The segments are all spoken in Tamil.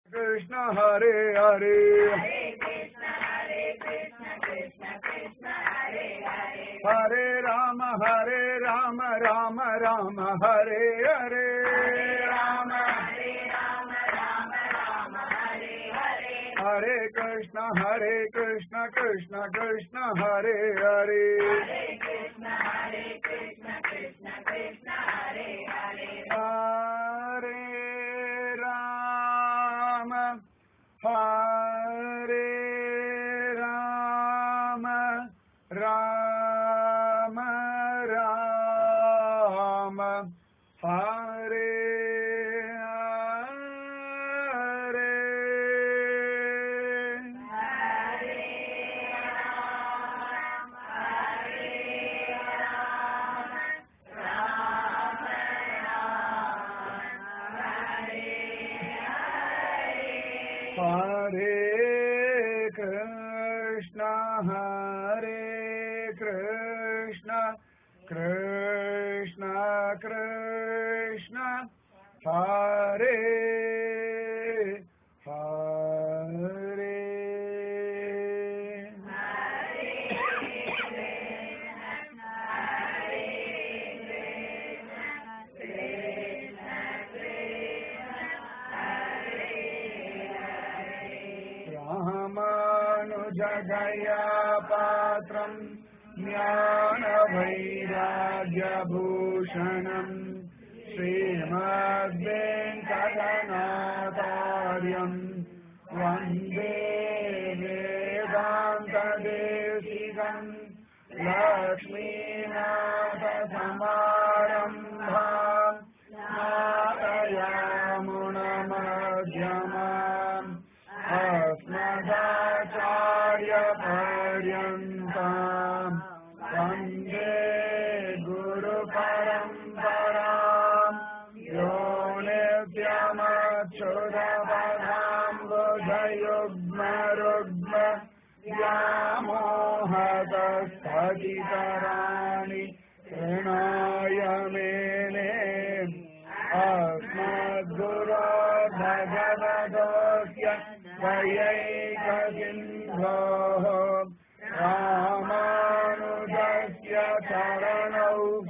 कृष्ण हरे हरे हरे राम हरे राम राम राम हरे हरे राम हरे कृष्ण हरे कृष्ण कृष्ण कृष्ण हरे हरे हरे राम हरे राम राम राम हरे हरे Hare Krishna, Hare Krishna, Krishna Krishna, Hare Hare. रामानुजगया पात्रम् ज्ञानवैराग्यभूषणम् श्रीमद्वेङ्कटनाथार्यम् वन्दे वेदान्तदेशिकम् लक्ष्मीनाथसमारम्भा नादयामुणमध्यमाम् अस्मदाचार्यपर्यन्ताम् वन्दे गुरुपरम्पराम् यो नित्यमच्युतपदाम् बुधयुग्मरुग्म व्यामोहतस्थगितराणि तृणाय मेने अस्मद्गुरो भगवतोऽस्य दयैकसिन्धोः रामानुजस्य चरणौ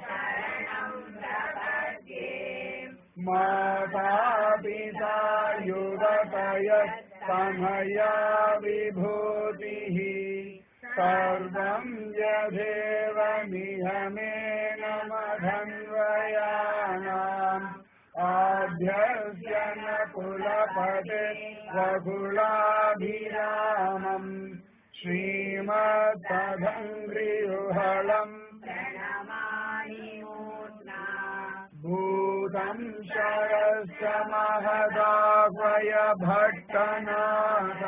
माता पिता युगतय समया विभूतिः सर्वं यदेव नियमेन मधन्वयानाम् आद्यस्य न कुलपते रघुलाभिरामम् श्रीमत्तदङ्घ्रियुहळम् भूतं शरस्य महदाह्वय भट्टनाथ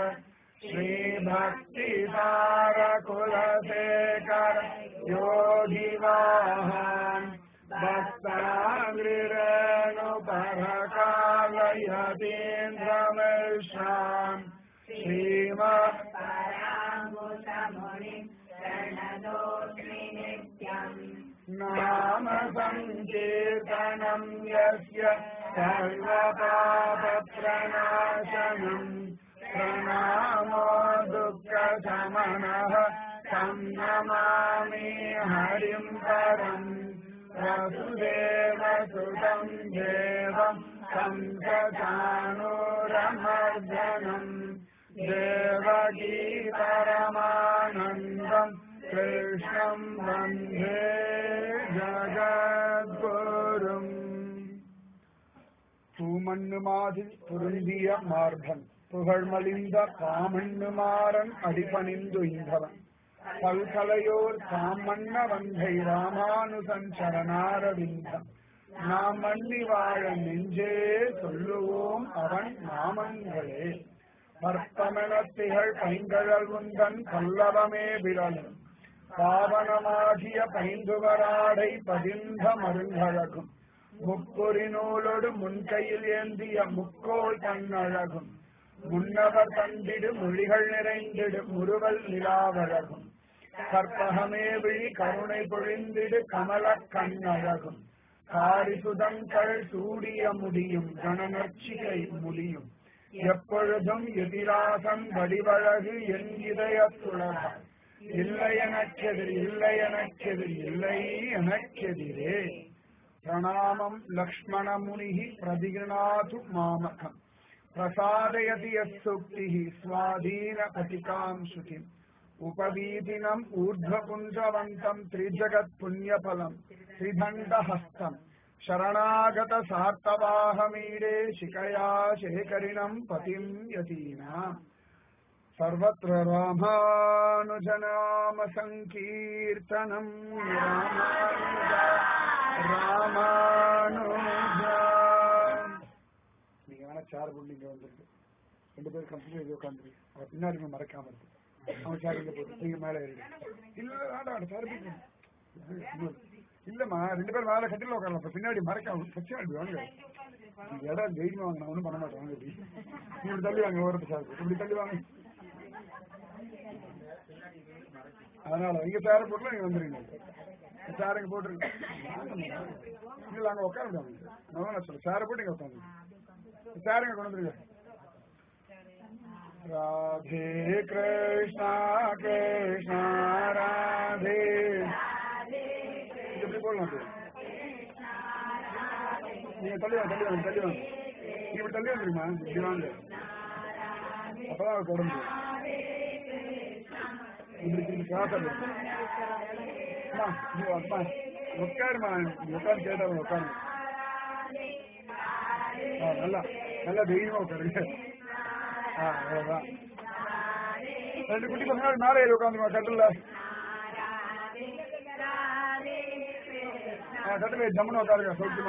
श्रीभक्तिसारकुलशेखर योगिवाहान् भक्ताङ्गिरेणुपरकालयतीन्द्रमेषाम् श्रीमत् नाम सङ्कीर्तनम् यस्य सर्वपापप्रणाशनम् प्रणामो दुःखशमनः तं नमामि हरिम् परम् वसुदेवसुतम् देवम् तं चाणूरमर्दनम् देवकी परमानन्दम् कृष्णम् वन्दे ஜகத்குரும் பூமண்ணு மாதிரி பொருந்திய மார்பன் புகழ்மலிந்த காமண்ணுமாறன் அடிபணிந்து இந்தவன் பல்கலையோர் தாமண்ண வந்தை ராமானுசன் சரணாரவிந்தம் நாம் மண்ணி வாழ நெஞ்சே சொல்லுவோம் அவன் நாமங்களே மர்த்தமெனத்திகள் பைங்கழல் உந்தன் பல்லவமே விரலும் பாவனமாகிய பைந்துவராடை பதிந்த மருங்கழகும் முப்பொறி நூலோடு முன்கையில் ஏந்திய முக்கோள் தன்னழகும் முன்னவர் தந்திடு மொழிகள் நிறைந்திடு முறுவல் நிலாவழகும் கற்பகமே விழி கருணை பொழிந்திடு கமல கண்ணழகும் காரிசுதங்கள் சூடிய முடியும் கணநர்ச்சிகை முடியும் எப்பொழுதும் எதிராசன் வடிவழகு என் இதயத்துலகம் இல்லை எனக்கெதிர் இல்லை எனக்கெதிர் இல்லை எனக்கெதிரே பிரணாமம் லக்ஷ்மண முனி பிரதிகணாது மாமகம் பிரசாதயதி யசுக்தி ஸ்வாதீன பதிகாம் சுதிம் उपवीदिनम् ऊर्ध्वपुञ्जवन्तम् त्रिजगत् पुण्यफलम् त्रिदण्डहस्तम् शरणागत सार्तवाहमीरे शिखया शेखरिणम् पतिम् यतीनाम् सर्वत्र रामानुजनाम सङ्कीर्तनम् रामानुजा ராமானுஜா நீங்க வேணா சேர் போட்டு நீங்க வந்துருக்கு ரெண்டு பேரும் கம்ப்யூட்டர் எழுதி உட்காந்துருக்கு அவர் பின்னாடி நீங்க மறக்காம இருக்கு அவன் சேர் இங்க போட்டு நீங்க மேல ஏறி இல்ல வேண்டாம் சேர் போட்டு இல்லம்மா ரெண்டு பேரும் மேல கட்டில உட்காரலாம் இப்ப பின்னாடி மறக்காம பிரச்சனை இருக்கு வாங்க இந்த இடம் தைரியமா வாங்க நான் ஒண்ணும் பண்ண மாட்டேன் வாங்க இப்படி இப்படி தள்ளி வாங்க ஓரத்து சார் இப்படி தள்ளி வாங்க அதனால இங்க சேர போட்டுல நீங்க வந்துருங்க சேர் இங்க போட்டுருங்க இல்ல அங்க உட்கார முடியாது நான் சொல்ல சேர போட்டு இங்க உட்காந்து சேர் இங்க கொண்டு வந்துருங்க ராதே கிருஷ்ணா கிருஷ்ணா ராதே எப்படி போடலாம் அது? நீங்க தள்ளி வாங்க தள்ளி வாங்க தள்ளி வாங்க நீ இப்படி தள்ளி வந்துருமா இப்படி வாங்க அப்பதான் அவருக்கு உடம்பு இப்படி திரும்பி காசல் அம்மா நீ அம்மா உட்காருமா நீ உட்காந்து கேட்டாலும் உட்காருங்க ஆ நல்லா நல்லா தைரியமா உட்காருங்க ஆ அவ்வளவுதான் ரெண்டு குட்டி பசங்க மேலே ஏறி உட்காந்துமா கட்டில கட்டில ஜம்முன்னு உட்காருங்க சொல்லுமா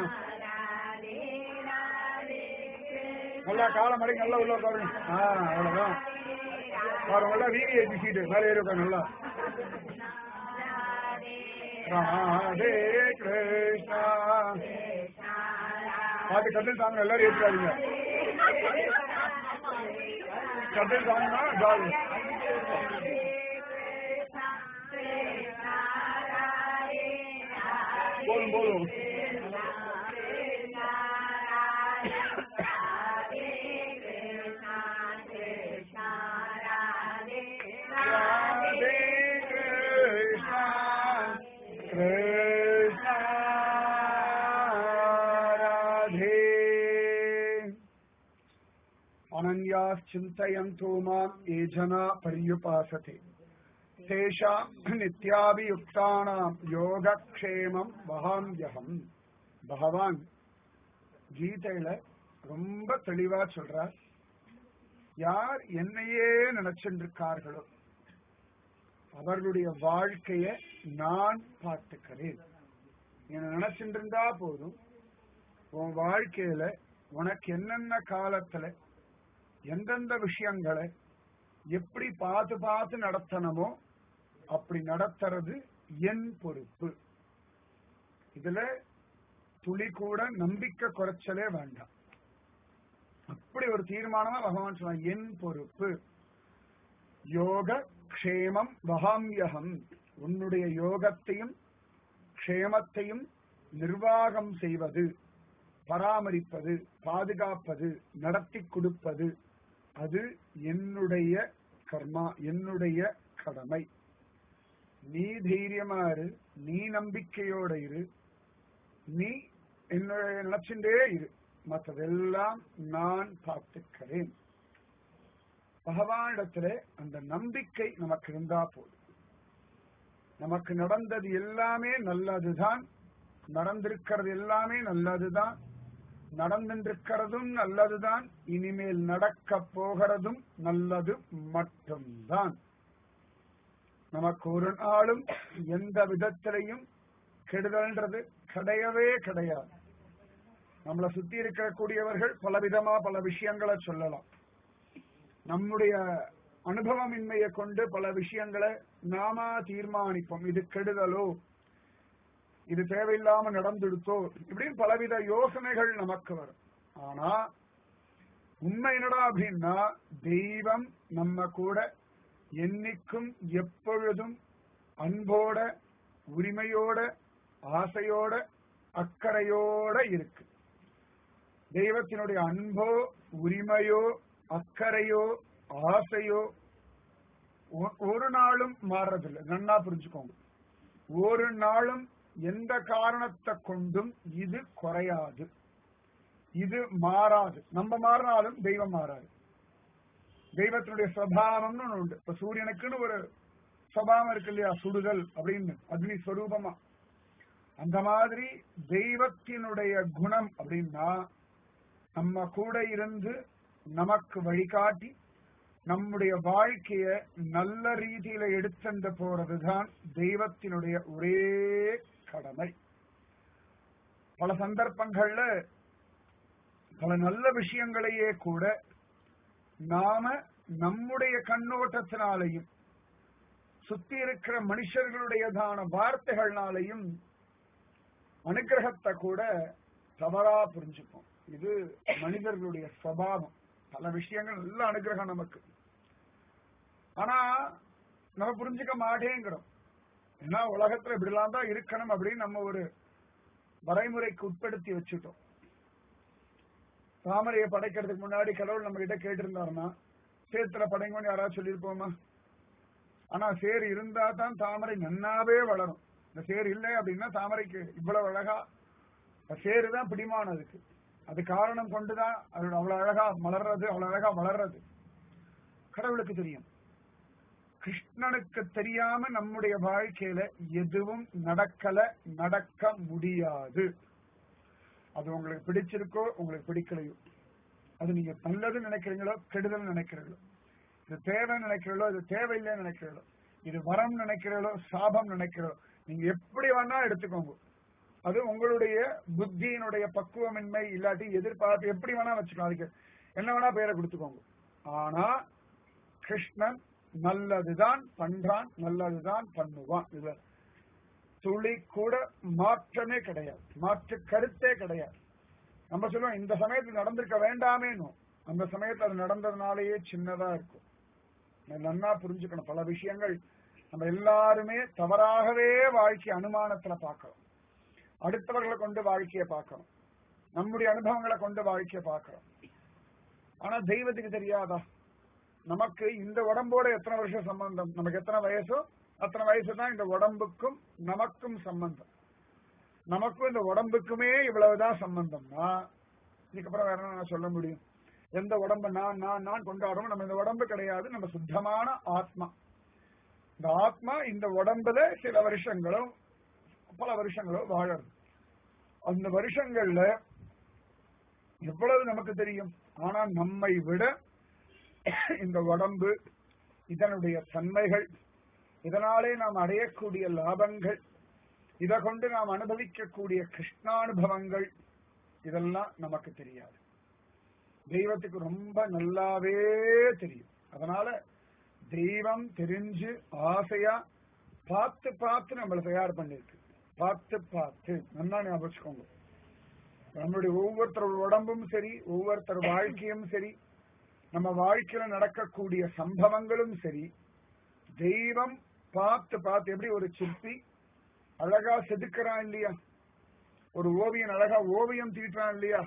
நல்லா காலம் மடங்கி நல்லா உள்ள உட்காருங்க ஆ அவ்வளவுதான் பாருங்க நல்லா விவிஐபி சீட்டு மேலே ஏறி உட்காரு நல்லா ராதே கிருஷ்ணா பாட்டு கட்டில் தாங்க எல்லாரும் ஏற்றுக்காதீங்க கட்டில் தாங்கன்னா ஜாலி போதும் போதும் ராதே கிருஷ்ணா கிருஷ்ணா ராதே अनन्याश्चिन्तयन्तो माम् ये जना पर्युपासते तेषाम् नित्याभियुक्तानाम् யோகக்ஷேமம் வகாம்யகம் பகவான் கீதையில ரொம்ப தெளிவா சொல்றார் யார் என்னையே நினைச்சுட்டு இருக்கார்களோ அவர்களுடைய வாழ்க்கைய நான் பார்த்துக்கிறேன் என்ன நினைச்சுட்டு இருந்தா போதும் உன் வாழ்க்கையில உனக்கு என்னென்ன காலத்துல எந்தெந்த விஷயங்களை எப்படி பார்த்து பார்த்து நடத்தணுமோ அப்படி நடத்துறது என் பொறுப்பு இதுல துளி கூட நம்பிக்கை குறைச்சலே வேண்டாம் அப்படி ஒரு தீர்மானமா பகவான் சொன்ன என் பொறுப்பு யோக க்ஷேமம் வகாமியகம் உன்னுடைய யோகத்தையும் க்ஷேமத்தையும் நிர்வாகம் செய்வது பராமரிப்பது பாதுகாப்பது நடத்தி கொடுப்பது அது என்னுடைய கர்மா என்னுடைய கடமை நீ தைரியமா இரு நீ நம்பிக்கையோட இரு நீ என்னுடைய நினைச்சுட்டே இரு மற்றதெல்லாம் நான் பார்த்துக்கிறேன் பகவானிடத்துல அந்த நம்பிக்கை நமக்கு இருந்தா போதும் நமக்கு நடந்தது எல்லாமே நல்லதுதான் நடந்திருக்கிறது எல்லாமே நல்லதுதான் நடந்திருக்கிறதும் நல்லதுதான் இனிமேல் நடக்க போகிறதும் நல்லது மட்டும்தான் நமக்கு ஒரு நாளும் எந்த விதத்திலையும் கெடுதல்ன்றது கிடையவே கிடையாது நம்மளை சுத்தி இருக்கக்கூடியவர்கள் பலவிதமா பல விஷயங்களை சொல்லலாம் நம்முடைய அனுபவமின்மையை கொண்டு பல விஷயங்களை நாம தீர்மானிப்போம் இது கெடுதலோ இது தேவையில்லாம நடந்துடுத்தோ இப்படின்னு பலவித யோசனைகள் நமக்கு வரும் ஆனா உண்மை என்னடா அப்படின்னா தெய்வம் நம்ம கூட என்னைக்கும் எப்பொழுதும் அன்போட உரிமையோட ஆசையோட அக்கறையோட இருக்கு தெய்வத்தினுடைய அன்போ உரிமையோ அக்கறையோ ஆசையோ ஒ- ஒரு நாளும் மாறுறதில்லை நன்னா புரிஞ்சுக்கோங்க ஒரு நாளும் எந்த காரணத்தை கொண்டும் இது குறையாது இது மாறாது நம்ம மாறினாலும் தெய்வம் மாறாது தெய்வத்தினுடைய சுவாவம்னு ஒண்ணு உண்டு இப்ப சூரியனுக்குன்னு ஒரு சுவாவம் இருக்கு இல்லையா சுடுதல் அப்படின்னு அக்னி ஸ்வரூபமா அந்த மாதிரி தெய்வத்தினுடைய குணம் அப்படின்னா நம்ம கூட இருந்து நமக்கு வழிகாட்டி நம்முடைய வாழ்க்கைய நல்ல ரீதியில எடுத்துட்டு போறதுதான் தெய்வத்தினுடைய ஒரே கடமை பல சந்தர்ப்பங்கள்ல பல நல்ல விஷயங்களையே கூட நாம நம்முடைய கண்ணோட்டத்தினாலையும் சுத்தி இருக்கிற மனுஷர்களுடையதான வார்த்தைகள்னாலையும் அனுகிரகத்தை கூட தவறா புரிஞ்சுப்போம் இது மனிதர்களுடைய சுவாவம் பல விஷயங்கள் நல்ல அனுகிரகம் நமக்கு ஆனா நம்ம புரிஞ்சுக்க மாட்டேங்கிறோம் ஏன்னா உலகத்துல இப்படிலாம் தான் இருக்கணும் அப்படின்னு நம்ம ஒரு வரைமுறைக்கு உட்படுத்தி வச்சுட்டோம் தாமரையை படைக்கிறதுக்கு முன்னாடி கடவுள் நம்ம கிட்ட கேட்டிருந்தாருன்னா சேத்துல படைங்கன்னு யாராவது சொல்லியிருப்போமா ஆனா சேர் இருந்தா தான் தாமரை நன்னாவே வளரும் இந்த சேர் இல்லை அப்படின்னா தாமரைக்கு இவ்வளவு அழகா சேரு தான் பிடிமானம் அதுக்கு அது காரணம் கொண்டுதான் அது அவ்வளவு அழகா மலர்றது அவ்வளவு அழகா வளர்றது கடவுளுக்கு தெரியும் கிருஷ்ணனுக்கு தெரியாம நம்முடைய வாழ்க்கையில எதுவும் நடக்கல நடக்க முடியாது அது உங்களுக்கு பிடிச்சிருக்கோ உங்களுக்கு பிடிக்கலையோ அது நீங்க நல்லது நினைக்கிறீங்களோ கெடுதல் நினைக்கிறீங்களோ இது தேவை நினைக்கிறீங்களோ இது தேவையில்லைன்னு நினைக்கிறீங்களோ இது வரம் நினைக்கிறீங்களோ சாபம் நினைக்கிறீங்களோ நீங்க எப்படி வேணா எடுத்துக்கோங்க அது உங்களுடைய புத்தியினுடைய பக்குவமின்மை இல்லாட்டி எதிர்பார்ப்பு எப்படி வேணா வச்சுக்கலாம் அதுக்கு என்ன வேணா பெயரை கொடுத்துக்கோங்க ஆனா கிருஷ்ணன் நல்லதுதான் பண்றான் நல்லதுதான் பண்ணுவான் இதுல துளி கூட மாற்றமே கிடையாது மாற்று கருத்தே கிடையாது நம்ம சொல்லுவோம் இந்த சமயத்துல நடந்திருக்க வேண்டாமேன்னு அந்த சமயத்துல அது நடந்ததுனாலேயே சின்னதா இருக்கும் நான் நன்னா புரிஞ்சுக்கணும் பல விஷயங்கள் நம்ம எல்லாருமே தவறாகவே வாழ்க்கை அனுமானத்துல பார்க்கிறோம் அடுத்தவர்களை கொண்டு வாழ்க்கையை பார்க்கிறோம் நம்முடைய அனுபவங்களை கொண்டு வாழ்க்கையை பார்க்கிறோம் ஆனா தெய்வத்துக்கு தெரியாதா நமக்கு இந்த உடம்போட எத்தனை வருஷம் சம்பந்தம் நமக்கு எத்தனை வயசோ அத்தனை வயசு தான் இந்த உடம்புக்கும் நமக்கும் சம்பந்தம் நமக்கும் இந்த உடம்புக்குமே இவ்வளவுதான் சம்பந்தம்னா இதுக்கப்புறம் வேற என்ன நான் சொல்ல முடியும் எந்த உடம்ப நான் நான் நான் கொண்டாடுறோம் நம்ம இந்த உடம்பு கிடையாது நம்ம சுத்தமான ஆத்மா இந்த ஆத்மா இந்த உடம்புல சில வருஷங்களோ பல வருஷங்களோ வாழறது அந்த வருஷங்கள்ல எவ்வளவு நமக்கு தெரியும் ஆனா நம்மை விட இந்த உடம்பு இதனுடைய தன்மைகள் இதனாலே நாம் அடையக்கூடிய லாபங்கள் இதை கொண்டு நாம் அனுபவிக்கக்கூடிய கிருஷ்ணானுபவங்கள் இதெல்லாம் நமக்கு தெரியாது தெய்வத்துக்கு ரொம்ப நல்லாவே தெரியும் அதனால தெய்வம் தெரிஞ்சு ஆசையா பார்த்து பார்த்து நம்மளை தயார் பண்ணிருக்கு பார்த்து பார்த்து நல்லா ஞாபகம் வச்சுக்கோங்க நம்மளுடைய ஒவ்வொருத்தரோட உடம்பும் சரி ஒவ்வொருத்தர் வாழ்க்கையும் சரி நம்ம வாழ்க்கையில நடக்கக்கூடிய சம்பவங்களும் சரி தெய்வம் பார்த்து பார்த்து எப்படி ஒரு சிற்பி அழகா செதுக்கிறான் இல்லையா ஒரு ஓவியன் அழகா ஓவியம் தீட்டுறான் இல்லையா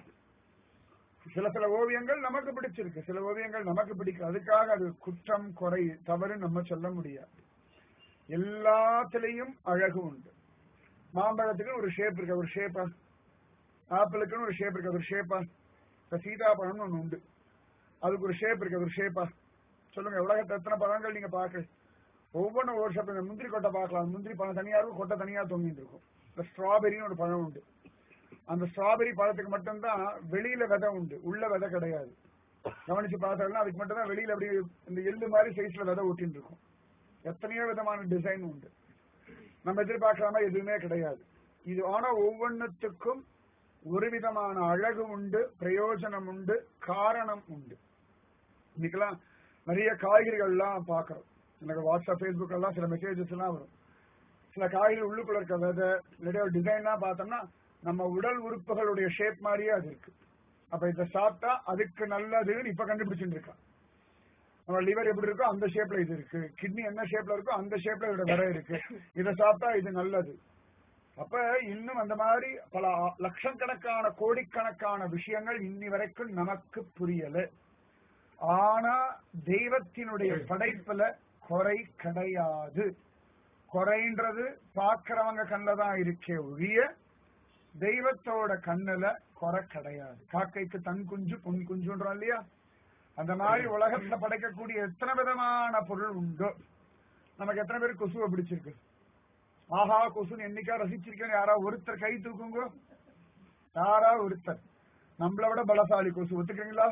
சில சில ஓவியங்கள் நமக்கு பிடிச்சிருக்கு சில ஓவியங்கள் நமக்கு பிடிக்கும் அதுக்காக அது குற்றம் குறை தவறு நம்ம சொல்ல முடியாது எல்லாத்திலையும் அழகு உண்டு மாம்பழத்துக்கு ஒரு ஷேப் இருக்கு ஒரு ஷேப்பா ஆப்பிளுக்குன்னு ஒரு ஷேப் இருக்கு ஒரு ஷேப்பா இப்ப சீதாப்பழம்னு ஒண்ணு உண்டு அதுக்கு ஒரு ஷேப் இருக்கு ஒரு ஷேப்பா சொல்லுங்க உலகத்துல எத்தனை பழங்கள் நீங்க பாக்கு ஒவ்வொன்றும் ஒரு ஷேப் இந்த முந்திரி கொட்டை பார்க்கலாம் முந்திரி பழம் தனியா இருக்கும் கொட்டை தனியா தொங்கிட்டு இருக்கும் இந்த ஸ்ட்ராபெரின்னு ஒரு பழம் உண்டு அந்த ஸ்ட்ராபெரி பழத்துக்கு மட்டும்தான் வெளியில விதை உண்டு உள்ள விதை கிடையாது கவனிச்சு பார்த்தோம்னா அதுக்கு மட்டும் தான் வெளியில அப்படி இந்த எள்ளு மாதிரி சைஸ்ல விதை ஒட்டின்னு இருக்கும் எத்தனையோ விதமான டிசைன் உண்டு நம்ம எதிர்பார்க்கிற மாதிரி எதுவுமே கிடையாது இது ஆனா ஒவ்வொன்றுத்துக்கும் ஒரு விதமான அழகு உண்டு பிரயோஜனம் உண்டு காரணம் உண்டு இன்னைக்கெல்லாம் நிறைய காய்கறிகள்லாம் பாக்குறோம் எனக்கு வாட்ஸ்அப் ஃபேஸ்புக் எல்லாம் சில மெசேஜஸ் எல்லாம் வரும் சில காய்கறி உள்ளுக்குள்ள இருக்க விதை நிறைய டிசைன்லாம் பார்த்தோம்னா நம்ம உடல் உறுப்புகளுடைய ஷேப் மாதிரியே அது இருக்கு அப்ப இதை சாப்பிட்டா அதுக்கு நல்லதுன்னு இப்ப கண்டுபிடிச்சுட்டு இருக்கான் நம்ம லிவர் எப்படி இருக்கோ அந்த ஷேப்ல இது இருக்கு கிட்னி என்ன ஷேப்ல இருக்கோ அந்த ஷேப்ல இதோட விதை இருக்கு இதை சாப்பிட்டா இது நல்லது அப்ப இன்னும் அந்த மாதிரி பல லட்சக்கணக்கான கோடிக்கணக்கான விஷயங்கள் இன்னி வரைக்கும் நமக்கு புரியல ஆனா தெய்வத்தினுடைய படைப்புல குறை கிடையாது குறைன்றது பாக்குறவங்க கண்ணுல தான் இருக்கே ஒழிய தெய்வத்தோட கண்ணுல குறை கிடையாது காக்கைக்கு தன் குஞ்சு பொன் குஞ்சுன்றோம் இல்லையா அந்த மாதிரி உலகத்துல படைக்கக்கூடிய எத்தனை விதமான பொருள் உண்டோ நமக்கு எத்தனை பேர் கொசுவை பிடிச்சிருக்கு ஆஹா கொசுன்னு என்னைக்கா ரசிச்சிருக்கேன் யாரா ஒருத்தர் கை தூக்குங்க யாரா ஒருத்தர் நம்மளை விட பலசாலி கொசு ஒத்துக்கிறீங்களா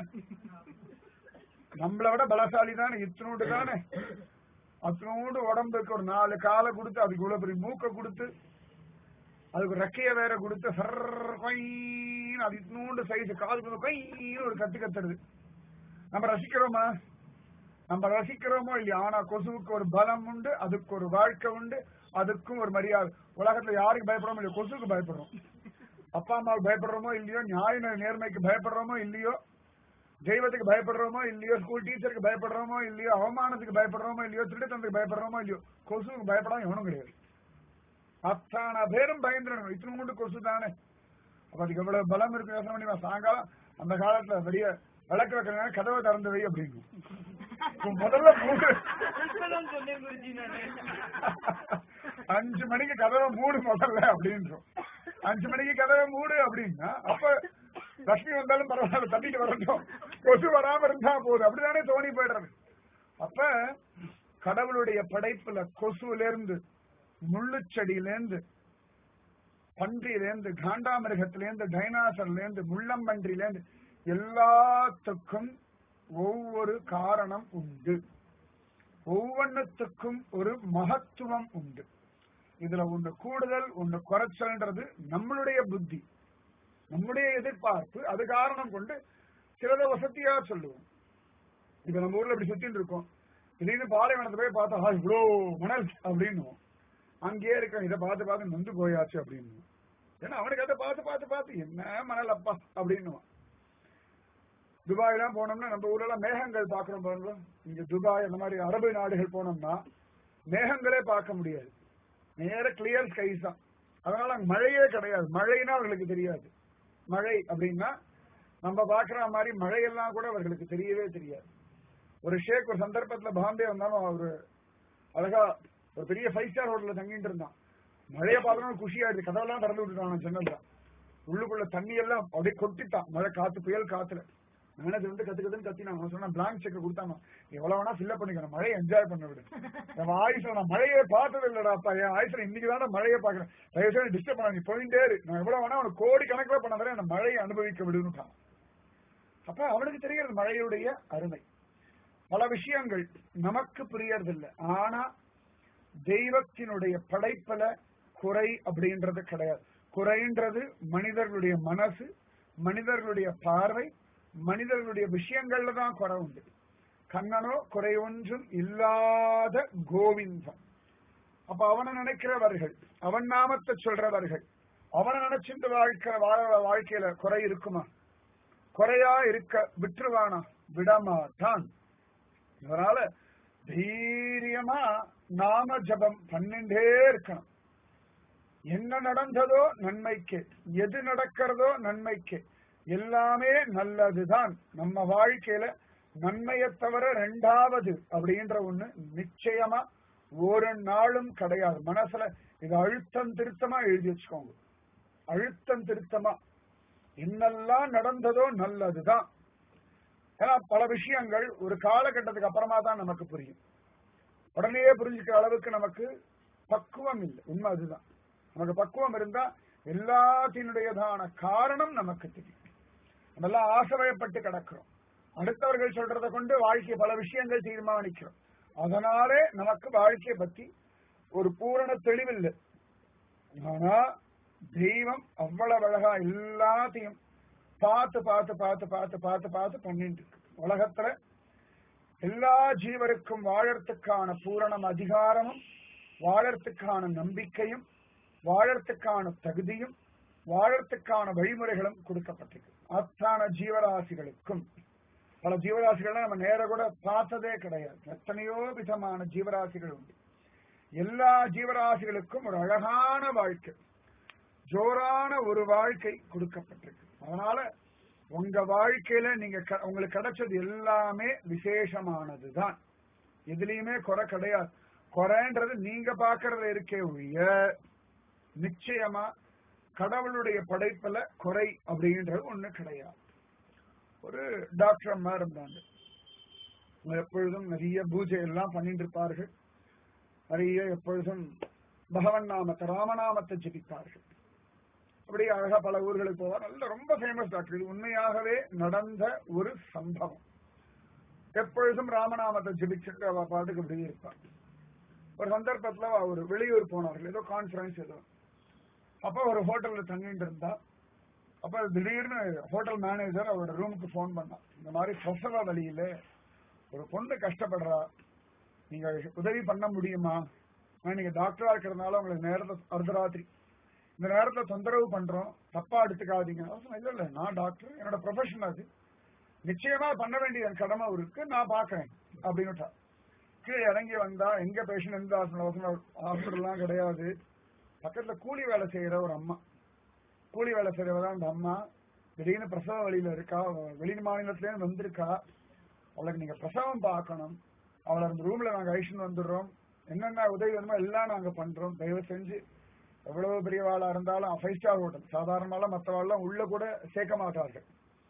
நம்மளை விட பலசாலி தானே இத்தினோண்டு தானே அத்தனோண்டு உடம்புக்கு ஒரு நாலு காலை கொடுத்து அதுக்கு இவ்வளவு பெரிய மூக்க கொடுத்து அதுக்கு ஒரு ரெக்கைய வேற கொடுத்து சர் கொய்ன்னு அது இத்தினோண்டு சைஸ் காதுக்கு கொய்ன்னு ஒரு கத்து கத்துறது நம்ம ரசிக்கிறோமா நம்ம ரசிக்கிறோமோ இல்லையா ஆனா கொசுவுக்கு ஒரு பலம் உண்டு அதுக்கு ஒரு வாழ்க்கை உண்டு அதுக்கும் ஒரு மரியாதை உலகத்துல யாருக்கு பயப்படுறோமோ இல்லையோ கொசுவுக்கு பயப்படுறோம் அப்பா அம்மாவுக்கு பயப்படுறோமோ இல்லையோ நியாய நேர்மைக்கு பயப்படுறோமோ இல்லையோ தெய்வத்துக்கு பயப்படுறோமோ இல்லையோ ஸ்கூல் டீச்சருக்கு பயப்படுறோமோ இல்லையோ அவமானத்துக்கு பயப்படுறோமோ இல்லையோ திருடத்தனத்துக்கு பயப்படுறோமோ இல்லையோ கொசுவுக்கு பயப்படாம எவனும் கிடையாது அத்தான பேரும் பயந்துடணும் இத்தனை மூண்டு கொசு தானே அப்ப அதுக்கு எவ்வளவு பலம் இருக்கு யோசனை பண்ணி வா. சாயங்காலம் அந்த காலத்துல வெளிய விளக்கு வைக்கிறதுனால கதவை திறந்து வை அப்படின்னு இப்ப முதல்ல மூடு இப்பதான் சொன்னேன் குருஜி நானு அஞ்சு மணிக்கு கதவை மூடு முதல்ல அப்படின்றோம் அஞ்சு மணிக்கு கதவை மூடு அப்படின்னா அப்ப லட்சுமி வந்தாலும் பரவாயில்ல தட்டிட்டு வரட்டும் கொசு வராம இருந்தா போதும் அப்படிதானே தோணி போயிடுறது அப்ப கடவுளுடைய படைப்புல கொசுல இருந்து முள்ளுச்செடியில இருந்து பன்றியில இருந்து காண்டாமிருகத்தில இருந்து டைனாசர்ல இருந்து முள்ளம்பன்றியில இருந்து எல்லாத்துக்கும் ஒவ்வொரு காரணம் உண்டு ஒவ்வொன்னுத்துக்கும் ஒரு மகத்துவம் உண்டு இதுல ஒண்ணு கூடுதல் ஒண்ணு குறைச்சல்ன்றது நம்மளுடைய புத்தி நம்முடைய எதிர்பார்ப்பு அது காரணம் கொண்டு சிலத வசதியா சொல்லுவோம் இப்ப நம்ம ஊர்ல இப்படி சுத்திட்டு இருக்கோம் திடீர்னு பாலைவனத்தை போய் பார்த்தா "ஆ, இவ்வளோ மணல் அப்படின்னுவோம் அங்கேயே இருக்க இதை பார்த்து பார்த்து நொந்து போயாச்சு அப்படின்னு ஏன்னா அவனுக்கு அதை பார்த்து பார்த்து பார்த்து என்ன மணல் அப்பா அப்படின்னுவான் துபாய் எல்லாம் போனோம்னா நம்ம ஊர்ல எல்லாம் மேகங்கள் பாக்குறோம் பாருங்க இங்க துபாய் அந்த மாதிரி அரபு நாடுகள் போனோம்னா மேகங்களே பார்க்க முடியாது நேர கிளியர் ஸ்கைஸ் தான் அதனால அங்க மழையே கிடையாது மழைன்னா அவர்களுக்கு தெரியாது மழை அப்படின்னா நம்ம பாக்குற மாதிரி மழையெல்லாம் கூட அவர்களுக்கு தெரியவே தெரியாது ஒரு ஷேக் ஒரு சந்தர்ப்பத்துல பாம்பே வந்தாலும் அவரு அழகா ஒரு பெரிய ஃபைவ் ஸ்டார் ஹோட்டல்ல தங்கிட்டு இருந்தான் மழையை பார்த்தோம்னா குஷியாயிடுது கதவெல்லாம் திறந்து விட்டுட்டான் ஜன்னல் தான் உள்ளுக்குள்ள தண்ணி எல்லாம் அப்படியே கொட்டிட்டான் மழை காத்து புயல் காத்துல மேனேஜர் வந்து கத்து கத்துன்னு கத்தினா அவன் சொன்னா பிளாங்க் செக் கொடுத்தாங்க எவ்வளவு வேணா ஃபில்அப் பண்ணிக்கணும் மழையை என்ஜாய் பண்ண விடு என் ஆயுஷ்ல நான் மழையே பார்த்தது இல்லடா அப்பா என் ஆயுஷ்ல இன்னைக்கு தானே மழையை பாக்குறேன் தயவு செய்து டிஸ்டர்ப் பண்ண நீ போயிட்டே இரு நான் எவ்வளவு வேணா அவனுக்கு கோடி கணக்கில் பண்ண வரை அந்த மழையை அனுபவிக்க விடுன்னுட்டான் அப்ப அவனுக்கு தெரிகிறது மழையுடைய அருமை பல விஷயங்கள் நமக்கு புரியறதில்லை ஆனா தெய்வத்தினுடைய படைப்புல குறை அப்படின்றது கிடையாது குறைன்றது மனிதர்களுடைய மனசு மனிதர்களுடைய பார்வை மனிதர்களுடைய விஷயங்கள்ல தான் குறை உண்டு கண்ணனோ குறை ஒன்றும் இல்லாத கோவிந்தம் அப்ப அவனை நினைக்கிறவர்கள் அவன் நாமத்தை சொல்றவர்கள் அவனை நினைச்சிட்டு வாழ்க்கிற வாழ வாழ்க்கையில குறை இருக்குமா குறையா இருக்க விட்டுருவானா விடமாட்டான் இதனால தைரியமா நாம ஜபம் பண்ணிண்டே இருக்கணும் என்ன நடந்ததோ நன்மைக்கு எது நடக்கிறதோ நன்மைக்கு எல்லாமே நல்லதுதான் நம்ம வாழ்க்கையில நன்மையை தவிர ரெண்டாவது அப்படின்ற ஒண்ணு நிச்சயமா ஒரு நாளும் கிடையாது மனசுல இது அழுத்தம் திருத்தமா எழுதி வச்சுக்கோங்க அழுத்தம் திருத்தமா என்னெல்லாம் நடந்ததோ நல்லதுதான் ஏன்னா பல விஷயங்கள் ஒரு காலகட்டத்துக்கு அப்புறமா தான் நமக்கு புரியும் உடனே புரிஞ்சுக்கிற அளவுக்கு நமக்கு பக்குவம் இல்லை உண்மை அதுதான் நமக்கு பக்குவம் இருந்தா எல்லாத்தினுடையதான காரணம் நமக்கு தெரியும் நம்ம எல்லாம் ஆசைப்பட்டு கிடக்கிறோம் அடுத்தவர்கள் சொல்றதை கொண்டு வாழ்க்கை பல விஷயங்கள் தீர்மானிக்கிறோம் அதனாலே நமக்கு வாழ்க்கையை பத்தி ஒரு பூரண தெளிவில்லை ஆனா தெய்வம் அவ்வளவு அழகா எல்லாத்தையும் பார்த்து பார்த்து பார்த்து பார்த்து பார்த்து பார்த்து பண்ணிட்டு இருக்கு உலகத்துல எல்லா ஜீவருக்கும் வாழறதுக்கான பூரணம் அதிகாரமும் வாழறதுக்கான நம்பிக்கையும் வாழறதுக்கான தகுதியும் வாழறதுக்கான வழிமுறைகளும் கொடுக்கப்பட்டிருக்கு அத்தான ஜீவராசிகளுக்கும் பல ஜீவராசிகளை நம்ம நேர கூட பார்த்ததே கிடையாது எத்தனையோ விதமான ஜீவராசிகள் உண்டு எல்லா ஜீவராசிகளுக்கும் ஒரு அழகான வாழ்க்கை ஜோரான ஒரு வாழ்க்கை கொடுக்கப்பட்டிருக்கு அதனால உங்க வாழ்க்கையில நீங்க க- உங்களுக்கு கிடைச்சது எல்லாமே விசேஷமானதுதான் எதுலயுமே குறை கிடையாது குறைன்றது நீங்க பாக்குறதுல இருக்கே ஒழிய நிச்சயமா கடவுளுடைய படைப்புல குறை அப்படின்றது ஒண்ணு கிடையாது ஒரு டாக்டர் அம்மா இருந்தாங்க அவங்க எப்பொழுதும் நிறைய பூஜை எல்லாம் பண்ணிட்டு இருப்பார்கள் நிறைய எப்பொழுதும் பகவன் நாமத்தை ராமநாமத்தை ஜெபிப்பார்கள் அப்படியே அழகா பல ஊர்களுக்கு போவார் நல்ல ரொம்ப ஃபேமஸ் டாக்டர் இது உண்மையாகவே நடந்த ஒரு சம்பவம் எப்பொழுதும் ராமநாமத்தை ஜெபிச்சுட்டு அவ பாட்டுக்கு அப்படியே இருப்பார் ஒரு சந்தர்ப்பத்துல அவ ஒரு வெளியூர் போனார்கள் ஏதோ கான்ஃபரன்ஸ் ஏதோ அப்ப ஒரு ஹோட்டல்ல தங்கிட்டு இருந்தா அப்ப திடீர்னு ஹோட்டல் மேனேஜர் அவரோட ரூமுக்கு ஃபோன் பண்ணா இந்த மாதிரி பிரசவ வழியில ஒரு பொண்ணு கஷ்டப்படுறா நீங்க உதவி பண்ண முடியுமா ஆனா, நீங்க டாக்டரா இருக்கிறதுனால உங்களுக்கு நேரத்தை அர்த்தராத்திரி இந்த நேரத்துல தொந்தரவு பண்றோம் தப்பா எடுத்துக்காதீங்க அவன் சொன்னா, இல்ல இல்ல நான் டாக்டர் என்னோட ப்ரொஃபஷன் அது நிச்சயமா பண்ண வேண்டிய என் கடமை இருக்கு நான் பாக்குறேன் அப்படின்னு கீழே இறங்கி வந்தா எங்க பேஷண்ட் எந்த ஹாஸ்பிட்டல் ஹாஸ்பிட்டல்லாம் கிடையாது பக்கத்துல கூலி வேலை செய்யற ஒரு அம்மா கூலி வேலை செய்யறவதான் அந்த அம்மா திடீர்னு பிரசவ வழியில இருக்கா அவ வெளி மாநிலத்துல இருந்து வந்திருக்கா அவளுக்கு நீங்க பிரசவம் பார்க்கணும் அவளை அந்த ரூம்ல நாங்க ஐஷன் வந்துடுறோம் என்னென்ன உதவி வேணுமோ எல்லாம் நாங்க பண்றோம் தயவு செஞ்சு எவ்வளவு பெரியவாளா இருந்தாலும் ஃபைவ் ஸ்டார் ஹோட்டல் சாதாரணமால மற்றவாள்லாம் உள்ள கூட சேர்க்க மாட்டார்கள்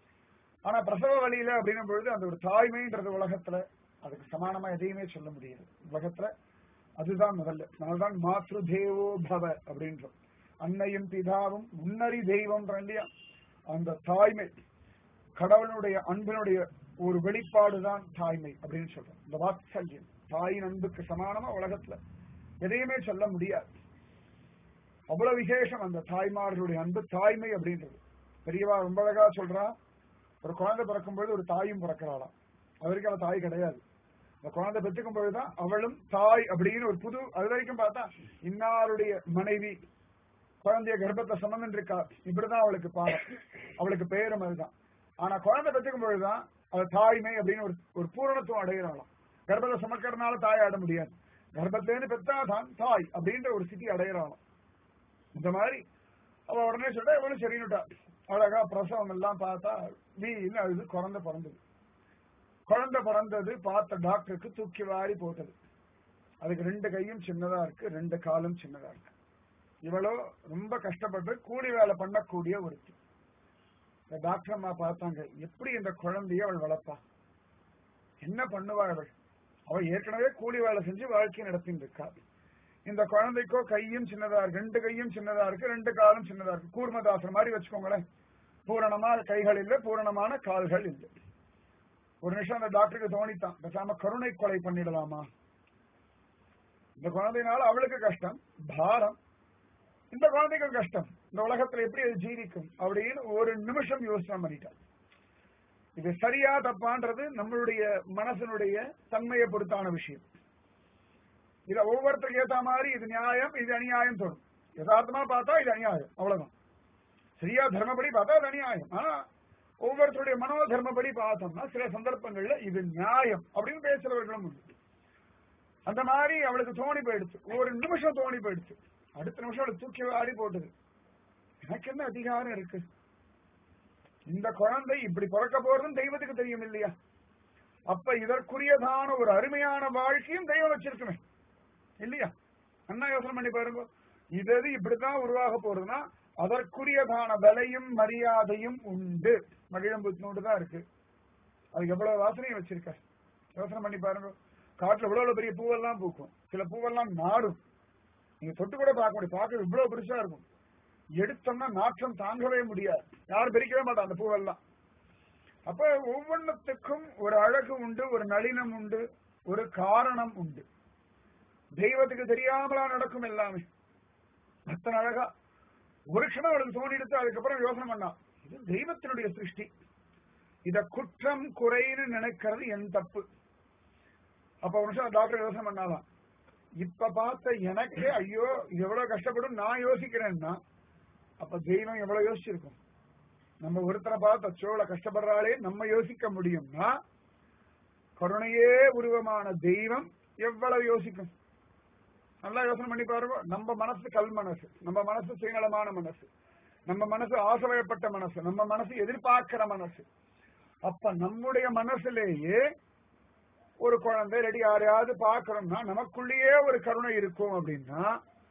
ஆனா பிரசவ வழியில அப்படின்னும் பொழுது அந்த ஒரு தாய்மைன்றது உலகத்துல அதுக்கு சமானமா எதையுமே சொல்ல முடியாது உலகத்துல அதுதான் முதல்ல அதனால்தான் மாத்ரு தேவோ பவ அப்படின்றோம் அன்னையும் பிதாவும் முன்னறி தெய்வம் இல்லையா அந்த தாய்மை கடவுளுடைய அன்பினுடைய ஒரு வெளிப்பாடுதான் தாய்மை அப்படின்னு சொல்றோம் இந்த வாத்சல்யம் தாயின் அன்புக்கு சமானமா உலகத்துல எதையுமே சொல்ல முடியாது அவ்வளவு விசேஷம் அந்த தாய்மார்களுடைய அன்பு தாய்மை அப்படின்றது பெரியவா ரொம்ப அழகா சொல்றா ஒரு குழந்தை பிறக்கும் பொழுது ஒரு தாயும் பிறக்கிறாளாம் அவருக்கு அவ தாய் கிடையாது அந்த குழந்தை பெற்றுக்கும் பொழுதுதான் அவளும் தாய் அப்படின்னு ஒரு புது அது வரைக்கும் பார்த்தா இன்னாருடைய மனைவி குழந்தைய கர்ப்பத்தை சுமந்துட்டு இருக்கா இப்படிதான் அவளுக்கு பாடம் அவளுக்கு பேரும் அதுதான் ஆனா குழந்தை பெற்றுக்கும் பொழுதுதான் அது தாய்மை அப்படின்னு ஒரு ஒரு பூரணத்துவம் அடைகிறாளாம் கர்ப்பத்தை சுமக்கிறதுனால தாய் ஆட முடியாது கர்ப்பத்திலேருந்து பெற்றாதான் தாய் அப்படின்ற ஒரு ஸ்திதி அடைகிறாளாம் இந்த மாதிரி அவ உடனே சொல்லிட்டா இவளும் சரின்னுட்டா அழகா பிரசவம் எல்லாம் பார்த்தா வீண் அழுது குழந்தை பிறந்தது குழந்தை பிறந்தது பார்த்த டாக்டருக்கு தூக்கி வாரி போட்டது அதுக்கு ரெண்டு கையும் சின்னதா இருக்கு ரெண்டு காலும் சின்னதா இருக்கு இவளோ ரொம்ப கஷ்டப்பட்டு கூலி வேலை பண்ணக்கூடிய ஒருத்தி இந்த டாக்டர் அம்மா பார்த்தாங்க எப்படி இந்த குழந்தைய அவள் வளர்ப்பா என்ன பண்ணுவா அவள் அவள் ஏற்கனவே கூலி வேலை செஞ்சு வாழ்க்கை நடத்திட்டு இருக்கா இந்த குழந்தைக்கோ கையும் சின்னதா இருக்கு ரெண்டு கையும் சின்னதா இருக்கு ரெண்டு காலும் சின்னதா இருக்கு கூர்மதாசர் மாதிரி வச்சுக்கோங்களேன் பூரணமா கைகள் இல்லை பூரணமான கால்கள் இல்லை ஒரு நிமிஷம் அந்த டாக்டருக்கு தோணித்தான் பேசாம கருணை கொலை பண்ணிடலாமா இந்த குழந்தைனால அவளுக்கு கஷ்டம் பாரம் இந்த குழந்தைக்கு கஷ்டம் இந்த உலகத்துல எப்படி அது ஜீவிக்கும் அப்படின்னு ஒரு நிமிஷம் யோசனை பண்ணிட்டான் இது சரியா தப்பான்றது நம்மளுடைய மனசனுடைய தன்மையை பொறுத்தான விஷயம் இத ஒவ்வொருத்தருக்கு ஏத்த மாதிரி இது நியாயம் இது அநியாயம் தோணும் யதார்த்தமா பார்த்தா இது அநியாயம் அவ்வளவுதான் சரியா தர்மப்படி பார்த்தா அது அநியாயம் ஆனா ஒவ்வொருத்தருடைய மனோ தர்மப்படி பார்த்தோம்னா சில சந்தர்ப்பங்கள்ல இது நியாயம் அப்படின்னு பேசுறவர்களும் உண்டு அந்த மாதிரி அவளுக்கு தோணி போயிடுச்சு ஒரு நிமிஷம் தோணி போயிடுச்சு அடுத்த நிமிஷம் அவளுக்கு தூக்கி வாரி போட்டது எனக்கு என்ன அதிகாரம் இருக்கு இந்த குழந்தை இப்படி பிறக்க போறதும் தெய்வத்துக்கு தெரியும் இல்லையா அப்ப இதற்குரியதான ஒரு அருமையான வாழ்க்கையும் தெய்வம் வச்சிருக்குமே இல்லையா என்ன யோசனை பண்ணி பாருங்க இது எது இப்படித்தான் உருவாக போறதுன்னா அதற்குரியதான விலையும் மரியாதையும் உண்டு மகிழம்புத்தினோடு தான் இருக்கு அதுக்கு எவ்வளவு வாசனையும் வச்சிருக்க யோசனை பண்ணி பாருங்க காட்டுல இவ்வளவு பெரிய பூவெல்லாம் பூக்கும் சில பூவெல்லாம் நாடும் நீங்க தொட்டு கூட பார்க்க முடியும் பார்க்க இவ்வளவு பெருசா இருக்கும் எடுத்தோம்னா நாற்றம் தாங்கவே முடியாது யாரும் பிரிக்கவே மாட்டாங்க அந்த பூவெல்லாம் அப்ப ஒவ்வொன்றுத்துக்கும் ஒரு அழகு உண்டு ஒரு நளினம் உண்டு ஒரு காரணம் உண்டு தெய்வத்துக்கு தெரியாமலா நடக்கும் எல்லாமே அத்தனை அழகா ஒரு க்ஷணம் அவளுக்கு தோணிடுத்து அதுக்கப்புறம் யோசனை பண்ணா இது தெய்வத்தினுடைய சிருஷ்டி இத குற்றம் குறைன்னு நினைக்கிறது என் தப்பு அப்ப ஒரு நிமிஷம் டாக்டர் யோசனை பண்ணாலாம் இப்ப பார்த்த எனக்கு ஐயோ இது எவ்வளவு கஷ்டப்படும் நான் யோசிக்கிறேன்னா அப்ப தெய்வம் எவ்வளவு யோசிச்சிருக்கும் நம்ம ஒருத்தரை பார்த்த சோழ கஷ்டப்படுறாளே நம்ம யோசிக்க முடியும்னா கருணையே உருவமான தெய்வம் எவ்வளவு யோசிக்கும் நல்லா யோசனை பண்ணி பாருங்க நம்ம மனசு கல் மனசு நம்ம மனசு சுயநலமான மனசு நம்ம மனசு ஆசைப்பட்ட மனசு நம்ம மனசு எதிர்பார்க்கிற மனசு அப்ப நம்முடைய மனசுலேயே ஒரு குழந்தை ரெடி யாரையாவது பார்க்கணும்னா நமக்குள்ளேயே ஒரு கருணை இருக்கும் அப்படின்னா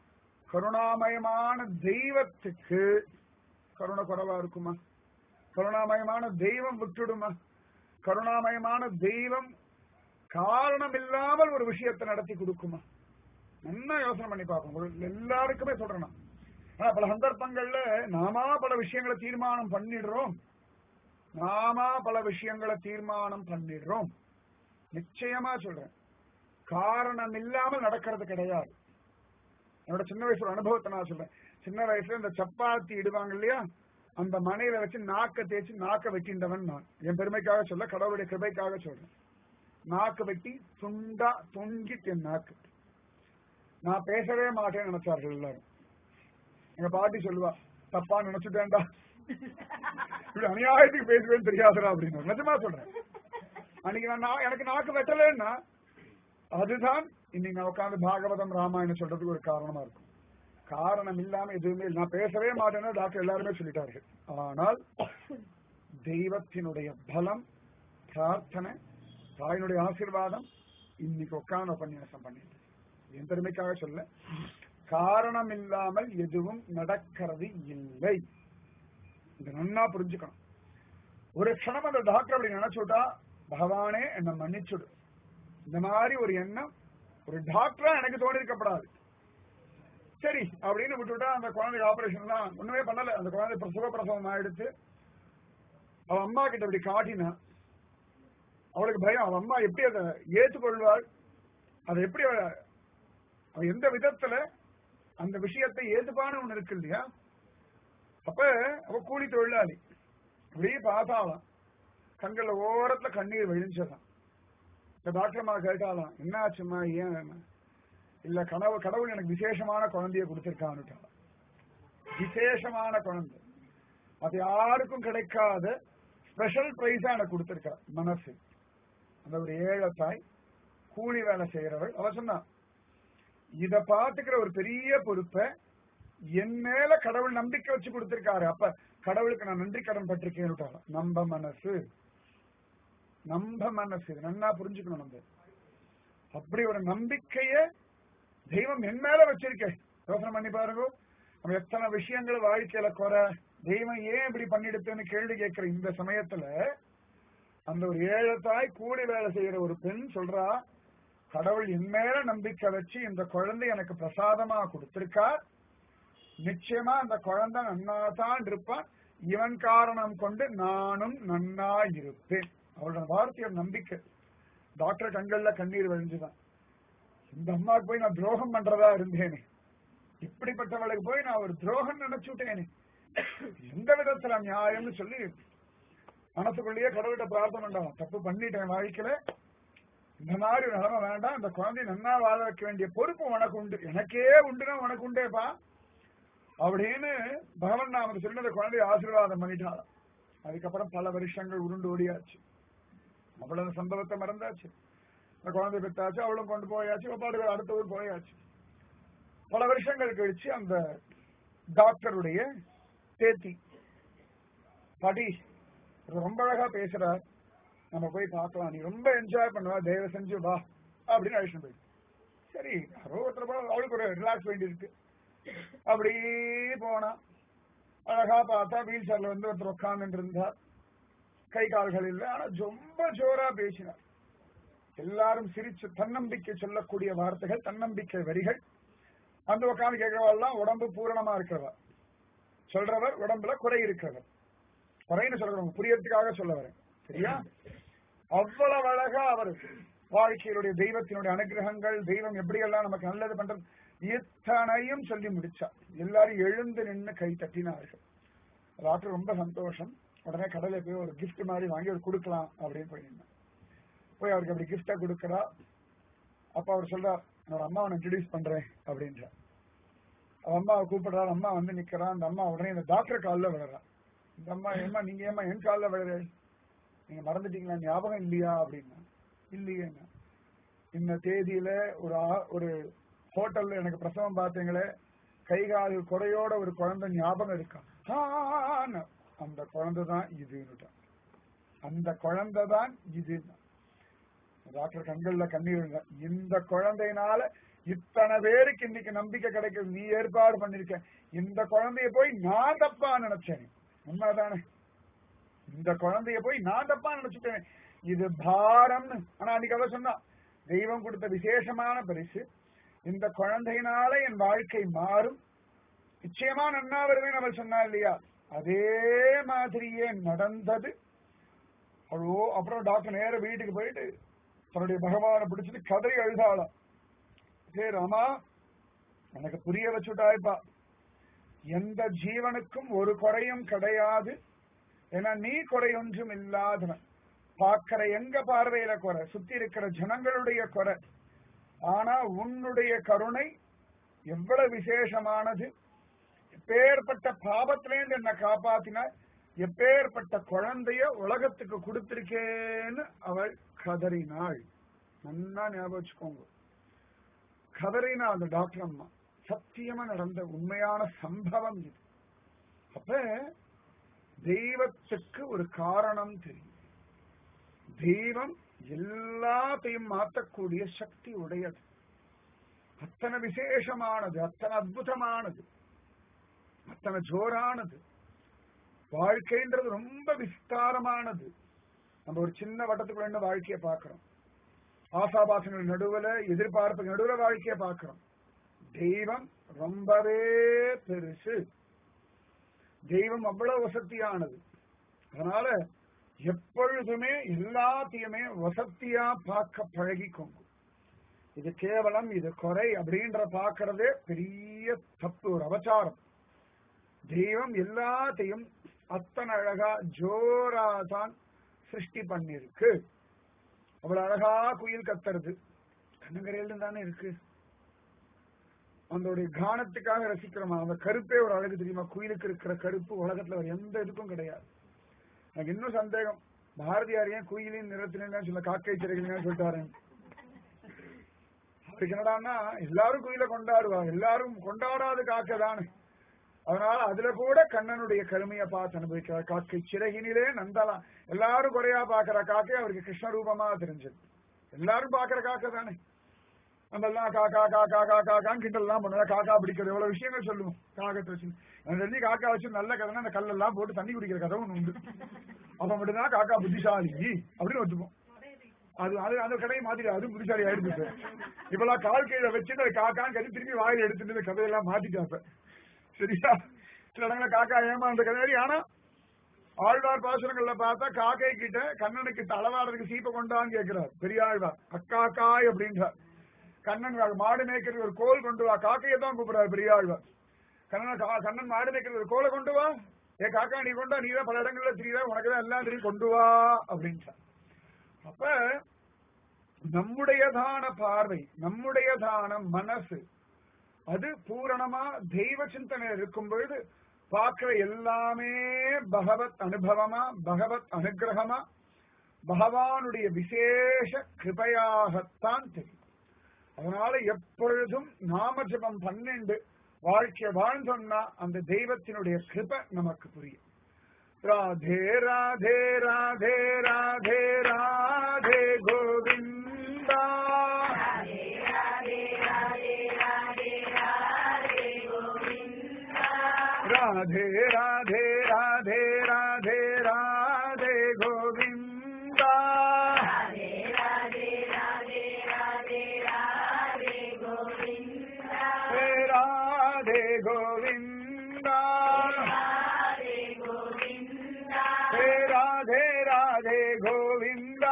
கருணாமயமான தெய்வத்துக்கு கருணை குறைவா இருக்குமா கருணாமயமான தெய்வம் விட்டுடுமா கருணாமயமான தெய்வம் காரணம் இல்லாமல் ஒரு விஷயத்தை நடத்தி கொடுக்குமா நல்லா யோசனை பண்ணி பார்ப்போம் ஒரு எல்லாருக்குமே சொல்றேன் நான். ஆனா பல சந்தர்ப்பங்கள்ல நாமா பல விஷயங்களை தீர்மானம் பண்ணிடுறோம் நாமா பல விஷயங்களை தீர்மானம் பண்ணிடுறோம் நிச்சயமா சொல்றேன் காரணம் இல்லாமல் நடக்கிறது கிடையாது என்னோட சின்ன வயசுல அனுபவத்தை நான் சொல்றேன் சின்ன வயசுல இந்த சப்பாத்தி இடுவாங்க இல்லையா அந்த மனையில வச்சு நாக்க தேய்ச்சி நாக்க வெட்டின்றவன் நான் என் பெருமைக்காக சொல்ல கடவுளுடைய கிருபைக்காக சொல்றேன் நாக்கு வெட்டி துண்டா தொங்கிட்டு என் நாக்கு நான் பேசவே மாட்டேன்னு நினைச்சார்கள் எல்லாரும் எங்க பாட்டி சொல்லுவா தப்பா நினைச்சுட்டேன்டா இப்படி அநியாயத்துக்கு பேசுவேன்னு தெரியாதுடா அப்படின்னு நிஜமா சொல்றேன் அன்னைக்கு நான் நா- எனக்கு நாக்கு வெட்டலன்னா அதுதான் இன்னைக்கு நான் உட்காந்து பாகவதம் ராமாயணம் சொல்றதுக்கு ஒரு காரணமா இருக்கும் காரணம் இல்லாம எதுவுமே இல்லை. நான் பேசவே மாட்டேன்னு டாக்டர் எல்லாருமே சொல்லிட்டார்கள் ஆனால் தெய்வத்தினுடைய பலம் பிரார்த்தனை தாயினுடைய ஆசீர்வாதம் இன்னைக்கு உட்கார்ந்து உபன்யாசம் பண்ணிட்டு என் பெருமைக்காக சொல்ல காரணம் இல்லாமல் எதுவும் நடக்கிறது இல்லை இது நன்னா புரிஞ்சுக்கணும் ஒரு க்ஷணம் அந்த டாக்டர் அப்படி நினைச்சுட்டா பகவானே என்னை மன்னிச்சுடு இந்த மாதிரி ஒரு எண்ணம் ஒரு டாக்டரா எனக்கு தோணி இருக்கப்படாது சரி அப்படின்னு விட்டுவிட்டா அந்த குழந்தைக்கு ஆபரேஷன் தான் ஒண்ணுமே பண்ணல அந்த குழந்தை இப்ப சுகப்பிரசவம் ஆயிடுத்து அவ அம்மா கிட்ட இப்படி காட்டினா அவளுக்கு பயம் அவ அம்மா எப்படி அதை ஏற்றுக்கொள்வாள் அதை எப்படி அவ அவ எந்த விதத்துல அந்த விஷயத்தை ஏத்துப்பான்னு ஒண்ணு இருக்கு இல்லையா அப்ப அவ கூலி தொழிலாளி அப்படியே பார்த்தாலாம் கண்கள்ல ஓரத்துல கண்ணீர் விழிஞ்சதான் இந்த டாக்டர் அம்மா கேட்டாலாம் என்ன ஆச்சுமா ஏன் இல்ல கனவு கடவுள் எனக்கு விசேஷமான குழந்தைய கொடுத்திருக்கான்னு விசேஷமான குழந்தை அது யாருக்கும் கிடைக்காத ஸ்பெஷல் பிரைஸா எனக்கு கொடுத்திருக்கா மனசு அந்த ஒரு ஏழை தாய் கூலி வேலை செய்யறவள் அவ சொன்னா இத பாத்துக்கிற ஒரு பெரிய பொறுப்பை என் மேல கடவுள் நம்பிக்கை வச்சு கொடுத்திருக்காரு அப்ப கடவுளுக்கு நான் நன்றி கடன் பட்டிருக்கேன் நம்ப மனசு நம்ப மனசு இது நன்னா புரிஞ்சுக்கணும் நம்ம அப்படி ஒரு நம்பிக்கைய தெய்வம் என் மேல வச்சிருக்கேன் யோசனை பண்ணி பாருங்க நம்ம எத்தனை விஷயங்கள் வாழ்க்கையில குறை தெய்வம் ஏன் இப்படி பண்ணிடுதுன்னு கேள்வி கேட்கிற இந்த சமயத்துல அந்த ஒரு ஏழை தாய் கூலி வேலை செய்யற ஒரு பெண் சொல்றா கடவுள் என் மேல நம்பிக்கை வச்சு இந்த குழந்தை எனக்கு பிரசாதமா கொடுத்திருக்கார் நிச்சயமா அந்த குழந்தை நன்னாதான் இருப்பான் இவன் காரணம் கொண்டு நானும் நன்னா இருப்பேன் அவளோட வார்த்தையோட நம்பிக்கை டாக்டர் கண்கள்ல கண்ணீர் விழிஞ்சுதான் இந்த அம்மாவுக்கு போய் நான் துரோகம் பண்றதா இருந்தேனே இப்படிப்பட்டவளுக்கு போய் நான் ஒரு துரோகம் நினைச்சுட்டேனே எந்த விதத்துல நியாயம்னு சொல்லி மனசுக்குள்ளேயே கடவுள்கிட்ட பிரார்த்தனை பண்ணலாம் தப்பு பண்ணிட்டேன் வாழ்க்கையில இந்த மாதிரி ஒரு நிலைமை வேண்டாம் இந்த குழந்தை நன்னா வாழ வைக்க வேண்டிய பொறுப்பு உனக்கு உண்டு எனக்கே உண்டுனா உனக்கு உண்டேப்பா அப்படின்னு பகவன் நாமத்தை சொல்லி அந்த குழந்தைய ஆசீர்வாதம் பண்ணிட்டாளாம் அதுக்கப்புறம் பல வருஷங்கள் உருண்டு ஓடியாச்சு அவ்வளவு சம்பவத்தை மறந்தாச்சு அந்த குழந்தை பெற்றாச்சு அவளும் கொண்டு போயாச்சு பாட்டுகள் அடுத்த ஊர் போயாச்சு பல வருஷங்கள் கழிச்சு அந்த டாக்டருடைய பேத்தி படி ரொம்ப அழகா பேசுறார் நம்ம போய் பார்க்கலாம் நீ ரொம்ப என்ஜாய் பண்ணுவா தயவு செஞ்சு வா அப்படின்னு அழைச்சிட்டு போயிடு சரி யாரோ ஒருத்தர் போல அவளுக்கு ஒரு ரிலாக்ஸ் வேண்டி இருக்கு அப்படி போனா அழகா பார்த்தா வீல் சேர்ல வந்து ஒருத்தர் உட்கார்ந்து இருந்தார் கை கால்கள் இல்லை ஆனா ரொம்ப ஜோரா பேசினார் எல்லாரும் சிரிச்சு தன்னம்பிக்கை சொல்லக்கூடிய வார்த்தைகள் தன்னம்பிக்கை வரிகள் அந்த உட்காந்து கேட்கிறவாள்லாம் உடம்பு பூரணமா இருக்கிறவா சொல்றவர் உடம்புல குறை இருக்கிறவர் குறைன்னு சொல்றவங்க புரியறதுக்காக சொல்ல வரேன் சரியா அவ்வளவு அழகா அவர் வாழ்க்கையினுடைய தெய்வத்தினுடைய அனுகிரகங்கள் தெய்வம் எப்படியெல்லாம் நமக்கு நல்லது பண்றது இத்தனையும் சொல்லி முடிச்சா எல்லாரும் எழுந்து நின்று கை தட்டினார்கள் ராத்திரி ரொம்ப சந்தோஷம் உடனே கடலை போய் ஒரு gift மாதிரி வாங்கி ஒரு கொடுக்கலாம் அப்படின்னு போயிருந்தேன் போய் அவருக்கு அப்படி கிஃப்டா கொடுக்கறா அப்ப அவர் சொல்றார் என்னோட அம்மாவை இன்ட்ரடியூஸ் பண்றேன் அப்படின்றார் அவ அம்மாவை கூப்பிடுறாரு அம்மா வந்து நிக்கிறா அந்த அம்மா உடனே இந்த டாக்டர் காலில் விழுறா இந்த அம்மா ஏம்மா நீங்க ஏம்மா என் காலில் விழுற நீங்க மறந்துட்டீங்களா ஞாபகம் இல்லையா அப்படின்னா இல்லையேங்க இந்த தேதியில ஒரு ஆ- ஒரு ஹோட்டல்ல எனக்கு பிரசவம் பார்த்தீங்களே கை கால் குறையோட ஒரு குழந்தை ஞாபகம் இருக்கா ஆன்னு அந்த குழந்தை தான் இதுன்னுட்டான் அந்த குழந்தை தான் இது டாக்டர் கண்கள்ல கண்ணீர் விழுங்க. இந்த குழந்தையினால இத்தனை பேருக்கு இன்னைக்கு நம்பிக்கை கிடைக்கும் நீ ஏற்பாடு பண்ணிருக்க இந்த குழந்தைய போய் நான் தப்பா நினைச்சேன் உண்மைதானே இந்த குழந்தைய போய் நான் தப்பா நினைச்சுட்டேன் இது பாரம்னு ஆனா அன்னைக்கு அவ சொன்னா தெய்வம் கொடுத்த விசேஷமான பரிசு இந்த குழந்தையினால என் வாழ்க்கை மாறும் நிச்சயமா நன்னா வருவேன் அவள் சொன்னா இல்லையா அதே மாதிரியே நடந்தது அவ்வளோ அப்புறம் டாக்டர் நேர வீட்டுக்கு போயிட்டு தன்னுடைய பகவானை பிடிச்சிட்டு கதறி அழுதாளாம் ஹே ராமா எனக்கு புரிய வச்சுட்டாய்ப்பா எந்த ஜீவனுக்கும் ஒரு குறையும் கிடையாது ஏன்னா நீ குறையொன்றும் இல்லாதவன் பார்க்கிற எங்க பார்வையில குறை சுத்தி இருக்கிற ஜனங்களுடைய குறை ஆனா உன்னுடைய கருணை எவ்வளவு விசேஷமானது எப்பேற்பட்ட பாவத்திலேருந்து என்ன காப்பாத்தினாய் எப்பேற்பட்ட குழந்தைய உலகத்துக்கு கொடுத்திருக்கேன்னு அவள் கதறினாள் நல்லா ஞாபகம் வச்சுக்கோங்க கதறினா அந்த டாக்டர் அம்மா சத்தியமா நடந்த உண்மையான சம்பவம் இது அப்ப தெய்வத்துக்கு ஒரு காரணம் தெரியும் தெய்வம் எல்லாத்தையும் மாற்றக்கூடிய சக்தி உடையது அத்தனை விசேஷமானது அத்தனை அற்புதமானது அத்தனை ஜோரானது வாழ்க்கைன்றது ரொம்ப விஸ்தாரமானது நம்ம ஒரு சின்ன வட்டத்துக்குள்ள என்ன வாழ்க்கையை பார்க்கிறோம் ஆசாபாசங்கள் நடுவுல எதிர்பார்ப்புக்கு நடுவுல வாழ்க்கையை பார்க்கிறோம் தெய்வம் ரொம்பவே பெருசு தெய்வம் அவ்வளவு வசதியானது அதனால எப்பொழுதுமே எல்லாத்தையுமே வசத்தியா பார்க்க பழகிக்கோங்க இது கேவலம் இது குறை அப்படின்ற பார்க்கறதே பெரிய தப்பு ஒரு அவசாரம் தெய்வம் எல்லாத்தையும் அத்தனை அழகா ஜோரா தான் சிருஷ்டி பண்ணிருக்கு அவ்வளவு அழகா குயில் கத்துறது கண்ணங்கரையில தானே இருக்கு அதோடைய கானத்துக்காக ரசிக்கிறோமா அந்த கருப்பே ஒரு அழகு தெரியுமா குயிலுக்கு இருக்கிற கருப்பு உலகத்துல வேற எந்த இதுக்கும் கிடையாது எனக்கு இன்னும் சந்தேகம் பாரதியார் ஏன் குயிலின் நிறத்தினு சொல்ல காக்கை சிறகுன்னு சொல்லிட்டாரு அதுக்கு என்னடான்னா எல்லாரும் குயில கொண்டாடுவா எல்லாரும் கொண்டாடாத காக்கை தானே அதனால அதுல கூட கண்ணனுடைய கருமையை பார்த்து அனுபவிக்கிறார் காக்கை சிறகினிலே நந்தலாம் எல்லாரும் குறையா பாக்குற காக்கை அவருக்கு கிருஷ்ண ரூபமா தெரிஞ்சது எல்லாரும் பாக்குற காக்கை தானே நம்ம எல்லாம் காக்கா காக்கா காக்கா காக்கான்னு கிண்டல்லாம் பண்ணுவோம் காக்கா பிடிக்கிறது எவ்வளவு விஷயங்கள் சொல்லுவோம் காக்கத்தை வச்சு எனக்கு தெரிஞ்சு காக்கா வச்சு நல்ல கதைனா அந்த கல்லெல்லாம் போட்டு தண்ணி குடிக்கிற கதை ஒண்ணு உண்டு அப்ப மட்டும்தான் காக்கா புத்திசாலி அப்படின்னு வச்சுப்போம் அது அது அந்த கடையை மாத்திட்டு அதுவும் புத்திசாலி ஆயிடுச்சு சார் இப்பெல்லாம் கால் கீழே வச்சுட்டு அது காக்கான்னு கட்டி திரும்பி வாயில எடுத்துட்டு இந்த கதையெல்லாம் மாத்திட்டாப்ப சரியா சில இடங்களில் காக்கா ஏமாந்த கதை ஆனா ஆழ்வார் பாசுரங்கள்ல பார்த்தா காக்கை கிட்ட கண்ணனுக்கு தளவாடுறதுக்கு சீப்பை கொண்டான்னு கேட்கிறார் பெரிய ஆழ்வார் அக்காக்காய் அப்படின்றார் கண்ணன் மாடு மேய்க்கிறது ஒரு கோல் கொண்டு வா காக்கையை தான் கூப்பிடுறாரு பெரிய ஆழ்வார் கண்ணன் கா- கண்ணன் மாடு மேய்க்கிறது ஒரு கோலை கொண்டு வா ஏ காக்கா நீ கொண்டா நீ தான் பல இடங்கள்ல தெரியுதா உனக்கு தான் எல்லாம் தெரியும் கொண்டு வா அப்படின்ட்டார் அப்ப நம்முடையதான பார்வை நம்முடையதான மனசு அது பூரணமா தெய்வ சிந்தனை இருக்கும் பொழுது பார்க்கிற எல்லாமே பகவத் அனுபவமா பகவத் அனுகிரகமா பகவானுடைய விசேஷ கிருபையாகத்தான் தெரியும் அதனால எப்பொழுதும் நாம ஜபம் பன்னெண்டு வாழ்க்கை வாழ்ந்தோம்னா அந்த தெய்வத்தினுடைய கிருபை நமக்கு புரியும் ராதே ராதே ராதே ராதே ராதே கோவிந்தா ராதே ராதே ராதே ராதே ராதே கோவிந்தா ஹே ராதே கோவிந்தா ஹே ராதே ராதே கோவிந்தா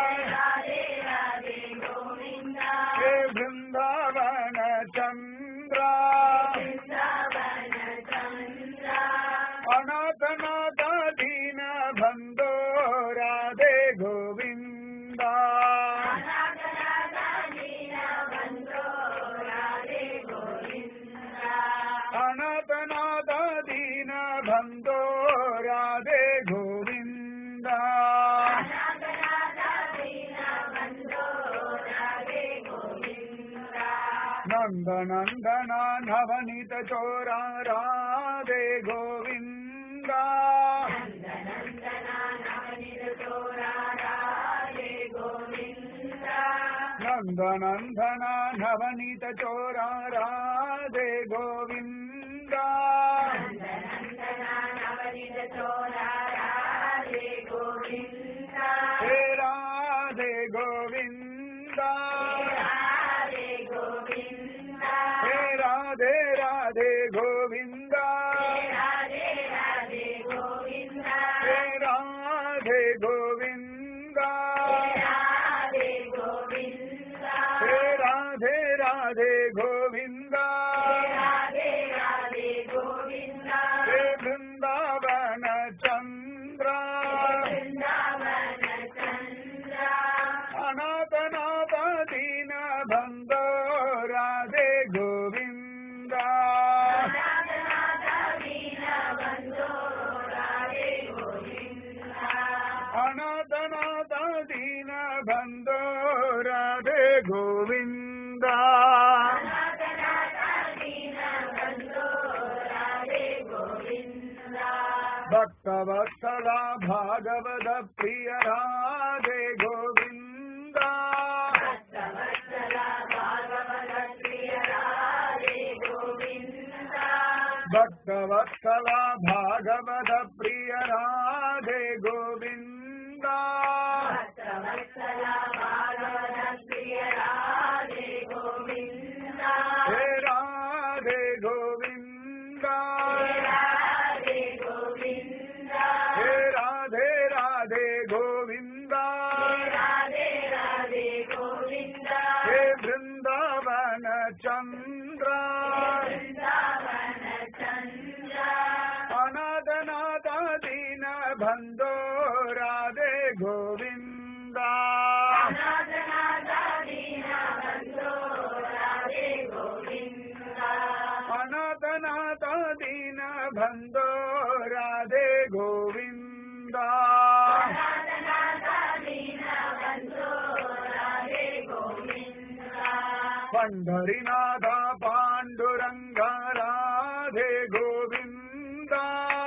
ஹே பிருந்தாவன சந்திரா அநாதநாத தீன பந்தோ ராதே கோவிந்தா அநாதநாத தீன பந்தோ ராதே கோவிந்தா நந்த நந்தன நவனித சோரா ராதே கோவிந்த நந்தநந்தன நவநீத சோரா ராதே கோவிந்தா ஹே ராதே கோவிந்தா ஹே ராதே ராதே கோவிந்தா ஹே ராதே கோவிந்தா ஹே ராதே ராதே கோவிந்தா ஹே பிருந்தாவன சந்திரா அநாதநாத தீன பந்தோ ராதே கோவிந்தா அநாதநாத தீன பந்தோ ராதே கோவிந்தா பக்தவத்சலா பாகவத பிரிய ராதே கோவிந்தா பக்தவத்சலா பாகவத பிரிய ராதே கோவிந்தா ஹே ராதே கோவிந்தா ஹே ராதே ராதே கோவிந்தா ஹே பிருந்தாவன சந்திரா அநாதநாத தீன பந்தோ ராதே கோவிந்தா அநாதநாத தீன பந்தோ ராதே கோவிந்தா பண்டரிநாத பாண்டுரங்க ராதே கோவிந்தா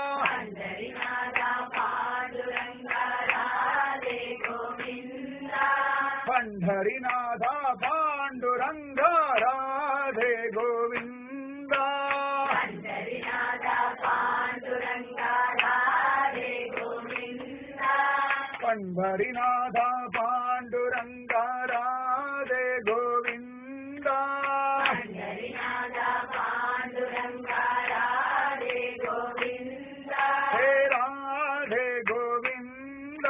பண்டரிநாத பாண்டுரங்க ராதே கோவிந்தா பண்டரிநாத பாண்டுரங்க ராதே கோவிந்தா ஹே ராதே கோவிந்தா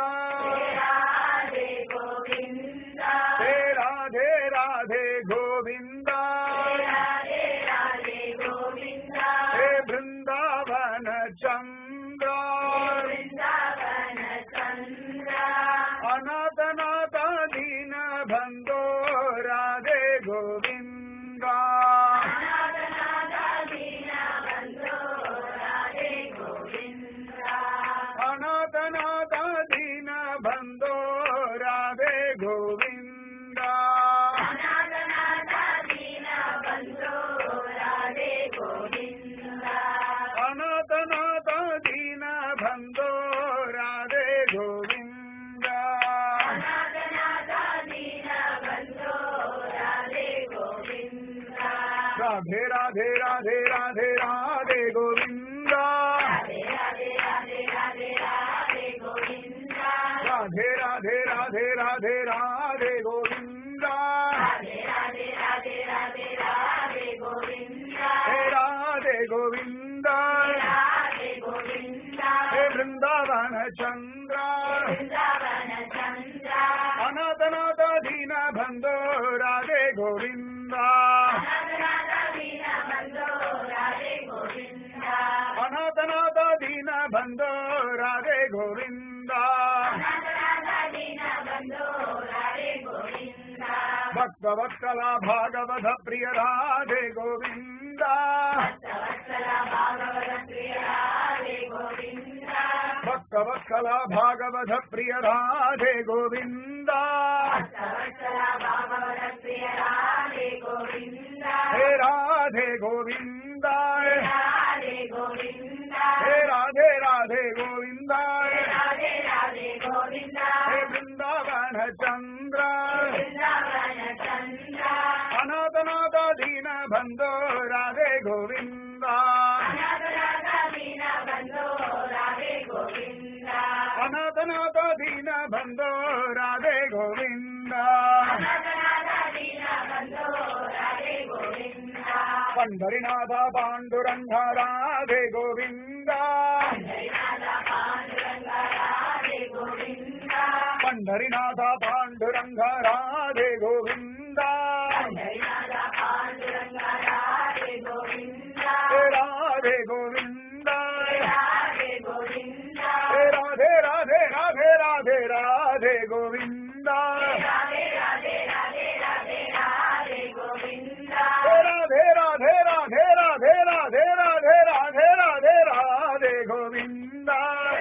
ஹே ராதே ராதே கோவிந்தா ஹே பிருந்தாவன சந்திரா அநாதநாத தீன பந்தோ ராதே கோவிந்தா அநாதநாத தீன பந்தோ ராதே கோவிந்தா அநாதநாத தீன பந்தோ ராதே கோவிந்தா ராதே ராதே ராதே ராதே ராதே கோவிந்தா ராதே ராதே ராதே ராதே ராதே கோவிந்தா ஹே ராதே கோவிந்தா ஹே பிருந்தாவன சந்திரா அநாதநாத தீன பந்தோ ராதே கோவிந்தா அநாதநாத தீன பந்தோ ராதே கோவிந்தா பக்தவத்சலா பாகவத பிரிய ராதே கோவிந்தா பக்தவத்சலா பாகவத பிரிய ராதே கோவிந்தா ஹே ராதே கோவிந்தா ஹே ராதே ராதே பந்தோ ராதே கோவிந்தா அநாதநாத தீன பந்தோ ராதே கோவிந்தா பண்டரிநாத பாண்டுரங்க ராதே கோவிந்தா பண்டரிநாத பாண்டுரங்க ராதே கோவிந்தா ஹே ராதே கோவிந்தா ஹே ராதே ராதே ராதே ராதே ராதே கோவிந்தா ஹே ராதே ராதே ராதே ராதே ராதே ராதே ராதே கோவிந்தா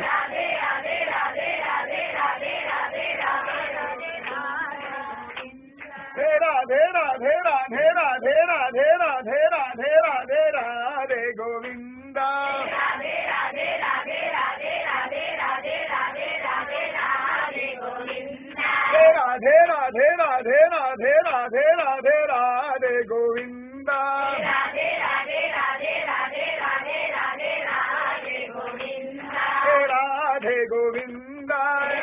ஹே ராதே ராதே ராதே ராதே ராதே ராதே ராதே ராதே ராதே கோவிந்தா ஹே ராதே ராதே ராதே ராதே ராதே ராதே ராதே கோவிந்தா ஹே ராதே கோவிந்தா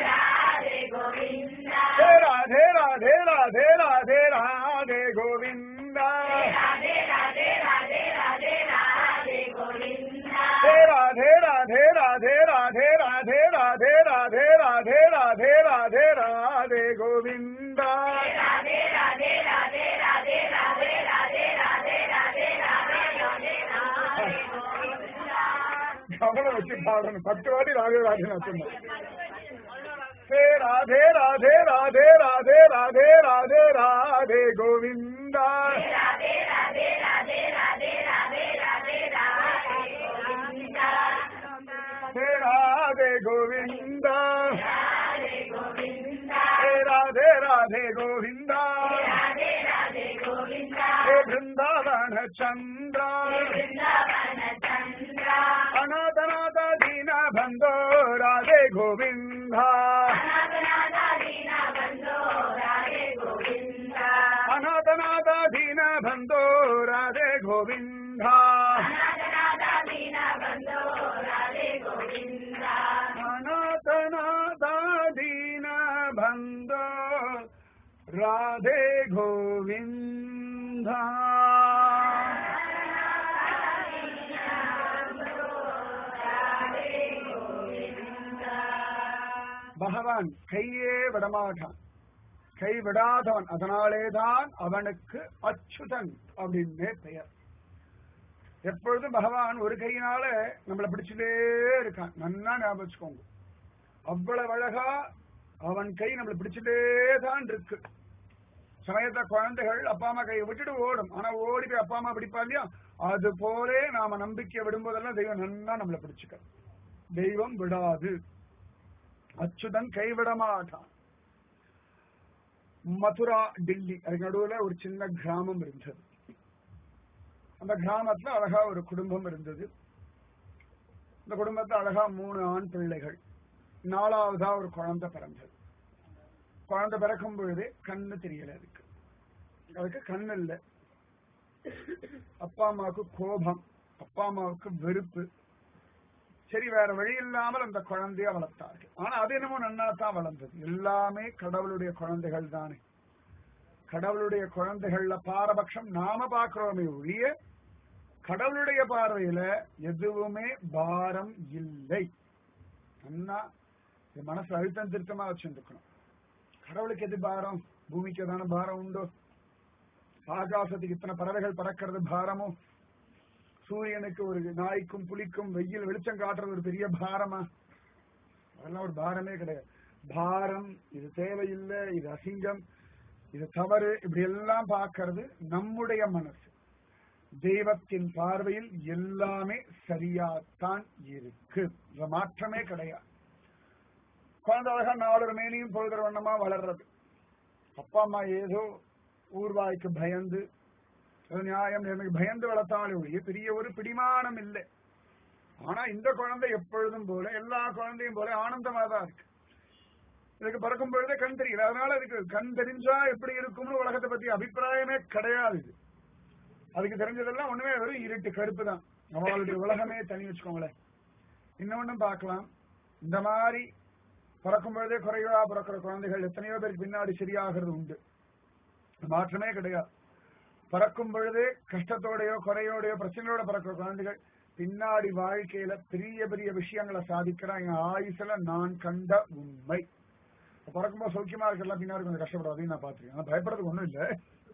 ஹே ராதே ராதே ராதே ராதே ராதே கோவிந்தா ஹே ராதே ராதே ராதே ராதே ராதே ராதே ராதே ராதே ராதே ராதே ராதே கோவிந்தா கவனம் வச்சு பாடணும் பத்து வாட்டி ராதே ராதே நான் சொன்னேன் ஹே ராதே ராதே ராதே ராதே ராதே ராதே ராதே கோவிந்தா ஹே ராதே கோவிந்தா ஹே ராதே ராதே கோவிந்தா ஹே பிருந்தாவன சந்திரா அநாதநாத தீன பந்தோ ராதே கோவிந்தா அநாதநாத தீன பந்தோ ராதே கோவிந்தா அநாதநாத தீன பந்தோ ராதே கோவிந்தா பகவான் கையே விடமாட்டான் கை விடாதவன் அதனாலேதான் அவனுக்கு அச்சுதன் அப்படின்னு பெயர் எப்பொழுதும் பகவான் ஒரு கையினால நம்மளை பிடிச்சிட்டே இருக்கான் நன்னா ஞாபகம் வச்சுக்கோங்க அவ்வளவு அழகா அவன் கை நம்மளை பிடிச்சிட்டே தான் இருக்கு சமயத்த குழந்தைகள் அப்பா அம்மா கையை விட்டுட்டு ஓடும் ஆனா ஓடி போய் அப்பா அம்மா பிடிப்பா இல்லையா அது போலே நாம நம்பிக்கை விடும்போதெல்லாம் தெய்வம் நன்னா நம்மளை பிடிச்சுக்க தெய்வம் விடாது அச்சுதன் கைவிட மாட்டான் மதுரா டெல்லி அதுக்கு நடுவுல ஒரு சின்ன கிராமம் இருந்தது அந்த கிராமத்துல அழகா ஒரு குடும்பம் இருந்தது இந்த குடும்பத்துல அழகா மூணு ஆண் பிள்ளைகள் நாலாவதா ஒரு குழந்தை பிறந்தது குழந்தை பிறக்கும் பொழுதே கண்ணு தெரியல அதுக்கு அதுக்கு கண்ணு இல்லை அப்பா அம்மாவுக்கு கோபம் அப்பா அம்மாவுக்கு வெறுப்பு சரி வேற வழி இல்லாமல் அந்த குழந்தைய வளர்த்தார்கள் ஆனா அது என்னமோ நன்னா தான் வளர்ந்தது எல்லாமே கடவுளுடைய குழந்தைகள் தானே கடவுளுடைய குழந்தைகள்ல பாரபட்சம் நாம பாக்குறோமே ஒழிய கடவுளுடைய பார்வையில எதுவுமே பாரம் இல்லை நன்னா இது மனசு அழுத்தம் திருத்தமா வச்சுருக்கணும் கடவுளுக்கு எது பாரம் பூமிக்கு தானே பாரம் உண்டோ ஆகாசத்துக்கு இத்தனை பறவைகள் பறக்கிறது பாரமோ சூரியனுக்கு ஒரு நாய்க்கும் புலிக்கும் வெயில் வெளிச்சம் காட்டுறது ஒரு பெரிய பாரமா அதெல்லாம் ஒரு பாரமே கிடையாது பாரம் இது தேவையில்லை இது அசிங்கம் இது தவறு இப்படி எல்லாம் பார்க்கறது நம்முடைய மனசு தெய்வத்தின் பார்வையில் எல்லாமே சரியாத்தான் இருக்கு இந்த மாற்றமே கிடையாது குழந்தை அழகா நாலு மேனியும் பொழுதுற வண்ணமா வளர்றது அப்பா அம்மா ஏதோ ஊர்வாய்க்கு பயந்து அது நியாயம் எனக்கு பயந்து வளர்த்தாலே ஒழிய பெரிய ஒரு பிடிமானம் இல்லை ஆனா இந்த குழந்தை எப்பொழுதும் போல எல்லா குழந்தையும் போல ஆனந்தமா தான் இருக்கு இதுக்கு பிறக்கும் பொழுதே கண் தெரியல அதனால இதுக்கு கண் தெரிஞ்சா எப்படி இருக்கும்னு உலகத்தை பத்தி அபிப்பிராயமே கிடையாது இது அதுக்கு தெரிஞ்சதெல்லாம் ஒண்ணுமே வெறும் இருட்டு கருப்பு தான் அவளுடைய உலகமே தனி வச்சுக்கோங்களேன் இன்னொன்னும் பார்க்கலாம் இந்த மாதிரி பிறக்கும் பொழுதே குறைவா பிறக்கிற குழந்தைகள் எத்தனையோ பேருக்கு பின்னாடி சரியாகிறது உண்டு மாற்றமே கிடையாது பிறக்கும் பொழுதே கஷ்டத்தோடயோ குறையோடையோ பிரச்சனையோட பிறக்கிற குழந்தைகள் பின்னாடி வாழ்க்கையில பெரிய பெரிய விஷயங்களை சாதிக்கிறான் என் ஆயுசுல நான் கண்ட உண்மை பிறக்கும்போது சௌக்கியமா இருக்கலாம் பின்னாடி கொஞ்சம் கஷ்டப்படாதையும் நான் பாத்துருக்கேன் ஆனா பயப்படுறதுக்கு ஒண்ணும் இல்லை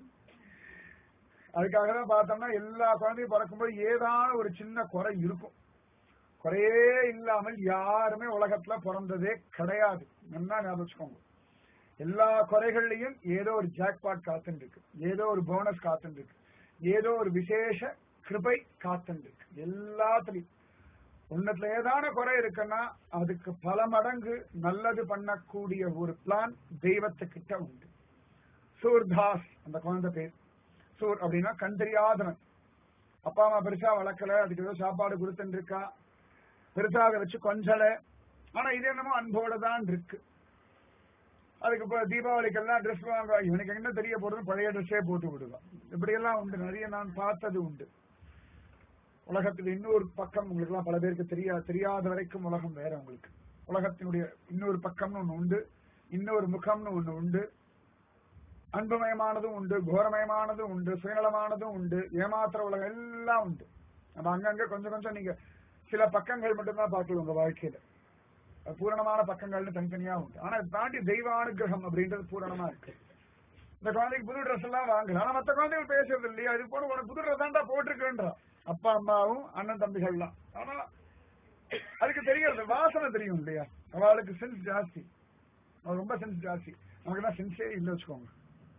அதுக்காக தான் பார்த்தோம்னா எல்லா குழந்தையும் பிறக்கும்போது ஏதாவது ஒரு சின்ன குறை இருக்கும் குறையே இல்லாமல் யாருமே உலகத்துல பிறந்ததே கிடையாது நல்லா ஞாபகம் வச்சுக்கோங்க எல்லா குறைகள்லயும் ஏதோ ஒரு ஜாக்பாட் காத்துன்னு இருக்கு ஏதோ ஒரு போனஸ் காத்துன்னு இருக்கு ஏதோ ஒரு விசேஷ கிருபை காத்துன்னு இருக்கு எல்லாத்துலயும் உன்னத்துல ஏதான குறை இருக்குன்னா அதுக்கு பல மடங்கு நல்லது பண்ணக்கூடிய ஒரு பிளான் தெய்வத்துக்கிட்ட உண்டு சூர்தாஸ் அந்த குழந்தை பேர் சூர் அப்படின்னா கண் தெரியாதவன் அப்பா அம்மா பெருசா வளர்க்கல அதுக்கு ஏதோ சாப்பாடு கொடுத்துட்டு இருக்கா பெருசா அதை வச்சு கொஞ்சல ஆனா இது என்னமோ அன்போட தான் இருக்கு அதுக்கு இப்போ தீபாவளிக்கெல்லாம் ட்ரெஸ் வாங்க இவனுக்கு என்ன தெரிய போறது பழைய ட்ரெஸ்ஸே போட்டு விடுவான் இப்படி எல்லாம் உண்டு நிறைய நான் பார்த்தது உண்டு உலகத்தில் இன்னொரு பக்கம் உங்களுக்கு எல்லாம் பல பேருக்கு தெரியா தெரியாத வரைக்கும் உலகம் வேற உங்களுக்கு உலகத்தினுடைய இன்னொரு பக்கம்னு ஒண்ணு உண்டு இன்னொரு முகம்னு ஒண்ணு உண்டு அன்புமயமானதும் உண்டு கோரமயமானதும் உண்டு சுயநலமானதும் உண்டு ஏமாத்திர உலகம் எல்லாம் உண்டு நம்ம அங்கங்க கொஞ்சம் கொஞ்சம் நீங்க சில பக்கங்கள் மட்டும்தான் பார்க்கலாம் உங்க வாழ்க்கையில அது பூரணமான பக்கங்கள்னு தனித்தனியா உண்டு ஆனா இதை தாண்டி தெய்வ அனுகிரகம் அப்படின்றது பூரணமா இருக்கு இந்த குழந்தைக்கு புது ட்ரெஸ் எல்லாம் வாங்கல ஆனா மத்த குழந்தைகள் பேசுறது இல்லையா இது போல உனக்கு புது ட்ரெஸ் தான்டா போட்டிருக்கேன்றா அப்பா அம்மாவும் அண்ணன் தம்பிகள்லாம் ஆனா அதுக்கு தெரியாது வாசனை தெரியும் இல்லையா அவளுக்கு சென்ஸ் ஜாஸ்தி அவள் ரொம்ப சென்ஸ் ஜாஸ்தி நமக்கு தான் சென்ஸே இல்லை வச்சுக்கோங்க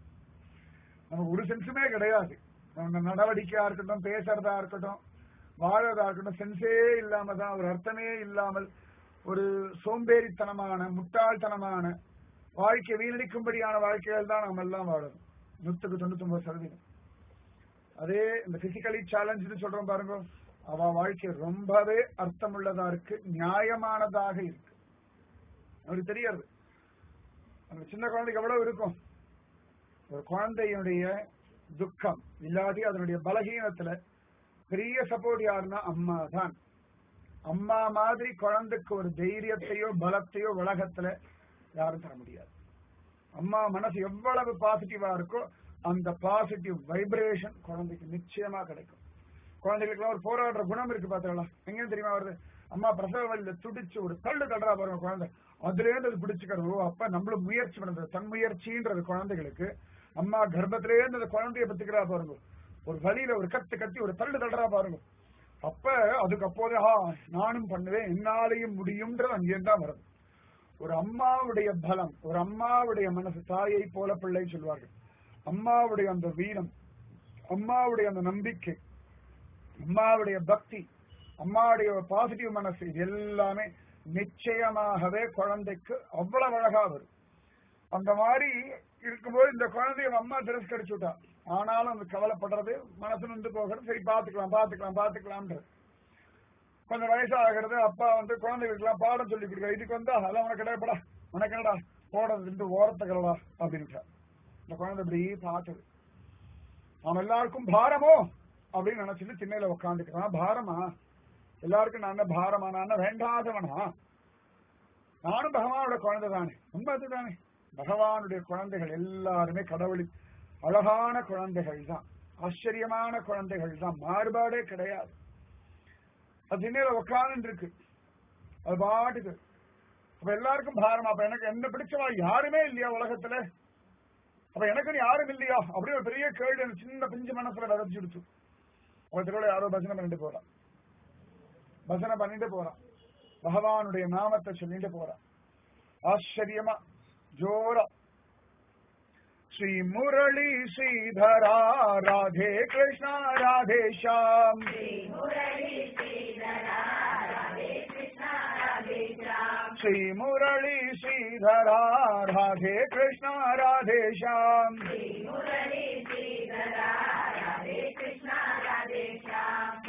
நமக்கு ஒரு சென்ஸுமே கிடையாது நம்ம நடவடிக்கையா இருக்கட்டும் பேசுறதா இருக்கட்டும் வாழறதா இருக்கட்டும் சென்ஸே இல்லாம தான் ஒரு அர்த்தமே இல்லாமல் ஒரு சோம்பேறித்தனமான முட்டாள்தனமான வாழ்க்கை வீணடிக்கும்படியான வாழ்க்கைகள் தான் நம்ம எல்லாம் வாழணும் நூத்துக்கு தொண்ணூத்தி ஒன்பது சதவீதம் அதே இந்த பிசிக்கலி சேலஞ்சுன்னு சொல்றோம் பாருங்க அவ வாழ்க்கை ரொம்பவே அர்த்தமுள்ளதா இருக்கு நியாயமானதாக இருக்கு அவருக்கு தெரியாது அந்த சின்ன குழந்தைக்கு எவ்வளவு இருக்கும் ஒரு குழந்தையினுடைய துக்கம் இல்லாட்டி அதனுடைய பலகீனத்துல பெரிய சப்போர்ட் யாருன்னா அம்மா தான் அம்மா மாதிரி குழந்தைக்கு ஒரு தைரியத்தையோ பலத்தையோ உலகத்துல யாரும் தர முடியாது அம்மா மனசு எவ்வளவு பாசிட்டிவா இருக்கோ அந்த பாசிட்டிவ் வைப்ரேஷன் குழந்தைக்கு நிச்சயமா கிடைக்கும் குழந்தைகளுக்கு ஒரு போராடுற குணம் இருக்கு பாத்தீங்களா எங்க தெரியுமா வருது அம்மா பிரசவ வழியில துடிச்சு ஒரு தள்ளு தள்ளுறா பாருங்க குழந்தை அதுல இருந்து அது பிடிச்சுக்கிறது ஓ அப்ப நம்மளும் முயற்சி பண்றது தன் முயற்சின்றது குழந்தைகளுக்கு அம்மா கர்ப்பத்திலே இருந்து அந்த குழந்தைய பத்துக்கிறா பாருங்க ஒரு வழியில ஒரு கத்து கத்தி ஒரு தள்ளு தள்ளுறா பாருங்க அப்ப அதுக்கு அப்போதே ஆ நானும் பண்ணுவேன் என்னாலையும் முடியும்ன்றது அங்கேருந்து தான் வருது ஒரு அம்மாவுடைய பலம் ஒரு அம்மாவுடைய மனசு தாயை போல பிள்ளை சொல்வார்கள் அம்மாவுடைய அந்த வீரம் அம்மாவுடைய அந்த நம்பிக்கை அம்மாவுடைய பக்தி அம்மாவுடைய பாசிட்டிவ் மனசு இது எல்லாமே நிச்சயமாகவே குழந்தைக்கு அவ்வளவு அழகா வரும் அந்த மாதிரி இருக்கும்போது இந்த குழந்தைய அம்மா திரஸ்கரிச்சு விட்டா ஆனாலும் அந்த கவலைப்படுறது மனசு நொந்து போகிறது சரி பாத்துக்கலாம் பாத்துக்கலாம் பாத்துக்கலாம்ன்றது கொஞ்சம் வயசாகிறது அப்பா வந்து குழந்தைகளுக்கு பாடம் சொல்லி கொடுக்குற இதுக்கு வந்தா அதெல்லாம் உனக்கு கிடையாப்படா உனக்கு என்னடா போடுறது ஓரத்துக்கிறடா அப்படின்னு இந்த குழந்தை இப்படி பார்த்தது அவன் எல்லாருக்கும் பாரமோ அப்படின்னு நினைச்சிட்டு திண்ணையில உட்காந்துக்கிறான் பாரமா எல்லாருக்கும் நான் என்ன பாரமா நான் என்ன வேண்டாதவனா நானும் பகவானோட குழந்தை தானே உண்மை அதுதானே பகவானுடைய குழந்தைகள் எல்லாருமே கடவுளின் அழகான குழந்தைகள் தான் ஆச்சரியமான குழந்தைகள் தான் மாறுபாடே கிடையாது அது திண்ணையில உட்கார்ந்து இருக்கு அது பாட்டுக்கு அப்ப எல்லாருக்கும் பாரமா அப்ப எனக்கு என்ன பிடிச்சவா யாருமே இல்லையா உலகத்துல அப்ப எனக்குன்னு யாரும் இல்லையா அப்படி ஒரு பெரிய கேள்வி எனக்கு சின்ன பிஞ்சு மனசுல விதைச்சுடுச்சு ஒருத்தரோட யாரோ பஜனை பண்ணிட்டு போறான் பஜனை பண்ணிட்டு போறான் பகவானுடைய நாமத்தை சொல்லிட்டு போறான் ஆச்சரியமா ஜோரா ஸ்ரீ முரளி ஸ்ரீதரா ராதே கிருஷ்ணா ராதே ஷாம் श्री मुरली श्रीधरा राधे कृष्ण राधे श्याम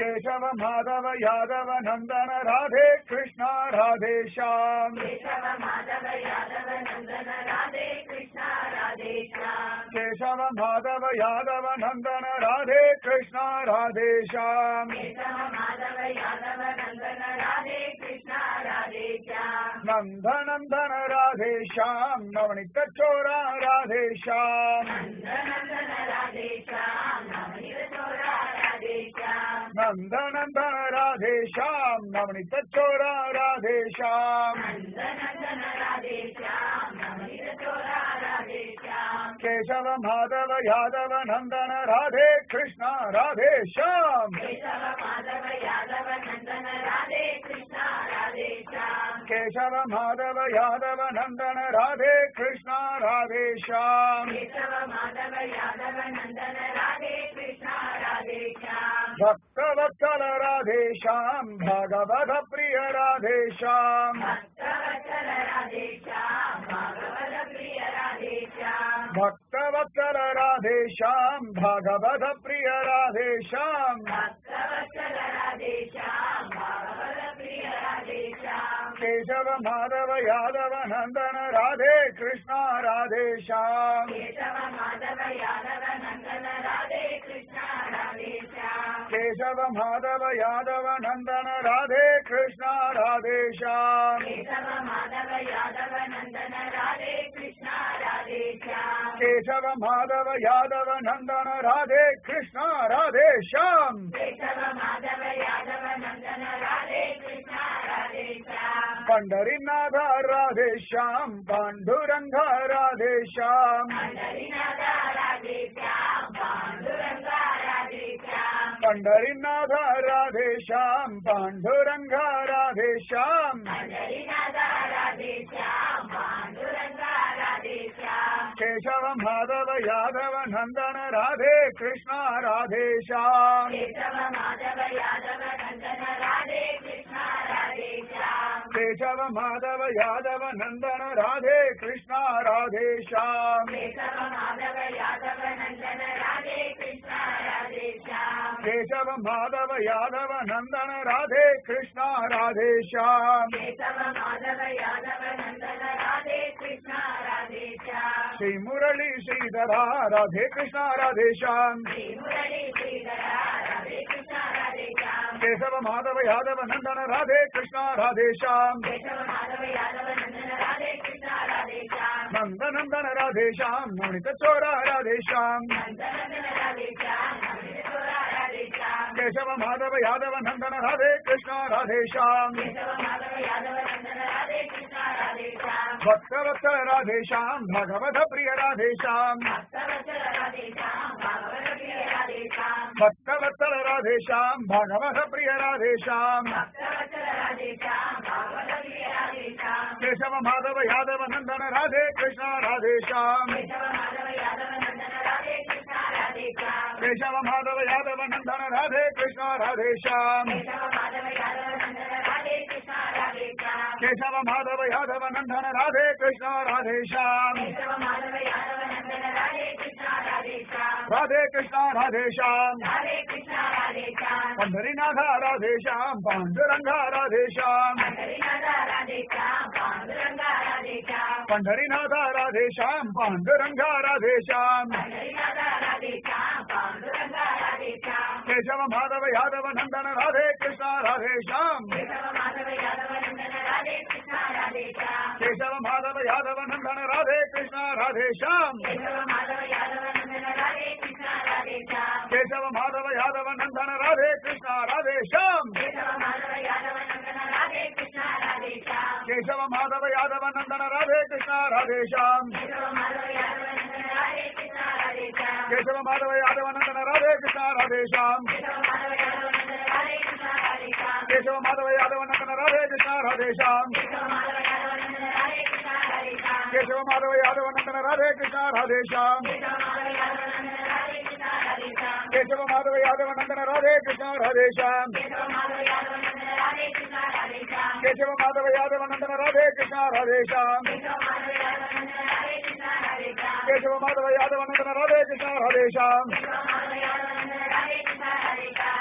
केशव माधव यादव नंदन राधे कृष्णा राधे श्याम केशव माधव यादव नंदन राधे कृष्णा राधे श्याम केशव माधव यादव नंदन राधे कृष्णा राधे श्याम केशव माधव यादव नंदन राधे कृष्णा राधे श्याम नंद नंदन राधे श्याम नवनीत चोरा राधे श्याम नंद नंदन राधे श्याम नवनीत चोरा राधे श्याम नंद नंदन राधे श्याम नवनीत चोरा राधे श्याम नंद नंदन राधे श्याम नवनीत चोरा राधे श्याम केशव माधव यादव नंदन राधे कृष्णा राधे श्याम केशव माधव यादव नंदन राधे कृष्णा राधे श्याम केशव माधव यादव नंदन राधे कृष्णा राधे श्याम केशव माधव यादव नंदन राधे कृष्णा राधे श्याम भक्त वत्सल राधे श्याम भगवत प्रिय राधे श्याम भक्तवत्सल राधे श्याम भागवत प्रिय राधे श्याम भक्त वत्सल राधे श्याम भगवत प्रिय राधे श्याम भक्तवत्सल राधे श्याम भागवत प्रिय राधे श्याम केशव माधव यादव नंदन राधे कृष्णा राधे श्याम केशव माधव यादव नंदन राधे कृष्णा राधे श्याम केशव माधव यादव नंदन राधे कृष्णा राधे श्याम केशव माधव यादव नंदन राधे कृष्णा राधे श्याम केशव माधव यादव नंदन राधे कृष्णा राधे श्याम केशव माधव यादव नंदन राधे कृष्णा राधे श्याम पंढरीनाथ राधे श्याम पांडुरंग राधे श्याम पंढरीनाथ राधे श्याम पांडुरंगा राधे श्याम पंढरीनाथ राधे श्याम पांडुरंग राधे श्याम पंढरीनाथ राधे श्याम पांडुरंगा राधे श्याम केशव माधव यादव नंदन राधे कृष्णा राधे श्याम केशव माधव यादव नंदन राधे कृष्णा राधे श्याम केशव माधव यादव नंदन राधे कृष्णा राधे श्याम केशव माधव यादव नंदन राधे कृष्णा राधे श्याम केशव माधव यादव नंदन राधे कृष्णा राधे श्याम केशव माधव यादव नंदन राधे कृष्णा राधे श्याम श्री मुरली श्रीधरा राधे कृष्णा राधे श्याम श्री मुरली श्रीधरा राधे कृष्णा राधे श्याम केशव माधव यादव नंदन राधे कृष्णा राधे श्याम केशव माधव यादव नंदन राधे कृष्णा राधे श्याम नंद नंदन राधे श्याम नवनीत चोरा राधे श्याम नंद नंदन राधे श्याम नवनीत चोरा राधे श्याम केशव माधव यादव नंदन राधे कृष्णा राधे श्याम केशव माधव यादव नंदन राधे कृष्णा राधे श्याम भक्त वत्सल राधे श्याम भगवत प्रिय राधे श्याम भक्तवत्सल राधे श्याम भागवत प्रिय राधे श्याम भक्त वत्सल राधे श्याम भगवत प्रिय राधे श्याम भक्तवत्सल राधे श्याम भागवत प्रिय राधे श्याम केशव माधव यादव नंदन राधे कृष्णा राधे श्याम केशव माधव यादव नंदन राधे कृष्णा राधे श्याम केशव माधव यादव नंदन राधे कृष्णा राधे श्याम केशव माधव यादव नंदन राधे कृष्णा राधे श्याम केशव माधव यादव नंदन राधे कृष्णा राधे श्याम केशव माधव यादव नंदन राधे कृष्णा राधे श्याम राधे कृष्णा राधे श्याम राधे कृष्णा राधे श्याम पंढरीनाथ राधे श्याम पांडुरंग राधे श्याम पंढरीनाथ राधे श्याम पांडुरंगा राधे श्याम पंढरीनाथ राधे श्याम पांडुरंग राधे श्याम पंढरीनाथ राधे श्याम पांडुरंगा राधे श्याम केशव माधव यादव नंदन राधे कृष्णा राधे श्याम केशव माधव यादव नंदन राधे कृष्णा राधे श्याम केशव माधव यादव नंदन राधे कृष्णा राधे श्याम केशव माधव यादव नंदन राधे कृष्णा राधे श्याम केशव माधव यादव नंदन राधे कृष्णा राधे श्याम केशव माधव यादव नंदन राधे कृष्णा राधे श्याम केशव माधव यादव नंदन राधे कृष्णा राधे श्याम केशव माधव यादव नंदन राधे कृष्णा राधे श्याम केशव माधव यादव नंदन राधे कृष्णा राधे श्याम केशव माधव यादव नंदन राधे कृष्णा राधे श्याम केशव माधव यादव नंदन राधे कृष्णा राधे श्याम केशव माधव यादव नंदन राधे कृष्णा राधे श्याम केशव माधव यादव नंदन राधे कृष्णा राधे श्याम केशव माधव यादव नंदन राधे कृष्णा राधे श्याम केशव माधव यादव नंदन राधे कृष्णा राधे श्याम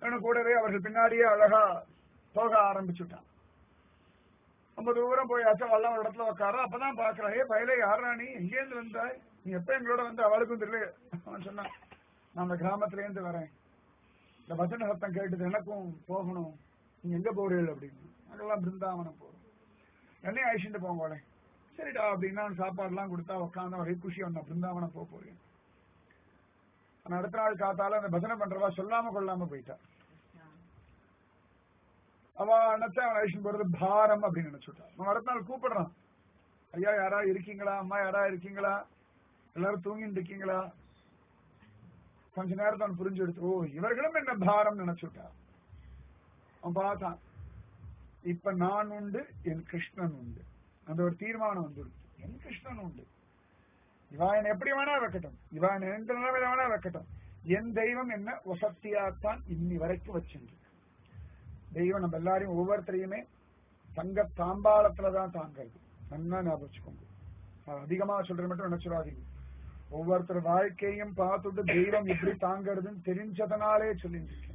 இவனு கூடவே அவர்கள் பின்னாடியே அழகா போக ஆரம்பிச்சுட்டான் ரொம்ப தூரம் போயாச்சா வல்லம் ஒரு இடத்துல உட்கார அப்பதான் பாக்குறான் ஏ பயில யாரா நீ எங்கேருந்து வந்தாய் நீ எப்ப எங்களோட வந்து அவளுக்கும் தெரியல அவன் சொன்னான் நான் அந்த கிராமத்துல இருந்து வரேன் இந்த வசன சத்தம் கேட்டது எனக்கும் போகணும் நீ எங்க போறீர்கள் அப்படின்னு அங்கெல்லாம் பிருந்தாவனம் போறோம் என்னையும் அழிச்சுட்டு போங்களே சரிடா அப்படின்னா சாப்பாடுலாம் கொடுத்தா உட்காந்து ஒரே குஷி வந்தான் பிருந்தாவனம் போக போறேன் ஆனா அடுத்த நாள் காத்தால அந்த பஜனை பண்றவா சொல்லாம கொள்ளாம போயிட்டா அவ நினைச்சா அவன் அழிச்சுட்டு போறது பாரம் அப்படின்னு நினைச்சுட்டான் அவன் அடுத்த நாள் கூப்பிடுறான் ஐயா யாரா இருக்கீங்களா அம்மா யாரா இருக்கீங்களா எல்லாரும் தூங்கிட்டு இருக்கீங்களா கொஞ்ச நேரத்தை அவன் புரிஞ்சு எடுத்து ஓ இவர்களும் என்ன பாரம் நினைச்சுட்டா அவன் பார்த்தான் இப்ப நான் உண்டு என் கிருஷ்ணன் உண்டு அந்த ஒரு தீர்மானம் வந்துடுச்சு என் கிருஷ்ணன் உண்டு இவா என்ன எப்படி வேணா வைக்கட்டும் இவா என்ன எந்த நிலைமையில வேணா வைக்கட்டும் என் தெய்வம் என்ன வசத்தியாத்தான் இன்னி வரைக்கும் வச்சிருக்கு தெய்வம் நம்ம எல்லாரையும் ஒவ்வொருத்தரையுமே தங்க தாம்பாளத்துலதான் தாங்கிறது நல்லா ஞாபகம் வச்சுக்கோங்க நான் அதிகமா சொல்றது மட்டும் நினைச்சிடாதீங்க ஒவ்வொருத்தர் வாழ்க்கையும் பார்த்துட்டு தெய்வம் எப்படி தாங்கிறதுன்னு தெரிஞ்சதனாலே சொல்லிட்டு இருக்கேன்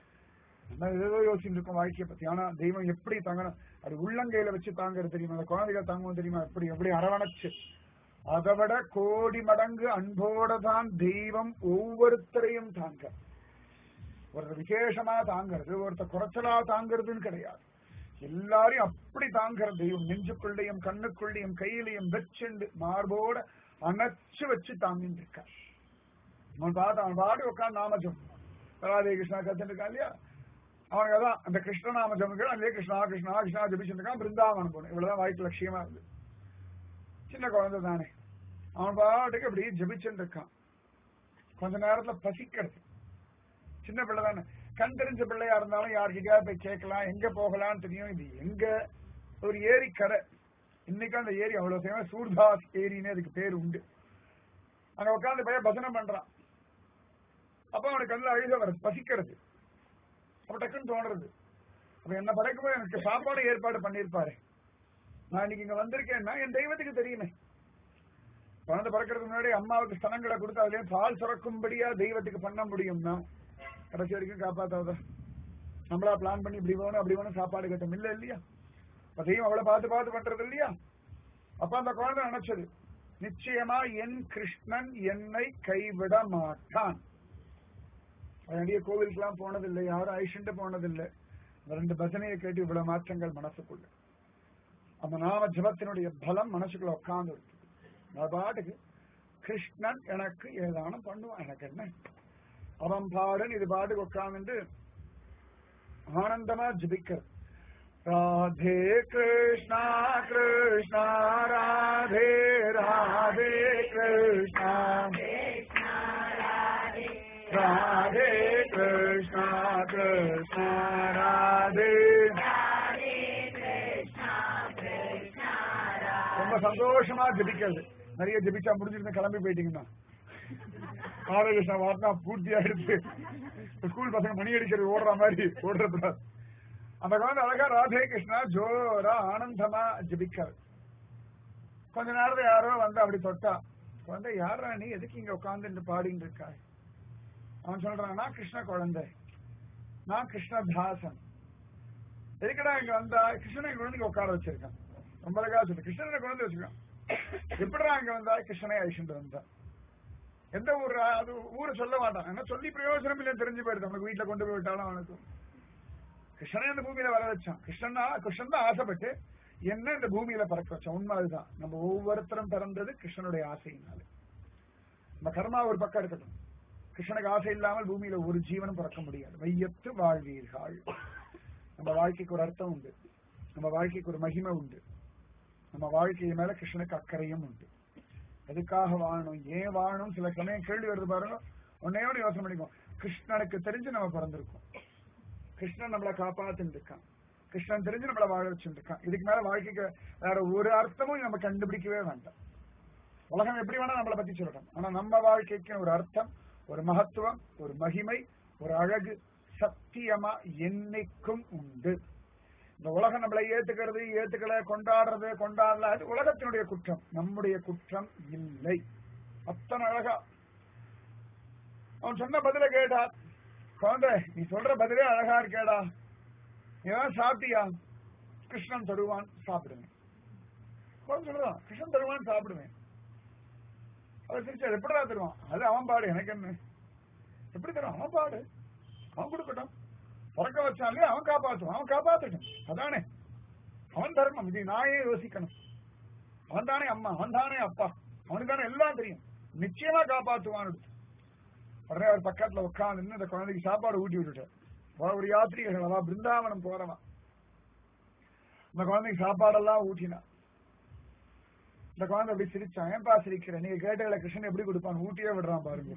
நம்ம ஏதோ யோசிச்சுட்டு இருக்கோம் வாழ்க்கையை பத்தி ஆனா தெய்வம் எப்படி தாங்கணும் அது உள்ளங்கையில வச்சு தாங்கிறது தெரியுமா அந்த குழந்தைகள் தாங்கும் தெரியுமா எப்படி எப்படி அரவணைச்சு அதை விட கோடி மடங்கு அன்போட தான் தெய்வம் ஒவ்வொருத்தரையும் தாங்க ஒருத்தர் விசேஷமா தாங்கிறது ஒருத்தர் குறைச்சலா தாங்கிறதுன்னு கிடையாது எல்லாரையும் அப்படி தாங்குற தெய்வம் நெஞ்சுக்குள்ளேயும் கண்ணுக்குள்ளேயும் கையிலையும் வச்சுண்டு மார்போட அணைச்சு வச்சு தாங்கிட்டு இருக்கார் அவன் பார்த்து அவன் பாடி உட்காந்து நாமஜம் ராதே கிருஷ்ணா கத்துட்டு இருக்கான் இல்லையா அவனுக்கு அதான் அந்த கிருஷ்ண நாம ஜபங்கள் அங்கே கிருஷ்ணா கிருஷ்ணா கிருஷ்ணா ஜபிச்சுட்டு இருக்கான் பிருந்தாவனம் போகணும் இவ்வளவுதான் வாழ்க்கை லட்சியமா இருந்து சின்ன குழந்தை தானே அவன் பாட்டுக்கு இப்படி ஜபிச்சுட்டு இருக்கான் கொஞ்ச நேரத்துல பசிக்கிறது சின்ன பிள்ளை தானே கண் தெரிஞ்ச பிள்ளையா இருந்தாலும் யார்கிட்டயா போய் கேட்கலாம் எங்க போகலாம்னு தெரியும் இது எங்க ஒரு ஏரி கரை இன்னைக்கு அந்த ஏரி அவ்வளவு ஃபேமஸ் சூர்தாஸ் ஏரின்னு அதுக்கு பேர் உண்டு அங்க உட்காந்து பையன் பஜனை பண்றான் அப்ப அவனுக்கு கண்ணில் அழுக வருது பசிக்கிறது அப்ப டக்குன்னு தோணுறது அப்ப என்ன படைக்கும்போது எனக்கு சாப்பாடு ஏற்பாடு பண்ணிருப்பாரு நான் இன்னைக்கு இங்க வந்திருக்கேன்னா என் தெய்வத்துக்கு தெரியுமே குழந்தை பிறக்கிறதுக்கு முன்னாடி அம்மாவுக்கு ஸ்தனங்களை கொடுத்து அதுலயும் பால் சுரக்கும்படியா தெய்வத்துக்கு பண்ண முடியும்னா கடைசி வரைக்கும் காப்பாத்தாத நம்மளா பிளான் பண்ணி இப்படி வேணும் அப்படி வேணும் சாப்பாடு கட்டும் இல்ல இல்லையா அப்ப தெய்வம் அவ்வளவு பார்த்து பார்த்து பண்றது இல்லையா அப்ப அந்த குழந்தை நினைச்சது நிச்சயமா என் கிருஷ்ணன் என்னை கைவிட மாட்டான் நிறைய கோவிலுக்கெல்லாம் போனதில்லை யாரும் ஐஷண்டு போனதில்லை இந்த ரெண்டு பஜனையை கேட்டு இவ்வளவு மாற்றங்கள் மனசுக்குள்ள அந்த நாம ஜபத்தினுடைய பலம் மனசுக்குள்ள உட்கார்ந்து இருக்கு நான் பாட்டுக்கு கிருஷ்ணன் எனக்கு ஏதானும் பண்ணுவான் எனக்கு என்ன அவன் பாடன் இது பாட்டுக்கு உட்கார்ந்து ஆனந்தமா ஜபிக்கிறது ராதே கிருஷ்ணா கிருஷ்ணா ராதே ராதே கிருஷ்ணா ராதே கிருஷ்ணா கிருஷ்ணா ராதே ரொம்ப சந்தோஷமா ஜபிக்கிறது நிறைய ஜபிச்சா முடிஞ்சிருந்த கிளம்பி போயிட்டீங்கன்னா ராதே கிருஷ்ணா வார்த்தா பூர்த்தி ஆயிடுச்சு ஸ்கூல் பசங்க மணி அடிக்கிறது ஓடுற மாதிரி ஓடுறது அந்த குழந்தை அழகா ராதே கிருஷ்ணா ஜோரா ஆனந்தமா ஜபிக்கிறது கொஞ்ச நேரத்துல யாரோ வந்து அப்படி தொட்டா குழந்தை யாரா நீ எதுக்கு இங்க உட்கார்ந்து பாடிட்டு இருக்காய் அவன் சொல்றான் நான் கிருஷ்ண குழந்தை நான் கிருஷ்ணதாசன் எதுக்கடா இங்க வந்தா கிருஷ்ணனை இங்க வந்து உட்கார வச்சிருக்கான் ரொம்ப அழகா சொல்லு கிருஷ்ணனை குழந்தை வச்சிருக்கான் எப்படிடா இங்க வந்தா கிருஷ்ணனை அழிச்சுட்டு வந்தா எந்த ஊர் அது ஊரை சொல்ல மாட்டான் என்ன சொல்லி பிரயோஜனம் இல்லைன்னு தெரிஞ்சு போயிடுது அவனுக்கு வீட்டுல கொண்டு போய் விட்டாலும் அவனுக்கு கிருஷ்ணனை இந்த பூமியில வர வச்சான் கிருஷ்ணன் கிருஷ்ணன் தான் ஆசைப்பட்டு என்ன இந்த பூமியில பறக்க வச்சான் உண்மை அதுதான் நம்ம ஒவ்வொருத்தரும் பிறந்தது கிருஷ்ணனுடைய ஆசையினால நம்ம கர்மா ஒரு பக்கம் இருக்கட்டும் கிருஷ்ணனுக்கு ஆசை இல்லாமல் பூமியில ஒரு ஜீவனும் பிறக்க முடியாது வையத்து வாழ்வீர்கள் நம்ம வாழ்க்கைக்கு ஒரு அர்த்தம் உண்டு நம்ம வாழ்க்கைக்கு ஒரு மகிமை உண்டு நம்ம வாழ்க்கை மேல கிருஷ்ணனுக்கு அக்கறையும் உண்டு எதுக்காக வாழணும் ஏன் வாழணும் சில சமயம் கேள்வி வருது பாருங்க ஒன்னே ஒன்று யோசனை பண்ணிக்கோ கிருஷ்ணனுக்கு தெரிஞ்சு நம்ம பிறந்திருக்கோம் கிருஷ்ணன் நம்மளை காப்பாத்தின்னு இருக்கான் கிருஷ்ணன் தெரிஞ்சு நம்மளை வாழ வச்சுட்டு இருக்கான் இதுக்கு மேல வாழ்க்கைக்கு வேற ஒரு அர்த்தமும் நம்ம கண்டுபிடிக்கவே வேண்டாம் உலகம் எப்படி வேணா நம்மளை பத்தி சொல்லட்டும் ஆனா நம்ம வாழ்க்கைக்கு ஒரு அர்த்தம் ஒரு மகத்துவம் ஒரு மகிமை ஒரு அழகு சத்தியமா என்னைக்கும் உண்டு இந்த உலகம் நம்மளை ஏத்துக்கிறது ஏத்துக்கல கொண்டாடுறது கொண்டாடல அது உலகத்தினுடைய குற்றம் நம்முடைய குற்றம் இல்லை அத்தனை அழகா அவன் சொன்ன பதில கேட்டார் குழந்தை நீ சொல்ற பதிலே அழகா இருக்கேடா நீ ஏதாவது சாப்பிட்டியா கிருஷ்ணன் தருவான் சாப்பிடுவேன் குழந்தை சொல்லுவான் கிருஷ்ணன் தருவான் சாப்பிடுவேன் அவர் சிரிச்சார் எப்படிடா தருவான் அது அவன் பாடு எனக்கு என்ன எப்படி தருவான் அவன் பாடு அவன் கொடுக்கட்டும் பிறக்க வச்சாலே அவன் காப்பாற்றுவான் அவன் காப்பாற்றட்டும் அதானே அவன் தர்மம் இது நான் ஏன் யோசிக்கணும் அவன் தானே அம்மா அவன் தானே அப்பா அவனுக்கு தானே எல்லாம் தெரியும் நிச்சயமா காப்பாற்றுவான் உடனே அவர் பக்கத்துல உட்காந்து இந்த குழந்தைக்கு சாப்பாடு ஊட்டி விட்டுட்டார் அவ ஒரு யாத்திரிகர்கள் அவ பிருந்தாவனம் போறவன் இந்த குழந்தைக்கு சாப்பாடெல்லாம் ஊட்டினா இந்த குழந்தை அப்படி சிரிச்சான் ஏன்பா சிரிக்கிறேன் நீங்க கேட்டல கிருஷ்ணன் எப்படி கொடுப்பான் ஊட்டியே விடுறான் பாருங்க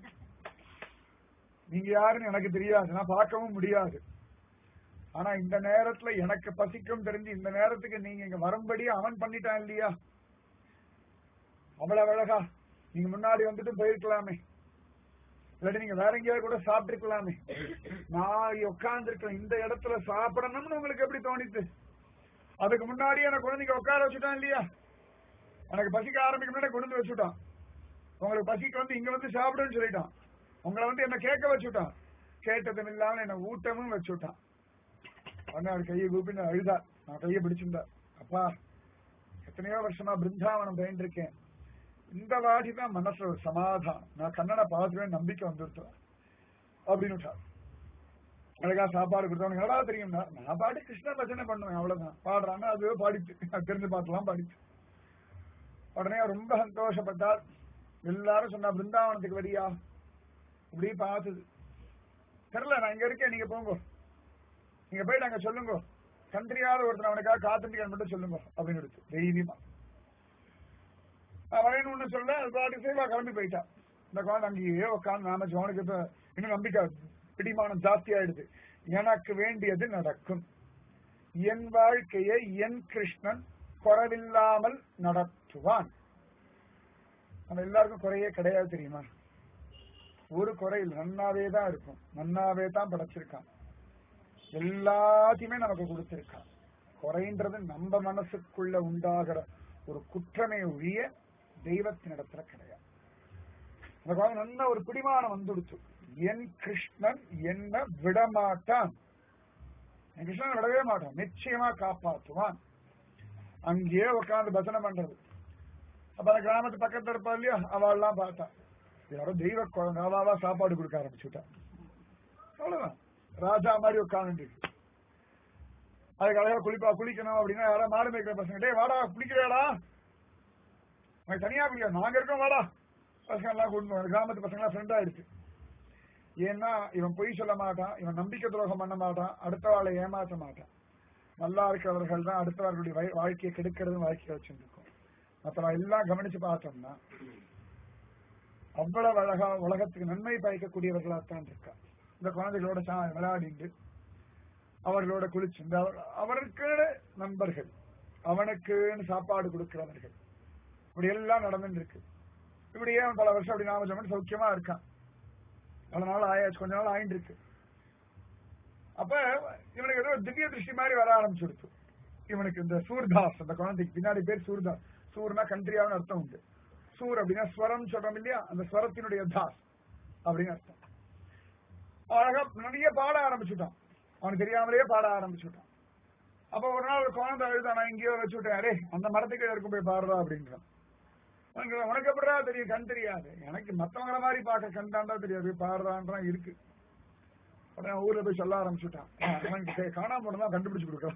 நீங்க யாருன்னு எனக்கு தெரியாது நான் பார்க்கவும் முடியாது ஆனா இந்த நேரத்துல எனக்கு பசிக்கும் தெரிஞ்சு இந்த நேரத்துக்கு நீங்க இங்க வரும்படி அவன் பண்ணிட்டான் இல்லையா அவ்வளவு அழகா நீங்க முன்னாடி வந்துட்டு போயிருக்கலாமே இல்லாட்டி நீங்க வேற எங்கேயாவது கூட சாப்பிட்டுருக்கலாமே நான் உட்கார்ந்து இந்த இடத்துல சாப்பிடணும்னு உங்களுக்கு எப்படி தோணித்து அதுக்கு முன்னாடியே எனக்கு குழந்தைங்க உட்கார வச்சுட்டான் இல்லையா எனக்கு பசிக்க ஆரம்பிக்க முன்னாடி கொண்டு வந்து வச்சுட்டான் உங்களுக்கு பசிக்கு வந்து இங்க வந்து சாப்பிடுன்னு சொல்லிட்டான் உங்களை வந்து என்ன கேட்க வச்சுட்டான் கேட்டதும் இல்லாம என்ன ஊட்டமும் வச்சுட்டான் உடனே அவர் கையை கூப்பின்னு அழுதா நான் கையை பிடிச்சிருந்தா அப்பா எத்தனையோ வருஷமா பிருந்தாவனம் பயின்றிருக்கேன் இந்த வாட்டி தான் மனசுல ஒரு சமாதானம் நான் கண்ணனை பார்த்துருவேன் நம்பிக்கை வந்துருத்தேன் அப்படின்னு விட்டார். அழகா சாப்பாடு கொடுத்தவனுக்கு நல்லா தெரியும் நான் பாடி கிருஷ்ண பஜனை பண்ணுவேன் அவ்வளவுதான் பாடுறாங்க அதுவே பாடிச்சு அது தெரிஞ்ச பாட்டெல்லாம் பாடிச்சு உடனே அவர் ரொம்ப சந்தோஷப்பட்டார் எல்லாரும் சொன்னா பிருந்தாவனத்துக்கு வரியா இப்படி பார்த்தது தெரியல நான் இங்க இருக்கேன் நீங்க போங்க நீங்க போயிட்டு அங்க சொல்லுங்க கந்திரியாத ஒருத்தர் அவனுக்காக காத்துட்டு மட்டும் சொல்லுங்க அப்படின்னு எடுத்து தைரியமா நான் வரேன்னு சொல்ல அது பாட்டு சேவா கிளம்பி போயிட்டா இந்த குழந்தை அங்கேயே உட்காந்து நாம அவனுக்கு இப்ப இன்னும் நம்பிக்கை பிடிமானம் ஜாஸ்தி ஆயிடுது எனக்கு வேண்டியது நடக்கும் என் வாழ்க்கையை என் கிருஷ்ணன் குறவில்லாமல் நடத்துவான் நம்ம எல்லாருக்கும் குறையே கிடையாது தெரியுமா ஒரு குறையில் நன்னாவே தான் இருக்கும் நன்னாவே தான் படைச்சிருக்கான் எல்லாத்தையுமே நமக்கு கொடுத்திருக்கான் குறைன்றது நம்ம மனசுக்குள்ள உண்டாகிற ஒரு குற்றமே ஒழிய தெய்வத்தினிடத்துல கிடையாது அந்த குழந்தை நல்ல ஒரு பிடிமானம் வந்துடுச்சு என் கிருஷ்ணன் என்ன விடமாட்டான் என் கிருஷ்ணன் விடவே மாட்டான் நிச்சயமா காப்பாற்றுவான் அங்கேயே உட்கார்ந்து பஜனை பண்றது அப்ப அந்த கிராமத்து பக்கத்துல இருப்பா இல்லையா அவள்லாம் பார்த்தா யாரோ தெய்வ குழந்தை அவாவா சாப்பாடு கொடுக்க ஆரம்பிச்சுட்டா அவ்வளவுதான் ராஜா மாதிரி உட்கார்ந்து அதுக்கு அழகா குளிப்பா குளிக்கணும் அப்படின்னா யாராவது மாடு மேய்க்கிற பசங்க டேய் வாடா குளிக்கிறியாடா உனக்கு தனியா குளிக்க நாங்க இருக்கோம் வாடா பசங்க எல்லாம் கூட்டு வந்து கிராமத்து பசங்க எல்லாம் ஃப்ரெண்ட் ஆயிடுச்சு ஏன்னா இவன் பொய் சொல்ல மாட்டான் இவன் நம்பிக்கை துரோகம் பண்ண மாட்டான் அடுத்தவாளை ஏமாற்ற மாட்டான் நல்லா இருக்கிறவர்கள் தான் அடுத்தவர்களுடைய வா- வாழ்க்கையை கெடுக்கிறது வாழ்க்கையை வச்சுருக்கோம் மற்றவ எல்லாம் கவனிச்சு பார்த்தோம்னா அவ்வளவு அழகா உலகத்துக்கு நன்மை பயக்கக்கூடியவர்களாத்தான் இருக்கா இந்த குழந்தைகளோட சா- விளையாடிட்டு அவர்களோட குளிச்சு இந்த அவ- அவருக்கு நண்பர்கள் அவனுக்குன்னு சாப்பாடு கொடுக்கிறவர்கள் இப்படி எல்லாம் நடந்துட்டு இருக்கு இப்படியே அவன் பல வருஷம் அப்படி நாம சொன்ன சௌக்கியமா இருக்கான் பல நாள் ஆயாச்சு கொஞ்ச நாள் ஆயிட்டு இருக்கு அப்ப இவனுக்கு ஏதோ திவ்ய திருஷ்டி மாதிரி வர ஆரம்பிச்சுடுச்சு இவனுக்கு இந்த சூர்தாஸ் அந்த குழந்தைக்கு பின்னாடி பேர் சூர்தாஸ் சூர்னா கண்ட்ரியான்னு அர்த்தம் உண்டு சூர் அப்படின்னா ஸ்வரம் சொல்றோம் இல்லையா அந்த ஸ்வரத்தினுடைய தாஸ் அப்படின்னு அர்த்தம் அழகா நிறைய பாட ஆரம்பிச்சுட்டான் அவனுக்கு தெரியாமலேயே பாட ஆரம்பிச்சுட்டான் அப்ப ஒரு நாள் ஒரு குழந்தை அழுதா நான் இங்கேயோ வச்சு விட்டேன் அரே அந்த மரத்துக்கு இருக்கும் போய் பாடுறா அப்படின்றான் அவனுக்கு, உனக்கு எப்படிடா தெரியும் கண் தெரியாது எனக்கு மத்தவங்கள மாதிரி பார்க்க கண் தாண்டா தெரியாது பாடுறான்றான் இருக்கு உடனே ஊர்ல போய் சொல்ல ஆரம்பிச்சுட்டான் அவனுக்கு சரி, காணாம போனதான் கண்டுபிடிச்சு கொடுக்கலாம்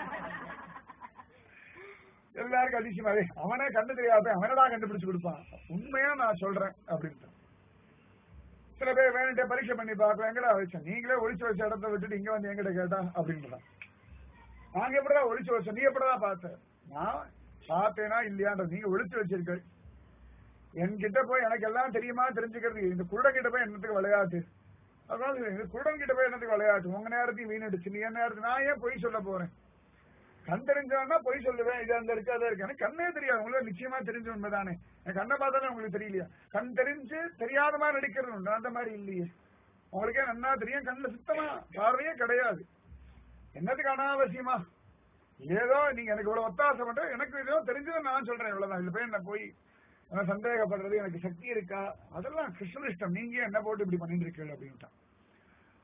எல்லாருக்கும் அதிசயமா "ஏய், அவனே கண்டு தெரியாத அவனடா கண்டுபிடிச்சு கொடுப்பான் உண்மையா நான் சொல்றேன் அப்படின்ட்டு சில பேர் வேணுட்டே பரீட்சை பண்ணி பார்க்கலாம் எங்கடா வச்சேன் நீங்களே ஒளிச்சு வச்ச இடத்த விட்டுட்டு இங்க வந்து எங்கிட்ட கேட்டா அப்படின்றான் நாங்க எப்படிடா ஒளிச்சு வச்சோம் நீ எப்படிடா பார்த்த நான் பார்த்தேனா இல்லையான்றது நீங்க ஒளிச்சு வச்சிருக்க என்கிட்ட போய் எனக்கு எல்லாம் தெரியுமா தெரிஞ்சுக்கிறது இந்த குருடன் கிட்ட போய் என்னத்துக்கு விளையாட்டு அதாவது இந்த குருடன் கிட்ட போய் என்னத்துக்கு விளையாட்டு உங்க நேரத்தையும் வீணடிச்சு நீ என்ன நேரத்துக்கு நான் ஏன் பொய் சொல்ல போறேன் கண் தெரிஞ்சவன்னா பொய் சொல்லுவேன் இது அந்த இருக்கு அதான் இருக்கு எனக்கு கண்ணே தெரியாது உங்களுக்கு நிச்சயமா தெரிஞ்ச உண்மைதானே எனக்கு கண்ணை பார்த்தாலே உங்களுக்கு தெரியலையா கண் தெரிஞ்சு தெரியாத மாதிரி நடிக்கிறது உண்டு அந்த மாதிரி இல்லையே உங்களுக்கே நன்னா தெரியும் கண்ணுல சுத்தமா பார்வையே கிடையாது என்னத்துக்கு அனாவசியமா ஏதோ நீங்க எனக்கு இவ்வளவு ஒத்தாசை பண்ற எனக்கு ஏதோ தெரிஞ்சதை நான் சொல்றேன் இவ்வளவுதான் இதுல போய் என்ன போய் என்ன சந்தேகப்படுறது எனக்கு சக்தி இருக்கா அதெல்லாம் கிருஷ்ணனிஷ்டம் நீங்க என்ன போட்டு இப்படி பண்ணிட்டு இருக்கீங்க அப்படின்ட்டான்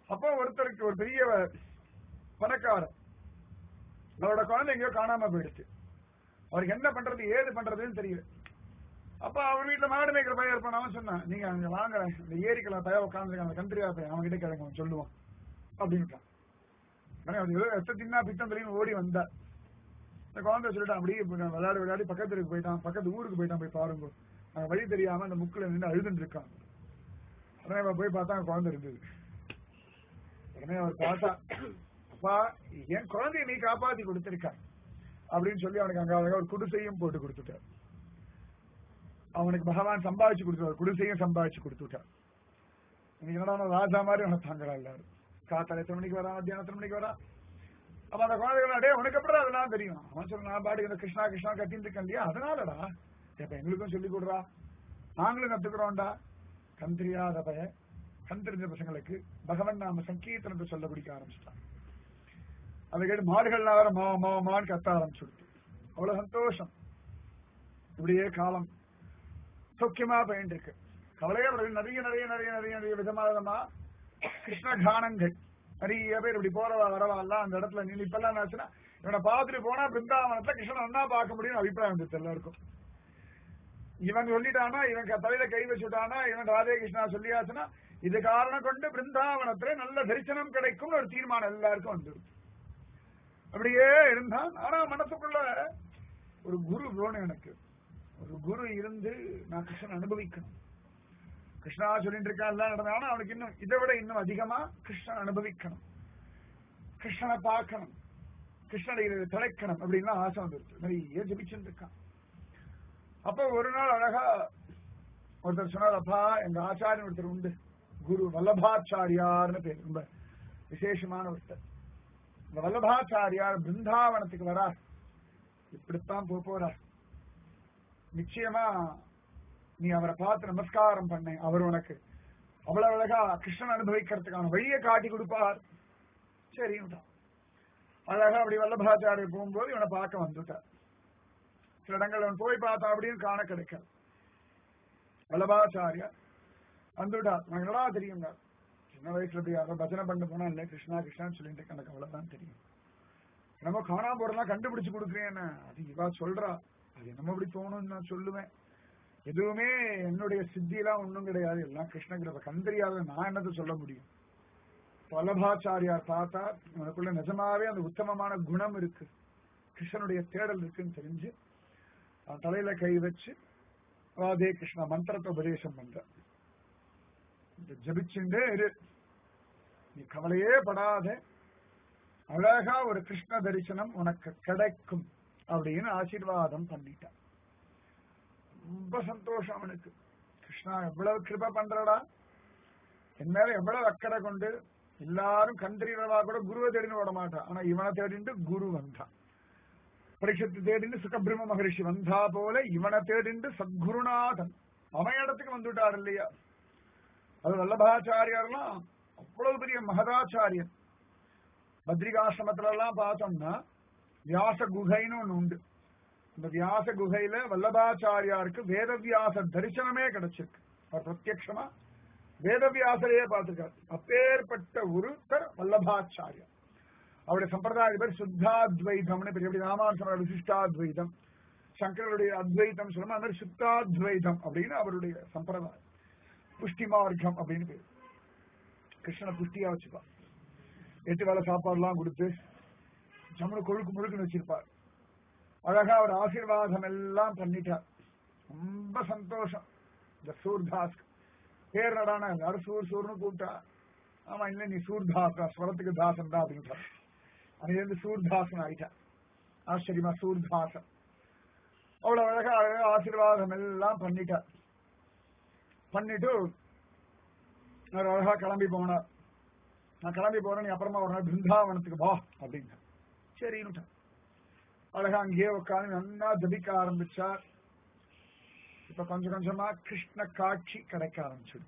அப்போ ஒருத்தருக்கு ஒரு பெரிய பணக்காரர் அவரோட குழந்தை எங்கேயோ காணாம போயிடுச்சு அவருக்கு என்ன பண்றது ஏது பண்றதுன்னு தெரியல அப்ப அவர் வீட்டுல மாடு மேய்க்கிற பையன் இருப்பான் அவன் சொன்னான் நீங்க அங்க வாங்குற இந்த ஏரிக்கல பையன் உட்காந்துருக்க அந்த கந்திரியா பையன் அவன் கிட்ட கிடங்க அவன் சொல்லுவான் அப்படின்ட்டான் உடனே அவர் ஏதோ எத்த தின்னா பித்தம் தெரியும் ஓடி வந்தா இந்த குழந்தை சொல்லிட்டான் அப்படியே இப்ப நான் விளையாடி விளையாடி பக்கத்துக்கு போயிட்டான் பக்கத்து ஊருக்கு போயிட்டான் போய் பாருங்க அவன் வழி தெரியாம அந்த முக்குல நின்று அழுதுன்னு இருக்கான் உடனே அவன் போய் பார்த்தா அந்த குழந்தை இருந்தது உடனே அவர் பார்த்தா அப்பா என் குழந்தைய நீ காப்பாத்தி கொடுத்திருக்க அப்படின்னு சொல்லி அவனுக்கு அங்க அழகா ஒரு குடிசையும் போட்டு கொடுத்துட்டார் அவனுக்கு பகவான் சம்பாதிச்சு கொடுத்துட்டார் குடிசையும் சம்பாதிச்சு கொடுத்துட்டார் இன்னைக்கு என்னடா ராஜா மாதிரி அவனை தாங்குறா எல்லாரும் காத்தால எத்தனை மணிக்கு வரா மத்தியானம் எத்தனை மணிக்கு வரா அப்ப அந்த குழந்தைகள் டே உனக்கு எப்படி அதெல்லாம் தெரியும் அவன் சொல்ல நான் பாட்டுக்கு இந்த கிருஷ்ணா கிருஷ்ணா கத்தின்னு இருக்கேன் இல்லையா அதனாலடா இப்ப எங்களுக்கும் சொல்லி கொடுறா நாங்களும் கத்துக்கிறோம்டா கண் தெரியாத பையன் கண் தெரிஞ்ச பசங்களுக்கு பகவன் நாம சங்கீர்த்தனத்தை சொல்ல பிடிக்க ஆரம்பிச்சிட்டான் அதை கேட்டு மாடுகள்லாம் வேற மா மா மான்னு கத்த ஆரம்பிச்சுடுது அவ்வளவு சந்தோஷம் இப்படியே காலம் சௌக்கியமா போயிட்டு இருக்கு கவலையே படல நிறைய நிறைய நிறைய நிறைய நிறைய விதமா விதமா கிருஷ்ண கானங்கள் நிறைய பேர் இப்படி போறவா வரவா எல்லாம் அந்த இடத்துல நீ இப்பெல்லாம் என்னாச்சுன்னா இவனை பார்த்துட்டு போனா பிருந்தாவனத்துல கிருஷ்ணன் ஒன்னா பார்க்க முடியும் அபிப்பிராயம் இருந்துச்சு எல்லாருக்கும் இவன் சொல்லிட்டானா இவன் க- தலையில கை வச்சுட்டானா இவன் ராதே கிருஷ்ணா சொல்லியாச்சுன்னா இது காரணம் கொண்டு பிருந்தாவனத்துல நல்ல தரிசனம் கிடைக்கும்னு ஒரு தீர்மானம் எல்லாருக்கும் வந்துருச்சு அப்படியே இருந்தான் ஆனா மனசுக்குள்ள ஒரு குரு வேணும் எனக்கு ஒரு குரு இருந்து நான் கிருஷ்ணன் அனுபவிக்கணும் கிருஷ்ணா சொல்லிட்டு இருக்கான் எல்லாம் நடந்தா ஆனா அவனுக்கு இன்னும் இதை விட இன்னும் அதிகமா கிருஷ்ணன் அனுபவிக்கணும் கிருஷ்ணனை பார்க்கணும் கிருஷ்ணனை திளைக்கணும் அப்படின்னு ஆசை வந்துருச்சு நிறைய ஜபிச்சுட்டு இருக்கான் அப்ப ஒரு நாள் அழகா ஒருத்தர் சொன்னார் அப்பா எங்க ஆச்சாரியன் ஒருத்தர் உண்டு குரு வல்லபாச்சாரியார்னு பேர் ரொம்ப விசேஷமான ஒருத்தர் இந்த வல்லபாச்சாரியார் பிருந்தாவனத்துக்கு வரார் இப்படித்தான் போக போறார் நிச்சயமா நீ அவரை பார்த்து நமஸ்காரம் பண்ண அவர் உனக்கு அவ்வளவு அழகா கிருஷ்ணன் அனுபவிக்கிறதுக்கான வழியை காட்டி கொடுப்பார் சரி அழகா அப்படி வல்லபாச்சாரியர் போகும்போது இவனை பார்க்க வந்துட்டார் சில இடங்கள் அவன் போய் பார்த்தான் அப்படின்னு காண கிடைக்காது வல்லபாச்சாரியா வந்துட்டா உனக்கு என்னடா தெரியுங்க சின்ன வயசுல போய் யாரோ பஜனை பண்ண போனா இல்ல கிருஷ்ணா கிருஷ்ணான்னு சொல்லிட்டு இருக்க, எனக்கு அவ்வளவுதான் தெரியும் நம்ம காணாம போறதெல்லாம் கண்டுபிடிச்சு கொடுக்குறேன்னு அது இவா சொல்றா அது என்னமோ அப்படி தோணும்னு நான் சொல்லுவேன் எதுவுமே என்னுடைய சித்தியெல்லாம் ஒண்ணும் கிடையாது எல்லாம் கிருஷ்ண கிருப கண்டறியாத நான் என்னது சொல்ல முடியும் வல்லபாச்சாரியார் பார்த்தா உனக்குள்ள நிஜமாவே அந்த உத்தமமான குணம் இருக்கு கிருஷ்ணனுடைய தேடல் இருக்குன்னு தெரிஞ்சு அவன் தலையில கை வச்சு ராதே கிருஷ்ணா மந்திரத்தை உபதேசம் பண்ற இந்த ஜபிச்சுட்டே இரு நீ கவலையே படாத அழகா ஒரு கிருஷ்ண தரிசனம் உனக்கு கிடைக்கும் அப்படின்னு ஆசீர்வாதம் பண்ணிட்டான் ரொம்ப சந்தோஷம் அவனுக்கு கிருஷ்ணா எவ்வளவு கிருப பண்றடா என் மேல எவ்வளவு அக்கறை கொண்டு எல்லாரும் கண்டறிவா கூட குருவை தேடின்னு விட மாட்டான் ஆனா இவனை தேடிட்டு குரு வந்தான் பரீட்சத்து தேடிண்டு சுகபிரம்ம மகரிஷி வந்தா போல இவனை தேடிண்டு சத்குருநாதன் அவன் இடத்துக்கு வந்துட்டார் இல்லையா அது வல்லபாச்சாரியார்லாம் அவ்வளவு பெரிய மகதாச்சாரியன் பத்ரிகாசிரமத்துல எல்லாம் பார்த்தோம்னா வியாச குகைன்னு ஒண்ணு உண்டு இந்த வியாச குகையில வல்லபாச்சாரியாருக்கு வேதவியாச தரிசனமே கிடைச்சிருக்கு அவர் பிரத்யக்ஷமா வேதவியாசரையே பார்த்திருக்காரு அப்பேற்பட்ட ஒருத்தர் வல்லபாச்சாரியார் அவருடைய சம்பிரதாய பேர் சுத்தாத்வைதம்னு பேர் எப்படி ராமானுசனோட விசிஷ்டாத்வைதம் சங்கரருடைய அத்வைதம் சொல்லணும் அந்த மாதிரி சுத்தாத்வைதம் அப்படின்னு அவருடைய சம்பிரதாயம் புஷ்டி மார்க்கம் அப்படின்னு பேர் கிருஷ்ணனை புஷ்டியா வச்சுப்பார் எட்டு வேலை சாப்பாடுலாம் கொடுத்து ஜம்முனு கொழுக்கு முழுக்குன்னு வச்சிருப்பார் அழகா அவர் ஆசீர்வாதம் எல்லாம் பண்ணிட்டார் ரொம்ப சந்தோஷம் இந்த சூர்தாஸ் பேர் நடான எல்லாரும் சூர் சூர்னு கூப்பிட்டா ஆமா இல்ல நீ சூர்தாஸ் ஸ்வரத்துக்கு தாசன் தான் அப்படின்ட்டா அங்கிருந்து சூர்தாசன் ஆயிட்டா ஆச்சரியமா சூர்தாசன் அவ்வளவு அழகா அழகா ஆசீர்வாதம் எல்லாம் பண்ணிட்டார் பண்ணிட்டு அவர் அழகா கிளம்பி போனார் நான் கிளம்பி போறேன் நீ அப்புறமா ஒரு நாள் பிருந்தாவனத்துக்கு வா அப்படின்னா சரின்னு அழகா அங்கேயே உட்காந்து நல்லா ஜபிக்க ஆரம்பிச்சார் இப்ப கொஞ்சம் கொஞ்சமா கிருஷ்ண காட்சி கிடைக்க ஆரம்பிச்சிடுது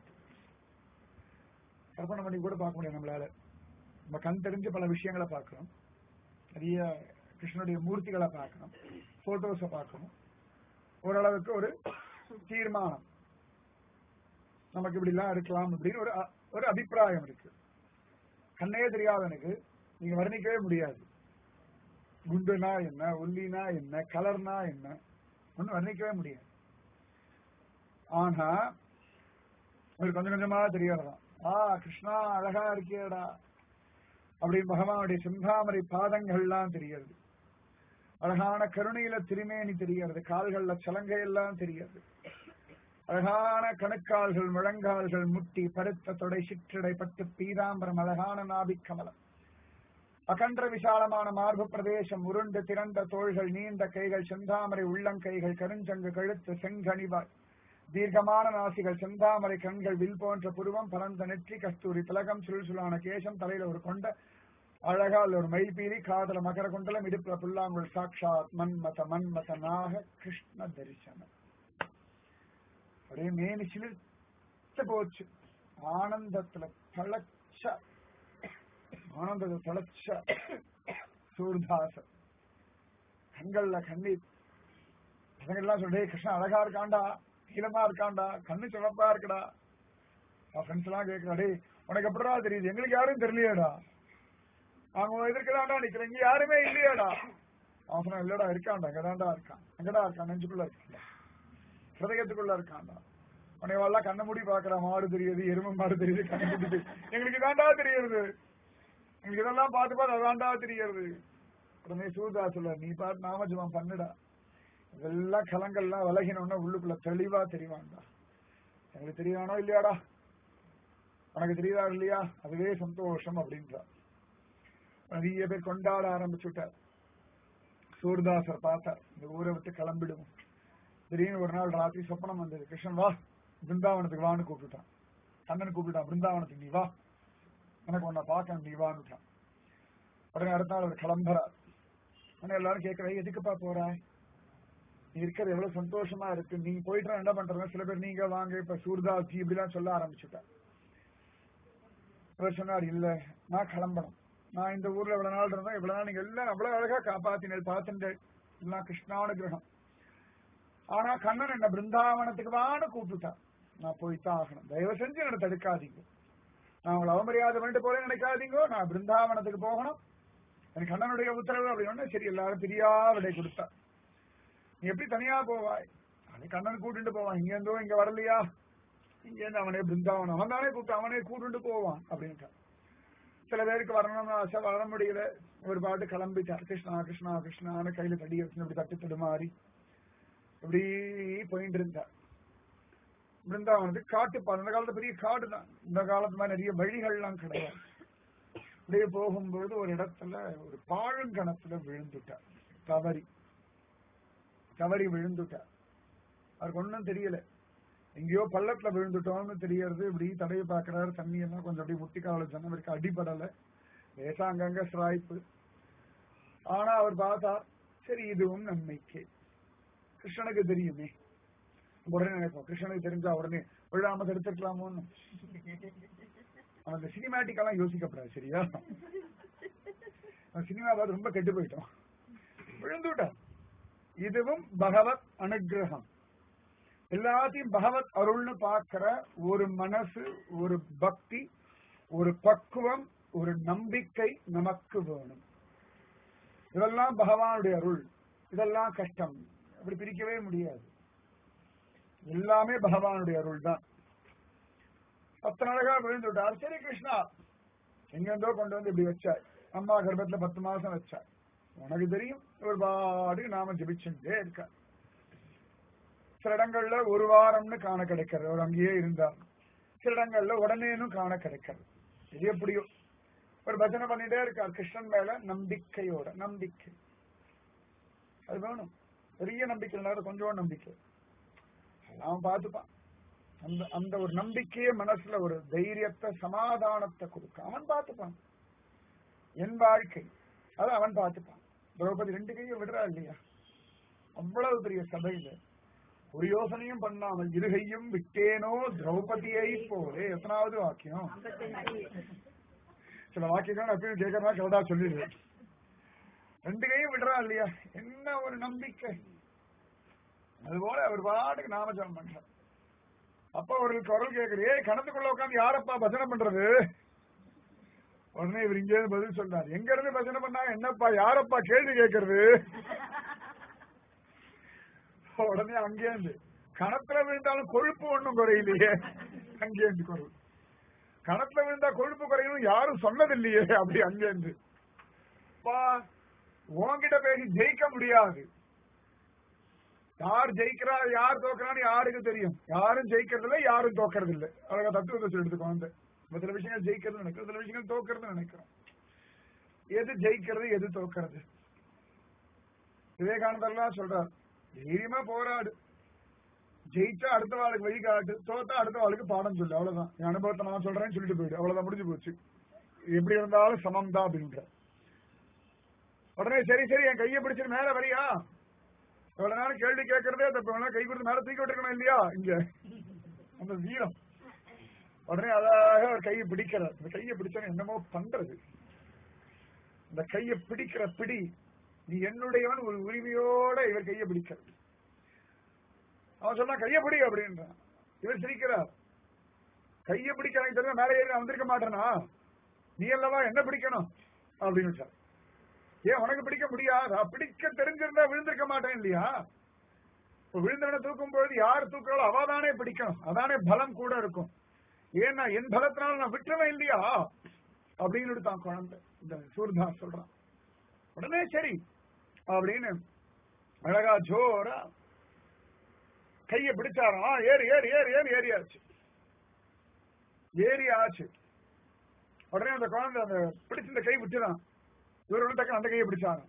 கற்பனை பண்ணி கூட பார்க்க முடியும் நம்மளால நம்ம கண் தெரிஞ்சு பல விஷயங்களை பார்க்கணும் நிறைய கிருஷ்ணனுடைய மூர்த்திகளை பார்க்கணும் போட்டோஸை பார்க்கணும் ஓரளவுக்கு ஒரு தீர்மானம் நமக்கு இப்படி எல்லாம் இருக்கலாம் அப்படின்னு ஒரு அ- ஒரு அபிப்பிராயம் இருக்கு கண்ணே தெரியாதவனுக்கு நீங்க வர்ணிக்கவே முடியாது குண்டுனா என்ன ஒல்லினா என்ன கலர்னா என்ன ஒன்னும் வர்ணிக்கவே முடியாது ஆனா ஒரு கொஞ்சம் கொஞ்சமா தெரியறதாம் ஆ கிருஷ்ணா அழகா இருக்கியடா அப்படின்னு பகவானுடைய சிந்தாமரை பாதங்கள்லாம் தெரியுது அழகான கருணையில திருமேனி தெரிகிறது கால்கள்ல சலங்கை எல்லாம் தெரிகிறது அழகான கணுக்கால்கள் முழங்கால்கள் முட்டி பருத்த தொடை சிற்றடை பட்டு பீதாம்பரம் அழகான நாபிக் கமலம் அகன்ற விசாலமான மார்பு பிரதேசம் உருண்டு திரண்ட தோள்கள் நீண்ட கைகள் செந்தாமரை உள்ளங்கைகள் கருஞ்சங்கு கழுத்து செங்கனிவாய் தீர்க்கமான நாசிகள் செந்தாமரை கண்கள் வில் போன்ற புருவம் பரந்த நெற்றி கஸ்தூரி திலகம் சுருள்சுளான கேசம் தலையில ஒரு கொண்ட அழகா அதுல ஒரு மயில்பீலி காதல மகர குண்டலம் இடுப்புல புல்லாங்குழல் சாட்சாத் மன்மத மன்மத நாக கிருஷ்ண தரிசனம் அப்படியே மேனி சிலிர்த்து போச்சு ஆனந்தத்துல தளச்ச ஆனந்தத்தை தளச்ச சூர்தாசன் கண்கள்ல கண்ணீர் பசங்கள்லாம் சொல்றே கிருஷ்ணா அழகா இருக்காண்டா நீளமா இருக்காண்டா கண்ணு சிவப்பா இருக்குடா ஃப்ரெண்ட்ஸ் எல்லாம் கேட்கிறா டேய் உனக்கு எப்படிடா தெரியுது எங்களுக்கு யாரும் தெரியலையேடா அவங்க எதிர்க்கதாண்டா நிக்கிறேன் இங்க யாருமே இல்லையாடா அவன் சொன்னா இல்லடா இருக்கான்டா அங்கதான்டா இருக்கான் அங்கடா இருக்கான் நெஞ்சுக்குள்ள இருக்கான்டா ஹிருதயத்துக்குள்ள இருக்கான்டா உனையெல்லாம் கண்ண மூடி பாக்குற மாடு தெரியுது எருமை மாடு தெரியுது கண்ணு மூடி தெரியுது எங்களுக்கு தாண்டா தெரியுது எங்களுக்கு இதெல்லாம் பார்த்து பார்த்து அதாண்டா தெரியுது உடனே சூதா சொல்ல நீ பாட்டு நாமஜபம் பண்ணுடா இதெல்லாம் கலங்கள்லாம் விலகினோன்னா உள்ளுக்குள்ள தெளிவா தெரிவான்டா எனக்கு தெரியானோ இல்லையாடா உனக்கு தெரியுதா இல்லையா அதுவே சந்தோஷம் அப்படின்றா நிறைய பேர் கொண்டாட ஆரம்பிச்சுட்டார் சூர்தாசர் பார்த்தார் இந்த ஊரை விட்டு கிளம்பிடுவோம் திடீர்னு ஒரு நாள் ராத்திரி சொப்பனம் வந்தது கிருஷ்ணன் வா பிருந்தாவனத்துக்கு வான்னு கூப்பிட்டுட்டான் கண்ணன் கூப்பிட்டான் பிருந்தாவனத்துக்கு நீ வா எனக்கு உன்னை பார்க்க நீ வான்னுட்டான் உடனே அடுத்த நாள் அவர் கிளம்புறார் உடனே எல்லாரும் கேட்கற எதுக்குப்பா போறாய் நீ இருக்கிறது எவ்வளவு சந்தோஷமா இருக்கு நீ போயிட்டு என்ன பண்றீங்க சில பேர் நீங்க வாங்க இப்ப சூர்தாஸ் ஜி இப்படிலாம் சொல்ல ஆரம்பிச்சுட்டார் இவர் சொன்னார் இல்ல நான் கிளம்பணும் நான் இந்த ஊர்ல இவ்வளவு நாள் இருந்தேன் இவ்வளவு நாள் நீங்க எல்லாம் அவ்வளவு அழகா காப்பாத்தினேன் பார்த்துட்டு எல்லாம் கிருஷ்ணானுகிரகம் ஆனா கண்ணன் என்ன பிருந்தாவனத்துக்கு வான்னு கூப்பிட்டுட்டான் நான் போய்த்தான் ஆகணும் தயவு செஞ்சு என்னை தடுக்காதீங்க நான் உங்களை அவமரியாதை பண்ணிட்டு போறேன் நினைக்காதீங்க நான் பிருந்தாவனத்துக்கு போகணும் எனக்கு கண்ணனுடைய உத்தரவு அப்படின்னு சரி எல்லாரும் பிரியா விடை கொடுத்தா நீ எப்படி தனியா போவாய் அவன் கண்ணன் கூட்டிட்டு போவான் இங்க இருந்தோ இங்க வரலையா இங்க இருந்து அவனே பிருந்தாவனம் அவன் தானே கூப்பிட்டு அவனே கூட்டிட்டு போவான் அப்படின்ட்டான் சில பேருக்கு வரணும்னு ஆசை வர முடியல ஒரு பாட்டு கிளம்பிட்டார் கிருஷ்ணா கிருஷ்ணா கிருஷ்ணான்னு கையில தடி வச்சு இப்படி தட்டு தடுமாறி இப்படி போயிட்டு இருந்தார் பிருந்தாவனத்துக்கு காட்டு பாதை அந்த காலத்துல பெரிய காடு தான் இந்த காலத்து மாதிரி நிறைய வழிகள்லாம் கிடையாது அப்படியே போகும்பொழுது ஒரு இடத்துல ஒரு பாழுங்கணத்துல விழுந்துட்டார் தவறி தவறி விழுந்துட்டார் அவருக்கு ஒன்றும் தெரியல எங்கேயோ பள்ளத்துல விழுந்துட்டோம்னு தெரியறது இப்படி தடையை பாக்குறாரு தண்ணி எல்லாம் கொஞ்சம் அப்படியே முட்டி கால ஜனவருக்கு அடிபடல லேசா அங்கங்க சிராய்ப்பு ஆனா அவர் பார்த்தா சரி இதுவும் நன்மைக்கே கிருஷ்ணனுக்கு தெரியுமே உடனே நினைப்போம் கிருஷ்ணனுக்கு தெரிஞ்சா உடனே விழாம தடுத்துருக்கலாமோன்னு அவன் அந்த சினிமேட்டிக் எல்லாம் யோசிக்கப்படாது சரியா அவன் சினிமா பார்த்து ரொம்ப கெட்டு போயிட்டோம் விழுந்துட்டான் இதுவும் பகவத் அனுகிரகம் எல்லாத்தையும் பகவத் அருள்னு பார்க்கிற ஒரு மனசு ஒரு பக்தி ஒரு பக்குவம் ஒரு நம்பிக்கை நமக்கு வேணும் இதெல்லாம் பகவானுடைய அருள் இதெல்லாம் கஷ்டம் அப்படி பிரிக்கவே முடியாது எல்லாமே பகவானுடைய அருள் தான் பத்து அழகா விழுந்து விட்டார் சரி கிருஷ்ணா எங்கிருந்தோ கொண்டு வந்து இப்படி வச்சாய் அம்மா கர்ப்பத்துல பத்து மாசம் வச்சாய் உனக்கு தெரியும் ஒரு பாடு நாம ஜபிச்சுட்டே இருக்க சில இடங்கள்ல ஒரு வாரம்னு காண கிடைக்கிறது அவர் அங்கேயே இருந்தார் சில இடங்கள்ல உடனேனும் காண கிடைக்கிறது இது எப்படியோ ஒரு பஜனை பண்ணிட்டே இருக்கார் கிருஷ்ணன் மேல நம்பிக்கையோட நம்பிக்கை அது வேணும் பெரிய நம்பிக்கை இல்லாத கொஞ்சம் நம்பிக்கை அவன் பார்த்துப்பான் அந்த அந்த ஒரு நம்பிக்கையே மனசுல ஒரு தைரியத்தை சமாதானத்தை கொடுக்க அவன் பார்த்துப்பான் என் வாழ்க்கை அது அவன் பார்த்துப்பான் திரௌபதி ரெண்டு கையும் விடுறா இல்லையா அவ்வளவு பெரிய சபையில ஒரு யோசனையும் பண்ணாமல் இருகையும் விட்டேனோ திரௌபதியை போலே எத்தனாவது வாக்கியம் சில வாக்கியங்கள் அப்பயும் கேட்கறதா கரெக்டா சொல்லிடுவேன் ரெண்டு கையும் விடுறா இல்லையா என்ன ஒரு நம்பிக்கை அதுபோல அவர் பாட்டுக்கு நாமஜபம் பண்றார் அப்ப அவருக்கு குரல் கேட்குது ஏய் கணத்துக்குள்ள உட்காந்து யாரப்பா பஜனை பண்றது உடனே இவர் இங்கே இருந்து பதில் சொன்னார் எங்க இருந்து பஜனை பண்ணாங்க என்னப்பா யாரப்பா கேள்வி கேட்கறது உடனே அங்கேருந்து கணத்துல விழுந்தாலும் கொழுப்பு ஒண்ணும் குறையிலையே அங்கேருந்து குரல் கணத்துல விழுந்தா கொழுப்பு குறையணும் யாரும் சொன்னதில்லையே அப்படி அங்கேருந்து பா உன்கிட்ட பேசி ஜெயிக்க முடியாது யார் ஜெயிக்கிறா யார் தோக்குறான்னு யாருக்கு தெரியும் யாரும் ஜெயிக்கிறது இல்ல யாரும் தோக்கறது இல்ல அழகா தத்துவத்தை சொல்லி எடுத்துக்கோங்க நம்ம சில விஷயங்கள் ஜெயிக்கிறது நினைக்கிறோம் சில விஷயங்கள் தோக்கிறது நினைக்கிறோம் எது ஜெயிக்கிறது எது தோக்கிறது விவேகானந்தர்லாம் சொல்றார் தைரியமா போராடு ஜெயிச்சா அடுத்த வாளுக்கு வழி காட்டு தோத்தா அடுத்த வாளுக்கு பாடம் சொல்லு அவ்வளவுதான் என் அனுபவத்தை நான் சொல்றேன்னு சொல்லிட்டு போயிடு அவ்வளவுதான் முடிஞ்சு போச்சு எப்படி இருந்தாலும் சமம் தான் அப்படின்ற உடனே சரி சரி என் கையை பிடிச்சிட்டு மேல வரியா எவ்வளவு நேரம் கேள்வி கேட்கறதே தப்பு வேணா கை கொடுத்து மேல தூக்கி விட்டுருக்கணும் இல்லையா இங்க அந்த வீரம் உடனே அழகாக ஒரு கையை பிடிக்கிறார் இந்த கையை பிடிச்சா என்னமோ பண்றது இந்த கையை பிடிக்கிற பிடி நீ என்னுடையவன் ஒரு உரிமையோட இவர் கையை பிடிக்கிறது அவன் சொன்னா கையை பிடி அப்படின்றான் இவர் சிரிக்கிறார் கையை பிடிக்க எனக்கு தெரிஞ்ச மேலே ஏறி நான் வந்திருக்க மாட்டேனா நீ அல்லவா என்ன பிடிக்கணும் அப்படின்னு சொன்னார். ஏன் உனக்கு பிடிக்க முடியாதா பிடிக்க தெரிஞ்சிருந்தா விழுந்திருக்க மாட்டேன் இல்லையா இப்ப விழுந்தவனை தூக்கும் பொழுது யார் தூக்குறாளோ அவாதானே பிடிக்கணும் அதானே பலம் கூட இருக்கும் ஏன்னா என் பலத்தினால நான் விட்டுருவேன் இல்லையா அப்படின்னு தான் குழந்தை இந்த சூர்தாஸ் சொல்றான் உடனே சரி அப்படின்னு அழகா ஜோரா கைய பிடிச்சாராம் ஏறு ஏறு ஏறு ஏறு ஏறியாச்சு ஏறி ஆச்சு உடனே அந்த குழந்தை அந்த பிடிச்சிருந்த கை விட்டுதான் இவரோட டக்குனு அந்த கையை பிடிச்சாங்க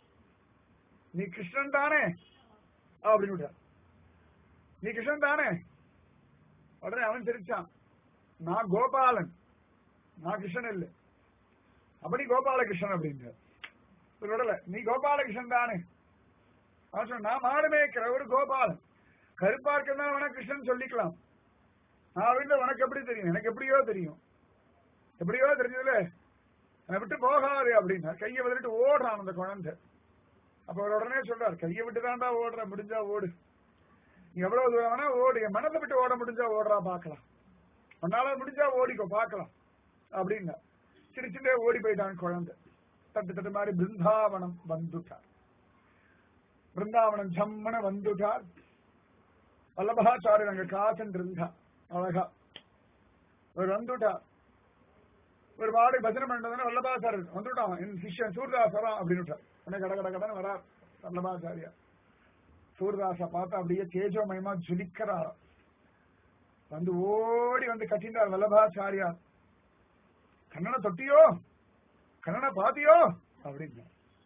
நீ கிருஷ்ணன் தானே அப்படின்னு விட்டார் நீ கிருஷ்ணன் தானே உடனே அவன் சிரிச்சான் நான் கோபாலன் நான் கிருஷ்ணன் இல்லை அப்படி கோபாலகிருஷ்ணன் அப்படின்றார் இவர் விடல நீ கோபாலகிருஷ்ணன் தானே அவன் சொன்னான், நான் மாடு மேய்க்கிற ஒரு கோபாலன் கருப்பா இருக்கிறதா வேணா கிருஷ்ணன் சொல்லிக்கலாம் நான் வீட்டுல உனக்கு எப்படி தெரியும் எனக்கு எப்படியோ தெரியும் எப்படியோ தெரிஞ்சதுல என்னை விட்டு போகாது அப்படின்னா கையை விட்டுட்டு ஓடுறான் அந்த குழந்தை அப்ப அவர் உடனே சொல்றாரு கையை விட்டு தான்டா ஓடுற முடிஞ்சா ஓடு நீ எவ்வளவு தூரம் வேணா ஓடு என் மனதை விட்டு ஓட முடிஞ்சா ஓடுறா பாக்கலாம் உன்னால முடிஞ்சா ஓடிக்கோ பாக்கலாம் அப்படின்னா சிரிச்சுட்டே ஓடி போயிட்டான் குழந்தை தட்டு தட்டு மாதிரி பிருந்தாவனம் வந்துட்டார் பிருந்தாவனம் ஜம்மன வந்துட்டார் வல்லபாச்சாரியர் அங்க காத்துட்டு இருந்தா அழகா அவர் வந்துட்டார் ஒரு வாடி பஜனை பண்றதுன்னு வல்லபாச்சாரியர் வந்துட்டான் என் சிஷ்யன் சூர்தாஸ் வரான் அப்படின்னு விட்டார் உடனே கட கட கடன்னு வரார் வல்லபாச்சாரியா சூர்தாஸ பார்த்தா அப்படியே தேஜோமயமா ஜொலிக்கிறார் வந்து ஓடி வந்து கட்டின்றார் வல்லபாச்சாரியா கண்ணனை தொட்டியோ கண்ணனை பாத்தியோ அப்படின்னு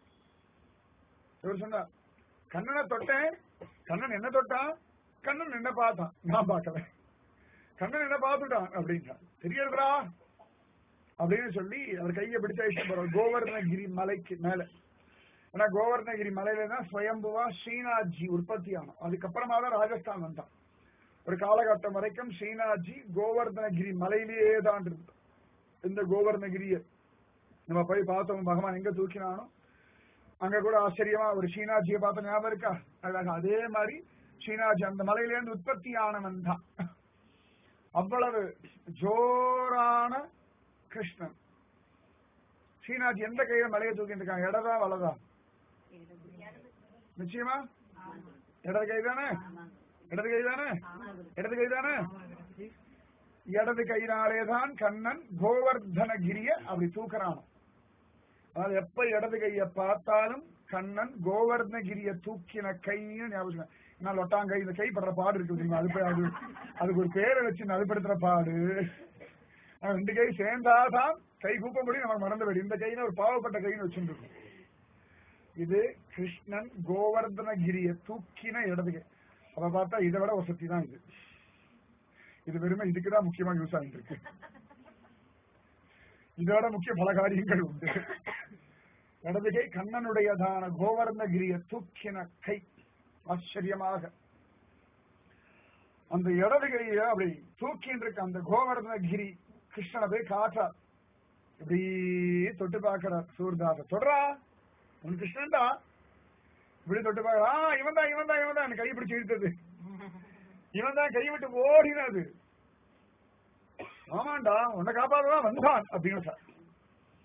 இவர் சொன்னார் கண்ணனை தொட்டேன் கண்ணன் என்ன தொட்டான் கண்ணன் என்ன பார்த்தான் நான் பார்க்கல கண்ணன் என்ன பார்த்துட்டான் அப்படின்றான் தெரியறதுடா அப்படின்னு சொல்லி அவர் கையை பிடிச்ச விஷயம் போறார் கோவர்ணகிரி மலைக்கு மேல ஏன்னா கோவர்ணகிரி மலையில தான் ஸ்வயம்புவா ஸ்ரீநாத்ஜி உற்பத்தி ஆனோம் அதுக்கப்புறமா தான் ராஜஸ்தான் வந்தான் ஒரு காலகட்டம் வரைக்கும் ஸ்ரீநாத்ஜி கோவர்தனகிரி மலையிலேயே தான் இருந்தார் இந்த கோவர்ணகிரிய நம்ம போய் பார்த்தோம் பகவான் எங்க தூக்கினானோ அங்க கூட ஆச்சரியமா ஒரு ஸ்ரீநாத்ஜியை பார்த்த ஞாபகம் இருக்கா அழகா அதே மாதிரி ஸ்ரீநாத்ஜி அந்த மலையிலேருந்து உற்பத்தி ஆனவன் தான் அவ்வளவு ஜோரான கிருஷ்ணன் ஸ்ரீநாத்ஜி எந்த கையில மலையை தூக்கிட்டு இருக்காங்க இடதா வலதா நிச்சயமா இடது கை தானே இடது கை தானே இடது கை தானே இடது கையினாலே தான் கண்ணன் கோவர்தனகிரிய அப்படி தூக்குறான் அதாவது எப்ப இடது கைய பார்த்தாலும் கண்ணன் கோவர்தனகிரிய தூக்கின கைன்னு ஞாபகம் நான் லொட்டாங்கை இந்த கை படுற பாடு இருக்கு தெரியுமா அது போய் அது அதுக்கு ஒரு பேரை வச்சு நடுப்படுத்துற பாடு ஆனா ரெண்டு கை சேர்ந்தாதான் கை கூப்ப முடியும் நமக்கு மறந்து போயிடும் இந்த கையில ஒரு பாவப்பட்ட கைன்னு வச்சுருக்கு இது கிருஷ்ணன் கோவர்தனகிரிய தூக்கின இடது கை அப்ப பார்த்தா இதை விட வசதி தான் இது இது வெறுமை இதுக்குதான் முக்கியமா யூஸ் ஆகிட்டு இருக்கு இதோட முக்கிய பல காரியங்கள் உண்டு இடது கை கண்ணனுடையதான கோவர்ணகிரிய தூக்கின கை ஆச்சரியமாக அந்த இடது கைய அப்படி தூக்கின்னு இருக்க அந்த கோவர்ணகிரி கிருஷ்ணனை போய் காட்டா இப்படி தொட்டு பார்க்கிறார் சூர்தாச தொடரா உன் கிருஷ்ணன்டா இப்படி தொட்டு பார்க்கறா இவன் தான் இவன் தான் இவன் தான் கை பிடிச்சு இழுத்தது இவன் தான் கை விட்டு ஓடினது ஆமாண்டா உன்னை காப்பாதான் வந்தான் அப்படின்னு சார்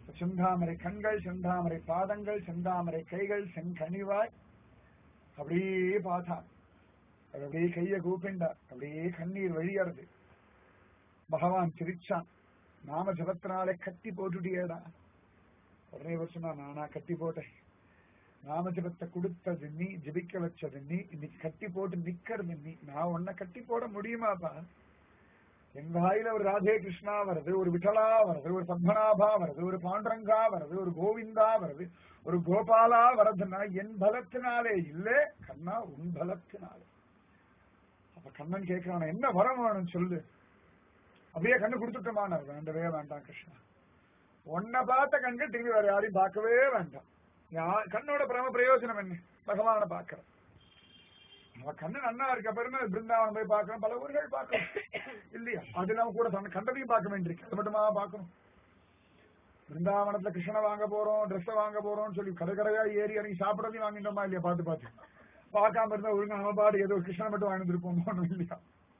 செந்தாமரை கண்கள் செந்தாமரை பாதங்கள் செந்தாமரை கைகள் செங்கனிவாய் அப்படியே பார்த்தான் அவர் அப்படியே கைய கூப்பிண்டா அப்படியே கண்ணீர் வழியறது பகவான் சிரிச்சான் நாம ஜபத்தினாலே கட்டி போட்டுட்டியேடா உடனே இவர் சொன்னா நானா கட்டி போட்டேன் நாம ஜபத்தை கொடுத்தது நீ ஜபிக்க வச்சது நீ இன்னைக்கு கட்டி போட்டு நிக்கிறது நீ நான் உன்னை கட்டி போட முடியுமாப்பா என் வாயில ஒரு ராதே கிருஷ்ணா வருது ஒரு விட்டலா வருது ஒரு பத்மநாபா வருது ஒரு பாண்டரங்கா வருது ஒரு கோவிந்தா வருது ஒரு கோபாலா வருதுன்னா என் பலத்தினாலே இல்ல கண்ணா உன் பலத்தினாலே அப்ப கண்ணன் கேட்கிறான் என்ன வரம் வேணும் சொல்லு அப்படியே கண்ணு கொடுத்துட்டோமான வேண்டவே வேண்டாம் கிருஷ்ணா உன்னை பார்த்த கண்கள் திரும்பி வேற யாரையும் பார்க்கவே வேண்டாம் யா- கண்ணோட பிரம பிரயோஜனம் என்ன பகவானை பார்க்கிறோம் நம்ம கண்ணு நன்னா இருக்க பிறகு பிருந்தாவனம் போய் பார்க்கணும் பல ஊர்கள் பார்க்கணும் இல்லையா அது நம்ம கூட தன் கண்டதையும் பார்க்க வேண்டியிருக்கு அது மட்டுமா பார்க்கணும் பிருந்தாவனத்துல கிருஷ்ணனை வாங்க போறோம் ட்ரெஸ் வாங்க போறோம்னு சொல்லி கடை கடையா ஏறி இறங்கி சாப்பிடறதையும் வாங்கிட்டோமா இல்லையா பார்த்து பார்த்து பார்க்காம இருந்தா ஒழுங்கா நம்ம பாடு ஏதோ கிருஷ்ணனை மட்டும் வாங்கி இருப்போம் இல்லையா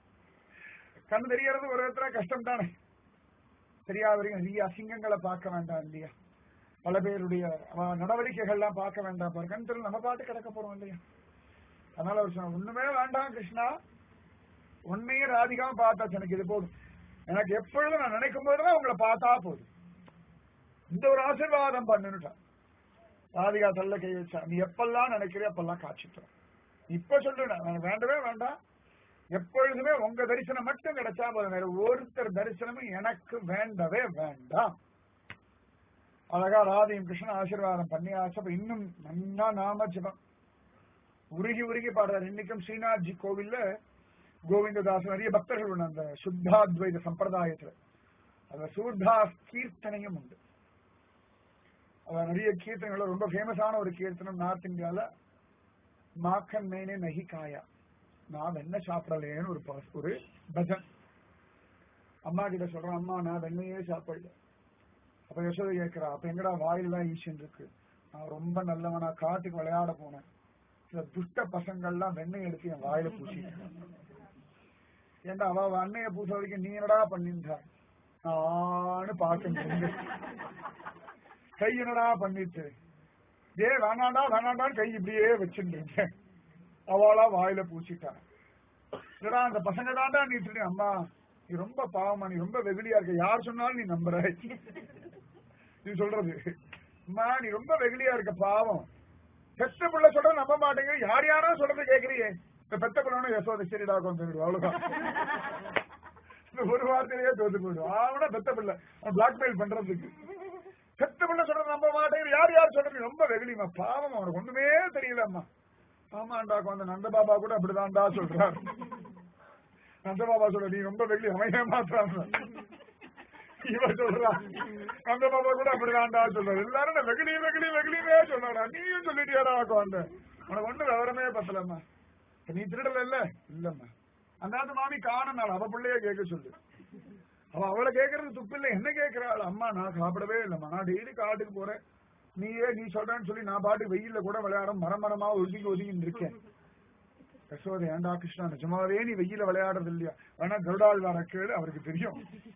கண்ணு தெரியறது ஒரு இடத்துல கஷ்டம் தானே தெரியாத வரைக்கும் நிறைய அசிங்கங்களை பார்க்க வேண்டாம் இல்லையா பல பேருடைய அவ நடவடிக்கைகள்லாம் பார்க்க வேண்டாம் பாரு கண் தெரியல நம்ம பாட்டு கிடக்க போறோம் இல்லையா அதனால அவர் சொன்ன ஒண்ணுமே வேண்டாம் கிருஷ்ணா உண்மையே ராதிகாம பார்த்தாச்சு எனக்கு இது போதும் எனக்கு எப்பொழுதும் நான் நினைக்கும் போதுதான் உங்களை பார்த்தா போதும் இந்த ஒரு ஆசீர்வாதம் பண்ணுட்டான் ராதிகா தள்ள கை வச்சா நீ எப்பெல்லாம் நினைக்கிறியோ அப்பெல்லாம் காட்சி தரும் இப்ப சொல்லுடா எனக்கு வேண்டவே வேண்டாம் எப்பொழுதுமே உங்க தரிசனம் மட்டும் கிடைச்சா போதும் வேற ஒருத்தர் தரிசனமும் எனக்கு வேண்டவே வேண்டாம் அழகா ராதையும் கிருஷ்ணன் ஆசீர்வாதம் பண்ணியாச்சு அப்ப இன்னும் நன்னா நாம ஜபம் உருகி உருகி பாடுறாரு இன்னைக்கும் ஸ்ரீநாத்ஜி கோவில்ல கோவிந்ததாஸ் நிறைய பக்தர்கள் உண்டு அந்த சுத்தாத்வைத சம்பிரதாயத்துல அதுல சூர்தாஸ் கீர்த்தனையும் உண்டு அத நிறைய கீர்த்தனைகள் ரொம்ப ஃபேமஸான ஒரு கீர்த்தனம் நார்த் இந்தியால மாக்கன் மேனே நகி காயா நான் வெண்ணெய் சாப்பிடலேன்னு ஒரு பாஸ் ஒரு பஜன் அம்மா கிட்ட சொல்றேன் அம்மா நான் வெண்ணையே சாப்பிடல அப்ப யசோதை கேட்கிறா அப்ப எங்கடா வாயிலாம் ஈசன் இருக்கு நான் ரொம்ப நல்லவனா காட்டுக்கு விளையாட போனேன் சில துஷ்ட பசங்கள்லாம் வெண்ணெய் எடுத்து என் வாயில பூசிட்டேன் ஏண்டா அவ அவ அன்னைய பூச வரைக்கும் நீ என்னடா பண்ணிருந்தா நானு பார்க்க கை என்னடா பண்ணிட்டு ஏ வேணாண்டா வேணாண்டான்னு கை இப்படியே வச்சுருந்தேன் அவளா வாயில பூசிட்டான் இல்லடா அந்த பசங்க தாண்டா நீ சொல்லி அம்மா நீ ரொம்ப பாவமா நீ ரொம்ப வெகுளியா இருக்க யார் சொன்னாலும் நீ நம்புற நீ சொல்றது அம்மா நீ ரொம்ப வெகுளியா இருக்க பாவம் பெத்த பிள்ளை சொல்றது நம்ப மாட்டேங்க யார் யாரோ சொல்றது கேக்குறியே இந்த பெத்த பிள்ளை யசோதை சரிடா கொஞ்சம் அவ்வளவுதான் இந்த ஒரு வார்த்தையிலேயே தோத்து போயிடும் அவனா பெத்த பிள்ளை பிளாக்மெயில் பண்றதுக்கு பெத்த பிள்ளை சொல்றது நம்ப மாட்டேங்குது யார் யார் சொல்றது ரொம்ப வெகுளிமா பாவம் அவனுக்கு ஒண்ணுமே தெரியலம்மா ஆமாண்டா அந்த நந்த பாபா கூட அப்படிதான்டா சொல்றாரு நந்த பாபா சொல்ற நீ ரொம்ப வெகுளி அவன் ஏமாத்துறான் இவன் சொல்றான் நந்த பாபா கூட அப்படிதான்டா சொல்றாரு எல்லாரும் நான் வெகுளி வெகுளி வெகுளினே சொல்றாடா நீயும் சொல்லிட்டியாடா அந்த உனக்கு ஒண்ணு விவரமே பத்தலம்மா இப்ப நீ திருடல இல்ல இல்லம்மா அந்த மாமி காணனால அவ பிள்ளைய கேட்க சொல்லு அவ அவளை கேட்கறது துப்பு இல்ல என்ன கேட்கிறாள் அம்மா நான் சாப்பிடவே இல்லம்மா நான் டெய்லி காட்டுக்கு போறேன் நீயே நீ சொல்றேன்னு சொல்லி நான் பாட்டு வெயில்ல கூட விளையாட மரம் மரமா ஒதுங்கி ஒதுங்கி இருக்கேன் யசோதை ஏண்டா கிருஷ்ணா நிஜமாவே நீ வெயில விளையாடுறது இல்லையா வேணா கருடாள் வர கேளு அவருக்கு தெரியும்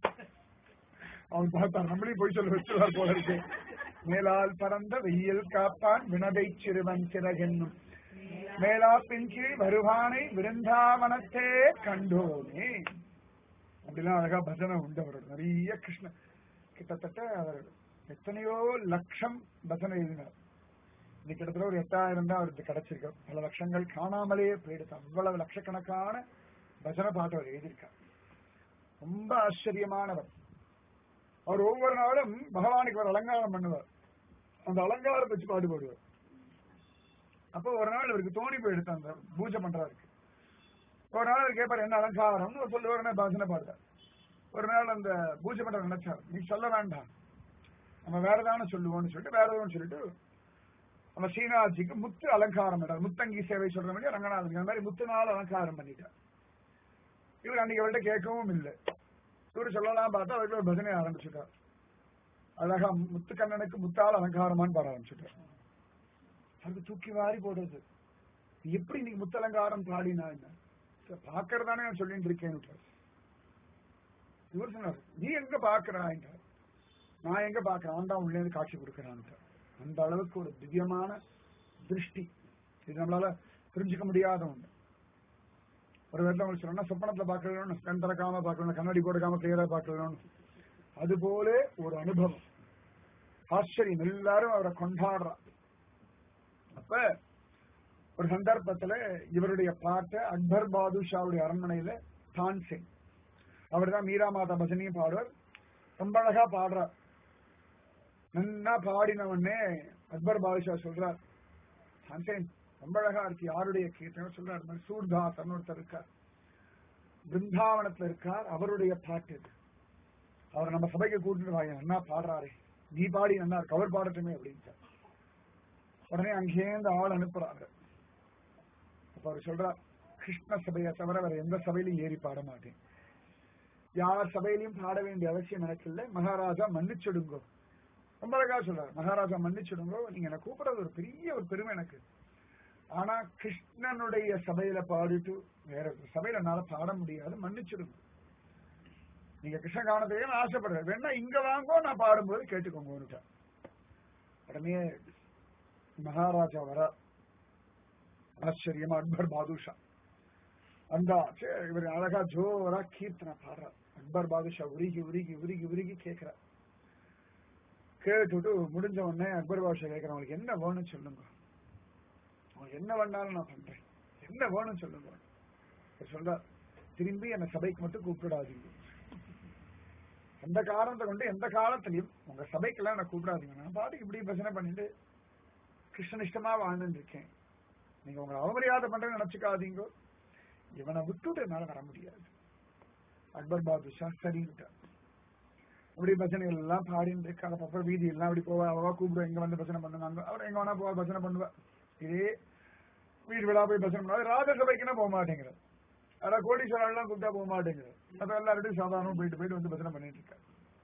அவன் பார்த்தா நம்மளையும் போய் சொல்ல வச்சுவார் போல இருக்கு மேலால் பறந்த வெயில் காப்பான் வினதை சிறுவன் சிறகென்னும் மேலா பின் கீழ் வருவானை விருந்தாவனத்தே கண்டோனே அப்படிலாம் அழகா பஜனை உண்டு அவரோட நிறைய கிருஷ்ண கிட்டத்தட்ட அவர் எத்தனையோ லட்சம் பஜனை எழுதினார் இன்னைக்கு கிட்டத்தட்ட ஒரு எட்டாயிரம் தான் அவருக்கு கிடைச்சிருக்கு பல லட்சங்கள் காணாமலே போயிடுது அவ்வளவு லட்சக்கணக்கான பஜனை பாட்டு அவர் எழுதியிருக்கார் ரொம்ப ஆச்சரியமானவர் அவர் ஒவ்வொரு நாளும் பகவானுக்கு ஒரு அலங்காரம் பண்ணுவார் அந்த அலங்காரம் வச்சு பாட்டு பாடுவார் அப்போ ஒரு நாள் அவருக்கு தோணி போயிடுத்து அந்த பூஜை பண்றதுக்கு ஒரு நாள் அவர் கேட்பார் என்ன அலங்காரம்னு ஒரு சொல்லுவார் பஜனை பாடுறார் ஒரு நாள் அந்த பூஜை பண்ற நினைச்சார் நீ சொல்ல வேண்டாம் நம்ம வேற தானே சொல்லுவோம்னு சொல்லிட்டு வேற எதுவும் சொல்லிட்டு நம்ம ஸ்ரீநாத்ஜிக்கு முத்து அலங்காரம் பண்ணார் முத்தங்கி சேவை சொல்ற மாதிரி ரங்கநாதன் அந்த மாதிரி முத்து நாள் அலங்காரம் பண்ணிட்டார் இவர் அன்னைக்கு அவர்கிட்ட கேட்கவும் இல்லை இவர் சொல்லலாம் பார்த்தா அவருக்கு ஒரு பஜனை ஆரம்பிச்சுட்டார் அழகா முத்துக்கண்ணனுக்கு முத்தால் அலங்காரமான்னு பாட ஆரம்பிச்சுட்டார் அது தூக்கி வாரி போடுறது எப்படி நீ முத்தலங்காரம் பாடினா என்ன பாக்குறதானே நான் சொல்லிட்டு இருக்கேன் இவர் சொன்னார் நீ எங்க பாக்குறாய் நான் எங்க பாக்குறேன் அவன் தான் உள்ளே இருந்து காட்சி கொடுக்கறான்ட்டு அந்த அளவுக்கு ஒரு திவ்யமான திருஷ்டி இது நம்மளால புரிஞ்சுக்க முடியாத ஒண்ணு ஒரு விதத்துல உங்களுக்கு சொல்லணும்னா சொப்பனத்துல பார்க்கணும் கண் திறக்காம பார்க்கணும் கண்ணாடி போட்டுக்காம கிளியரா பார்க்கணும் அது போல ஒரு அனுபவம் ஆச்சரியம் எல்லாரும் அவரை கொண்டாடுறா அப்ப ஒரு சந்தர்ப்பத்துல இவருடைய பாட்டை அக்பர் பாதுஷாவுடைய அரண்மனையில தான்சேன் அவர் தான் மீரா மாதா பஜனையும் பாடுவார் ரொம்ப அழகா பாடுறார் நன்னா பாடின உடனே அக்பர் பாதுஷா சொல்றார் தான்சேன் ரொம்ப அழகா இருக்கு யாருடைய கீர்த்தனை சொல்றார் இந்த மாதிரி சூர்தாசன் ஒருத்தர் இருக்கார் பிருந்தாவனத்துல இருக்கார் அவருடைய பாட்டு இது அவர் நம்ம சபைக்கு கூட்டிட்டு வாங்க நன்னா பாடுறாரே நீ பாடி நன்னா இருக்கு அவர் பாடட்டுமே அப்படின்ட்டு உடனே அங்கேருந்து ஆள் அனுப்புறாங்க அப்ப அவர் சொல்றார் கிருஷ்ண சபையை தவிர வேற எந்த சபையிலும் ஏறி பாட மாட்டேன் யார் சபையிலையும் பாட வேண்டிய அவசியம் எனக்கு இல்லை மகாராஜா மன்னிச்சுடுங்கோ ரொம்ப அழகா சொல்றாரு மகாராஜா மன்னிச்சுடுங்கோ நீங்க என்ன கூப்பிடுறது ஒரு பெரிய ஒரு பெருமை எனக்கு ஆனா கிருஷ்ணனுடைய சபையில பாடிட்டு வேற ஒரு சபையில என்னால பாட முடியாது மன்னிச்சிடுங்க நீங்க கிருஷ்ண காணத்தையே நான் ஆசைப்படுறேன் வேணா இங்க வாங்கோ நான் பாடும்போது கேட்டுக்கோங்க உடனே மகாராஜா வர ஆச்சரியமா அக்பர் பாதுஷா வந்தா சரி, இவர் அழகா ஜோரா கீர்த்தனை பாடுறார் அக்பர் பாதுஷா உருகி உருகி உருகி உருகி கேட்கிறார் கேட்டுட்டு முடிஞ்ச உடனே அக்பர் பாதுஷா கேட்கிறேன் உங்களுக்கு என்ன வேணும்னு சொல்லுங்க உங்களுக்கு என்ன வேணாலும் நான் பண்றேன் என்ன வேணும்னு சொல்லுங்க அவர் சொல்றார் திரும்பி என்ன சபைக்கு மட்டும் கூப்பிடாதீங்க எந்த காரணத்தை கொண்டு எந்த காலத்திலையும் உங்க சபைக்கெல்லாம் என்ன கூப்பிடாதீங்க நான் பாட்டுக்கு இப்படி பஜனை பண்ணிட்டு கிருஷ்ணனிஷ்டமா வாழ்ந்துட்டு இருக்கேன் நீங்க உங்களை அவமரியாதை பண்றேன்னு நினைச்சுக்காதீங்க இவனை விட்டுட்டு என்னால வர முடியாது அக்பர் பாதுஷா சரின்ட்டார் அப்படி பஜனைகள் எல்லாம் பாடிட்டு இருக்க அப்புறம் வீதி எல்லாம் அப்படி போவா அவா கூப்பிடுவா எங்க வந்து பஜனை பண்ணுவாங்க அவர் எங்க வேணா போவா பஜனை பண்ணுவா இதே வீடு விழா போய் பஜனை பண்ணுவா ராஜசபைக்குன்னா போக மாட்டேங்கிறது அதான் கோடீஸ்வரம் எல்லாம் கூப்பிட்டா போக மாட்டேங்கிறது மற்ற எல்லாருடையும் சாதாரணமா போயிட்டு போயிட்டு வந்து பஜனை பண்ணிட்டு இருக்காரு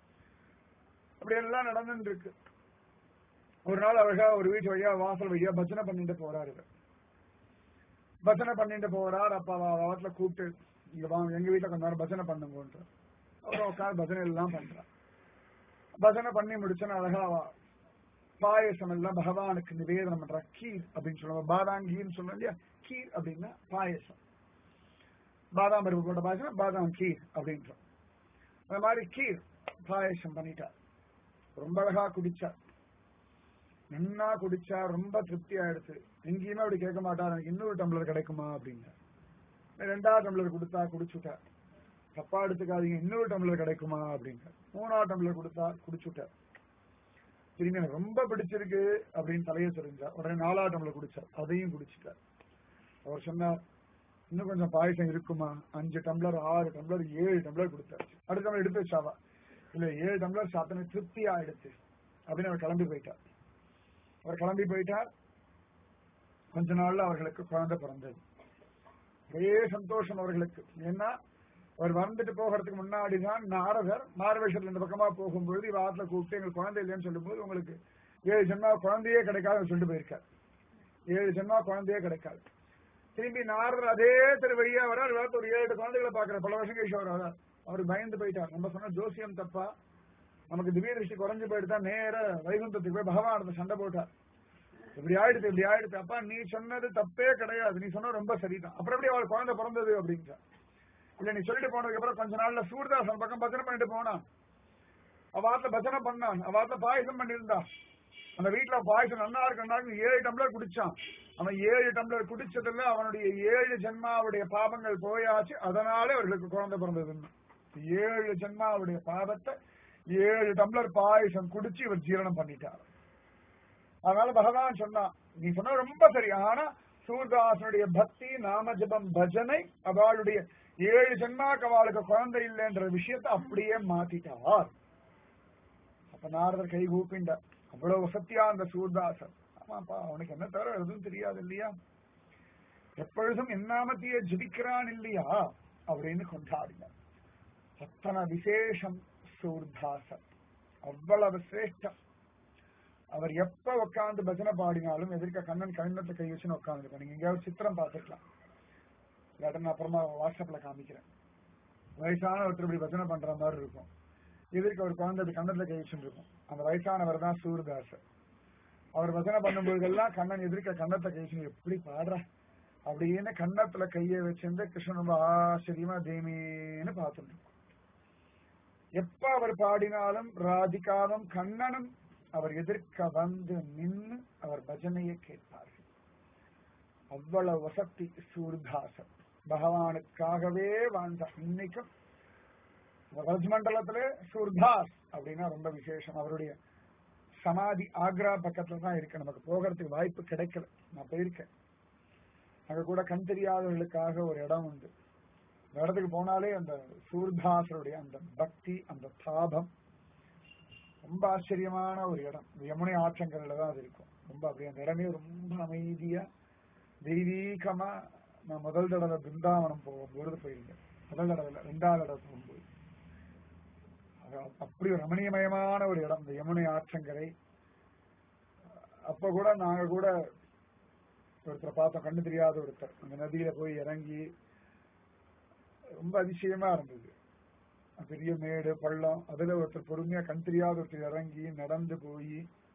அப்படி எல்லாம் நடந்துட்டு இருக்கு ஒரு நாள் அழகா ஒரு வீட்டு வழியா வாசல் வழியா பஜனை பண்ணிட்டு போறாரு இவர். பஜனை பண்ணிட்டு போறார் அப்ப அவ வாசல கூப்பிட்டு இங்க வாங்க எங்க வீட்டுல கொஞ்ச நேரம் பஜனை பண்ணுங்கன்ற அப்புறம் உட்காந்து பஜனை எல்லாம் பண்றா பஜனை பண்ணி முடிச்சோன்னு அழகா அவ பாயசம் எல்லாம் பகவானுக்கு நிவேதனம் பண்றா கீர் அப்படின்னு சொல்லுவாங்க பாதாங்கீர்னு சொல்லுவோம் இல்லையா கீர் அப்படின்னா பாயசம் பாதாம் பருப்பு போட்ட பாயசம் பாதாம் கீர் அப்படின்றோம் அந்த மாதிரி கீர் பாயசம் பண்ணிட்டா ரொம்ப அழகா குடிச்சா நன்னா குடிச்சா ரொம்ப திருப்தி ஆயிடுச்சு எங்கேயுமே அப்படி கேட்க மாட்டா எனக்கு இன்னொரு டம்ளர் கிடைக்குமா அப்படின்னு ரெண்டாவது டம்ளர் கொடுத்தா குடிச்சுட்டா தப்பா எடுத்துக்காதீங்க இன்னொரு டம்ளர் கிடைக்குமா அப்படின்னு மூணாவது டம்ளர் கொடுத்தா குடிச்சுட்டா திரும்பி எனக்கு ரொம்ப பிடிச்சிருக்கு அப்படின்னு தலையை தெரிஞ்சா உடனே நாலாவது டம்ளர் குடிச்சா அதையும் குடிச்சிட்டா அவர் சொன்னார் இன்னும் கொஞ்சம் பாயசம் இருக்குமா அஞ்சு டம்ளர் ஆறு டம்ளர் ஏழு டம்ளர் கொடுத்தாச்சு அடுத்த டம்ளர் எடுத்து வச்சாவா இல்ல ஏழு டம்ளர் சாப்பிட்டனே திருப்தி ஆயிடுச்சு அப்படின்னு அவர் கிளம்பி போயிட்டார் அவர் கிளம்பி போயிட்டார் கொஞ்ச நாள்ல அவர்களுக்கு குழந்தை பிறந்தது ஒரே சந்தோஷம் அவர்களுக்கு ஏன்னா அவர் வந்துட்டு போகிறதுக்கு முன்னாடி தான் நாரதர் மாரவேஷத்துல இந்த பக்கமா போகும்பொழுது இவ ஆத்துல கூப்பிட்டு எங்களுக்கு குழந்தை இல்லைன்னு சொல்லும்போது உங்களுக்கு ஏழு ஜென்மா குழந்தையே கிடைக்காது சொல்லிட்டு போயிருக்கார் ஏழு ஜென்மா குழந்தையே கிடைக்காது திரும்பி நாரதர் அதே தெரு வழியா வரார் வேற ஒரு ஏழு குழந்தைகளை பாக்குற பல வருஷம் கழிச்சு அவர் வரார் அவர் பயந்து போயிட்டார் நம்ம சொன்ன ஜோசியம் தப்பா நமக்கு திவ்ய திருஷ்டி குறைஞ்சு போயிட்டு தான் நேர வைகுந்தத்துக்கு போய் பகவான் சண்டை போட்டார் இப்படி ஆயிடுது இப்படி ஆயிடுது அப்பா நீ சொன்னது தப்பே கிடையாது நீ சொன்னது ரொம்ப சரிதான் அப்புறம் எப்படி அவள் குழந்தை பிறந்தது அப்படின்றா இல்ல நீ சொல்லிட்டு போனதுக்கு அப்புறம் கொஞ்ச நாள்ல சூர்தாசன் பக்கம் பஜனை பண்ணிட்டு போனான் அவாத்த பஜனை பண்ணான் அவாத்த பாயசம் பண்ணியிருந்தா அந்த வீட்டுல பாயசம் நல்லா இருக்கு ஏழு டம்ளர் குடிச்சான் அவன் ஏழு டம்ளர் குடிச்சதுல அவனுடைய ஏழு ஜென்மாவுடைய பாவங்கள் போயாச்சு அதனாலே அவர்களுக்கு குழந்தை பிறந்ததுன்னு ஏழு ஜென்மாவுடைய பாவத்தை ஏழு டம்ளர் பாயசம் குடிச்சு இவர் ஜீரணம் பண்ணிட்டார் அதனால பகவான் சொன்னான் நீ சொன்ன ரொம்ப சரி ஆனா சூர்தாசனுடைய பக்தி நாம ஜபம் பஜனை அவளுடைய ஏழு ஜென்மாக்கு அவளுக்கு குழந்தை இல்லைன்ற விஷயத்தை அப்படியே மாத்திட்டார் அப்ப நாரதர் கை கூப்பிண்டார் அவ்வளவு சத்தியா அந்த சூர்தாசன் ஆமாப்பா அவனுக்கு என்ன தவிர எதுவும் தெரியாது இல்லையா எப்பொழுதும் என்னாமத்தையே ஜபிக்கிறான் இல்லையா அப்படின்னு கொண்டாடினார் அத்தனை விசேஷம் சூர்தாசன் அவ்வளவு சிரேஷ்டம் அவர் எப்ப உட்கார்ந்து பஜனை பாடினாலும் எதிர்க்க கண்ணன் கண்ணத்தை கை வச்சுன்னு உட்காந்துருக்கோம் நீங்க எங்கேயாவது சித்திரம் பார்த்துக்கலாம் இல்லாட்ட நான் அப்புறமா வாட்ஸ்அப்ல காமிக்கிறேன் வயசான ஒருத்தர் இப்படி பஜனை பண்ற மாதிரி இருக்கும் எதிர்க்க ஒரு குழந்தை அப்படி கண்ணத்துல கை வச்சுட்டு இருக்கும் அந்த வயசானவர் தான் சூர்தாசர் அவர் வசனம் பண்ணும்போதெல்லாம் கண்ணன் எதிர்க்க கண்ணத்தை கை வச்சு எப்படி பாடுற அப்படின்னு கண்ணத்துல கையை வச்சிருந்து கிருஷ்ணன் ரொம்ப ஆச்சரியமா தேமேன்னு பார்த்துட்டு இருக்கும் எப்ப அவர் பாடினாலும் ராதிகாவும் கண்ணனும் அவர் எதிர்க்க வந்து நின்னு அவர் பஜனையை கேட்பார்கள் அவ்வளவு வசதி சூர்தாசன் பகவானுக்காகவே வாழ்ந்த இன்னைக்கும் ரஜ் மண்டலத்திலே சூர்தாஸ் அப்படின்னா ரொம்ப விசேஷம் அவருடைய சமாதி ஆக்ரா பக்கத்துல தான் இருக்கு நமக்கு போகிறதுக்கு வாய்ப்பு கிடைக்கல நான் போயிருக்கேன் அங்க கூட கண் தெரியாதவர்களுக்காக ஒரு இடம் உண்டு அந்த இடத்துக்கு போனாலே அந்த சூர்தாசருடைய அந்த பக்தி அந்த தாபம் ரொம்ப ஆச்சரியமான ஒரு இடம் இந்த யமுனை ஆற்றங்கரையில தான் அது இருக்கும் ரொம்ப அப்படி அந்த இடமே ரொம்ப அமைதியா தெய்வீகமா நான் முதல் தடவை பிருந்தாவனம் போகும்போது போயிருக்கேன் முதல் தடவை இல்ல, ரெண்டாவது தடவை போகும்போது அது அப்படி ஒரு ரமணீயமயமான ஒரு இடம் இந்த யமுனை ஆற்றங்கரை அப்ப கூட நாங்க கூட ஒருத்தரை பார்த்தோம் கண்ணு தெரியாத ஒருத்தர் அந்த நதியில போய் இறங்கி ரொம்ப அதிசயமா இருந்தது பெரிய மேடு பள்ளம் அதுல ஒருத்தர் பொறுமையா கண் தெரியாத ஒருத்தர் இறங்கி நடந்து போய்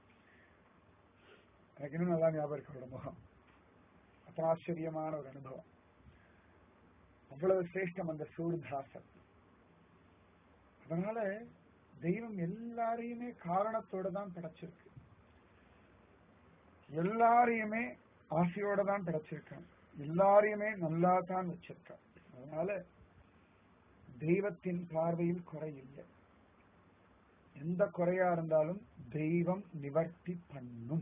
எனக்கு இன்னும் நல்லா ஞாபகம் இருக்கு அவரோட முகம் அத்தனை ஆச்சரியமான ஒரு அனுபவம் அவ்வளவு சிரேஷ்டம் அந்த சூர்தாசன் அதனால தெய்வம் எல்லாரையுமே காரணத்தோட தான் படைச்சிருக்கு எல்லாரையுமே ஆசையோட தான் படைச்சிருக்கான் எல்லாரையுமே நல்லா தான் வச்சிருக்கான் அதனால தெய்வத்தின் பார்வையில் குறை இல்லை எந்த குறையா இருந்தாலும் தெய்வம் நிவர்த்தி பண்ணும்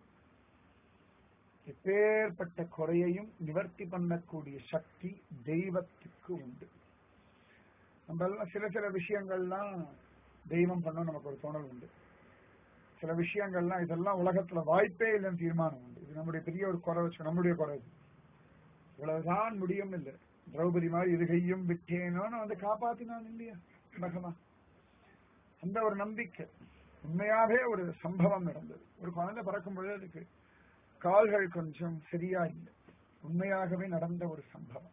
எப்பேற்பட்ட குறையையும் நிவர்த்தி பண்ணக்கூடிய சக்தி தெய்வத்துக்கு உண்டு நம்ம எல்லாம் சில சில விஷயங்கள்லாம் தெய்வம் பண்ணும் நமக்கு ஒரு தோணல் உண்டு சில விஷயங்கள்லாம் இதெல்லாம் உலகத்துல வாய்ப்பே இல்லைன்னு தீர்மானம் உண்டு இது நம்முடைய பெரிய ஒரு குறை வச்சு நம்முடைய குறை இது இவ்வளவுதான் முடியும் இல்லை திரௌபதி மாதிரி இது கையும் விட்டேனோன்னு வந்து காப்பாத்தினான் இல்லையா பகவான் அந்த ஒரு நம்பிக்கை உண்மையாவே ஒரு சம்பவம் நடந்தது ஒரு குழந்தை பிறக்கும் பொழுது அதுக்கு கால்கள் கொஞ்சம் சரியா இல்லை உண்மையாகவே நடந்த ஒரு சம்பவம்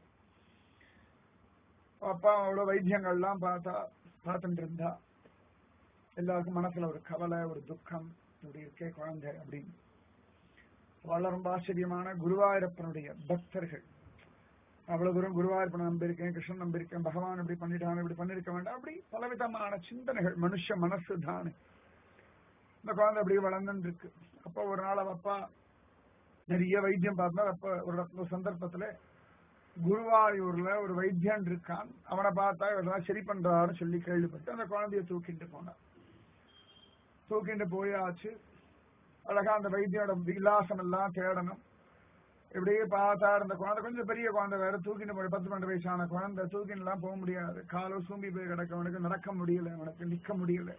அப்பா அவ்வளவு வைத்தியங்கள்லாம் பார்த்தா பார்த்துட்டு இருந்தா எல்லாருக்கும் மனசுல ஒரு கவலை ஒரு துக்கம் இப்படி இருக்கே குழந்தை அப்படின்னு அவள ரொம்ப ஆச்சரியமான குருவாயூரப்பனுடைய பக்தர்கள் அவ்வளவு தூரம் குருவாயூரப்பனை நம்பியிருக்கேன் கிருஷ்ணன் நம்பியிருக்கேன் பகவான் இப்படி பண்ணிட்டான் இப்படி பண்ணிருக்க வேண்டாம் அப்படி பலவிதமான சிந்தனைகள் மனுஷ மனசு தானே இந்த குழந்தை அப்படி வளர்ந்துட்டு இருக்கு அப்ப ஒரு நாள் அவ அப்பா நிறைய வைத்தியம் பார்த்தா அப்ப ஒரு இடத்துல ஒரு சந்தர்ப்பத்துல குருவாயூர்ல ஒரு வைத்தியன் இருக்கான் அவனை பார்த்தா இவரெல்லாம் சரி பண்றாருன்னு சொல்லி கேள்விப்பட்டு அந்த குழந்தைய தூக்கிட்டு போனான் தூக்கிட்டு போயாச்சு அழகா அந்த வைத்தியோட விலாசம் எல்லாம் தேடணும் இப்படியே பார்த்தா அந்த குழந்தை கொஞ்சம் பெரிய குழந்தை வேற தூக்கிட்டு போய் பத்து பன்னெண்டு வயசான குழந்தை தூக்கிட்டு எல்லாம் போக முடியாது காலம் சூம்பி போய் கிடக்க அவனுக்கு நடக்க முடியல அவனுக்கு நிக்க முடியல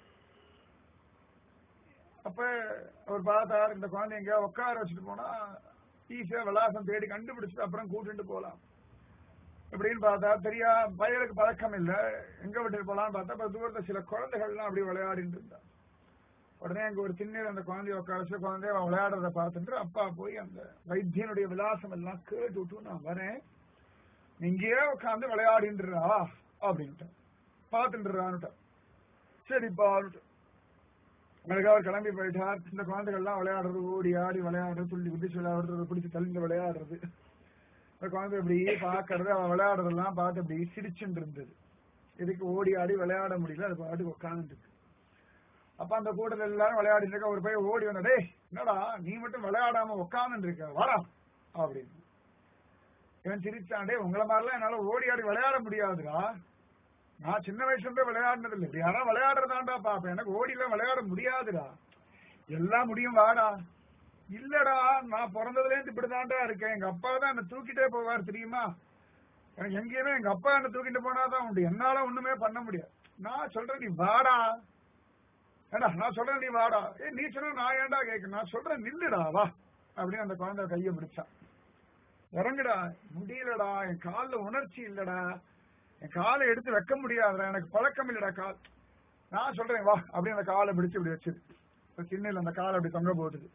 அப்ப அவர் பார்த்தார் இந்த குழந்தை எங்கேயா உட்கார வச்சுட்டு போனா ஈஸியா விலாசம் தேடி கண்டுபிடிச்சிட்டு அப்புறம் கூட்டிட்டு போலாம் இப்படின்னு பார்த்தா தெரியா பயலுக்கு பழக்கம் இல்ல எங்க விட்டுட்டு போலாம்னு பார்த்தா அப்ப தூரத்துல சில குழந்தைகள்லாம் அப்படி விளையாடிட்டு இருந்தா உடனே அங்க ஒரு திண்ணீர் அந்த குழந்தைய உட்கார வச்சு குழந்தைய அவன் விளையாடுறத பார்த்துட்டு அப்பா போய் அந்த வைத்தியனுடைய விலாசம் எல்லாம் கேட்டு விட்டு நான் வரேன் நீ இங்கேயே உட்காந்து விளையாடின்றா அப்படின்ட்டு பார்த்துட்டுறான்னுட்ட சரிப்பா அழகா அவர் கிளம்பி போயிட்டார் இந்த குழந்தைகள்லாம் விளையாடுறது ஓடி ஆடி விளையாடுறது துள்ளி குதிச்சு விளையாடுறது பிடிச்சி தள்ளிந்து விளையாடுறது இந்த குழந்தை இப்படியே பாக்குறது அவன் விளையாடுறதெல்லாம் பார்த்து அப்படி சிரிச்சுட்டு இருந்தது இதுக்கு ஓடி ஆடி விளையாட முடியல அது பாட்டுக்கு உட்காந்துருக்கு அப்ப அந்த கூட்டத்தில் எல்லாரும் விளையாடிட்டு இருக்க ஒரு பையன் ஓடி வந்த டேய் என்னடா நீ மட்டும் விளையாடாம உட்காந்துட்டு இருக்க வாடா அப்படின்னு இவன் சிரிச்சான் டேய் உங்களை மாதிரிலாம் என்னால ஓடி ஆடி விளையாட முடியாதுடா நான் சின்ன வயசுல இருந்தே விளையாடினது இல்லை இப்படி யாரா விளையாடுறதாண்டா பாப்பேன் எனக்கு ஓடிலாம் விளையாட முடியாதுடா எல்லாம் முடியும் வாடா இல்லடா நான் பிறந்ததுல இருந்து இப்படிதான்டா இருக்கேன் எங்க அப்பா தான் என்ன தூக்கிட்டே போவார் தெரியுமா எனக்கு எங்கேயுமே எங்க அப்பா என்ன தூக்கிட்டு போனாதான் உண்டு என்னால ஒண்ணுமே பண்ண முடியாது நான் சொல்றேன் நீ வாடா ஏடா நான் சொல்றேன் நீ வாடா ஏ நீ சொல்ற நான் ஏன்டா கேட்க நான் சொல்றேன் நில்லுடா வா அப்படின்னு அந்த குழந்தை கையை பிடிச்சான் இறங்குடா முடியலடா என் கால்ல உணர்ச்சி இல்லடா என் காலை எடுத்து வைக்க முடியாதுடா எனக்கு பழக்கம் இல்லடா கால் நான் சொல்றேன் வா அப்படி அந்த காலை பிடிச்சு இப்படி வச்சிரு சின்ன அந்த காலை அப்படி தொங்க போட்டுது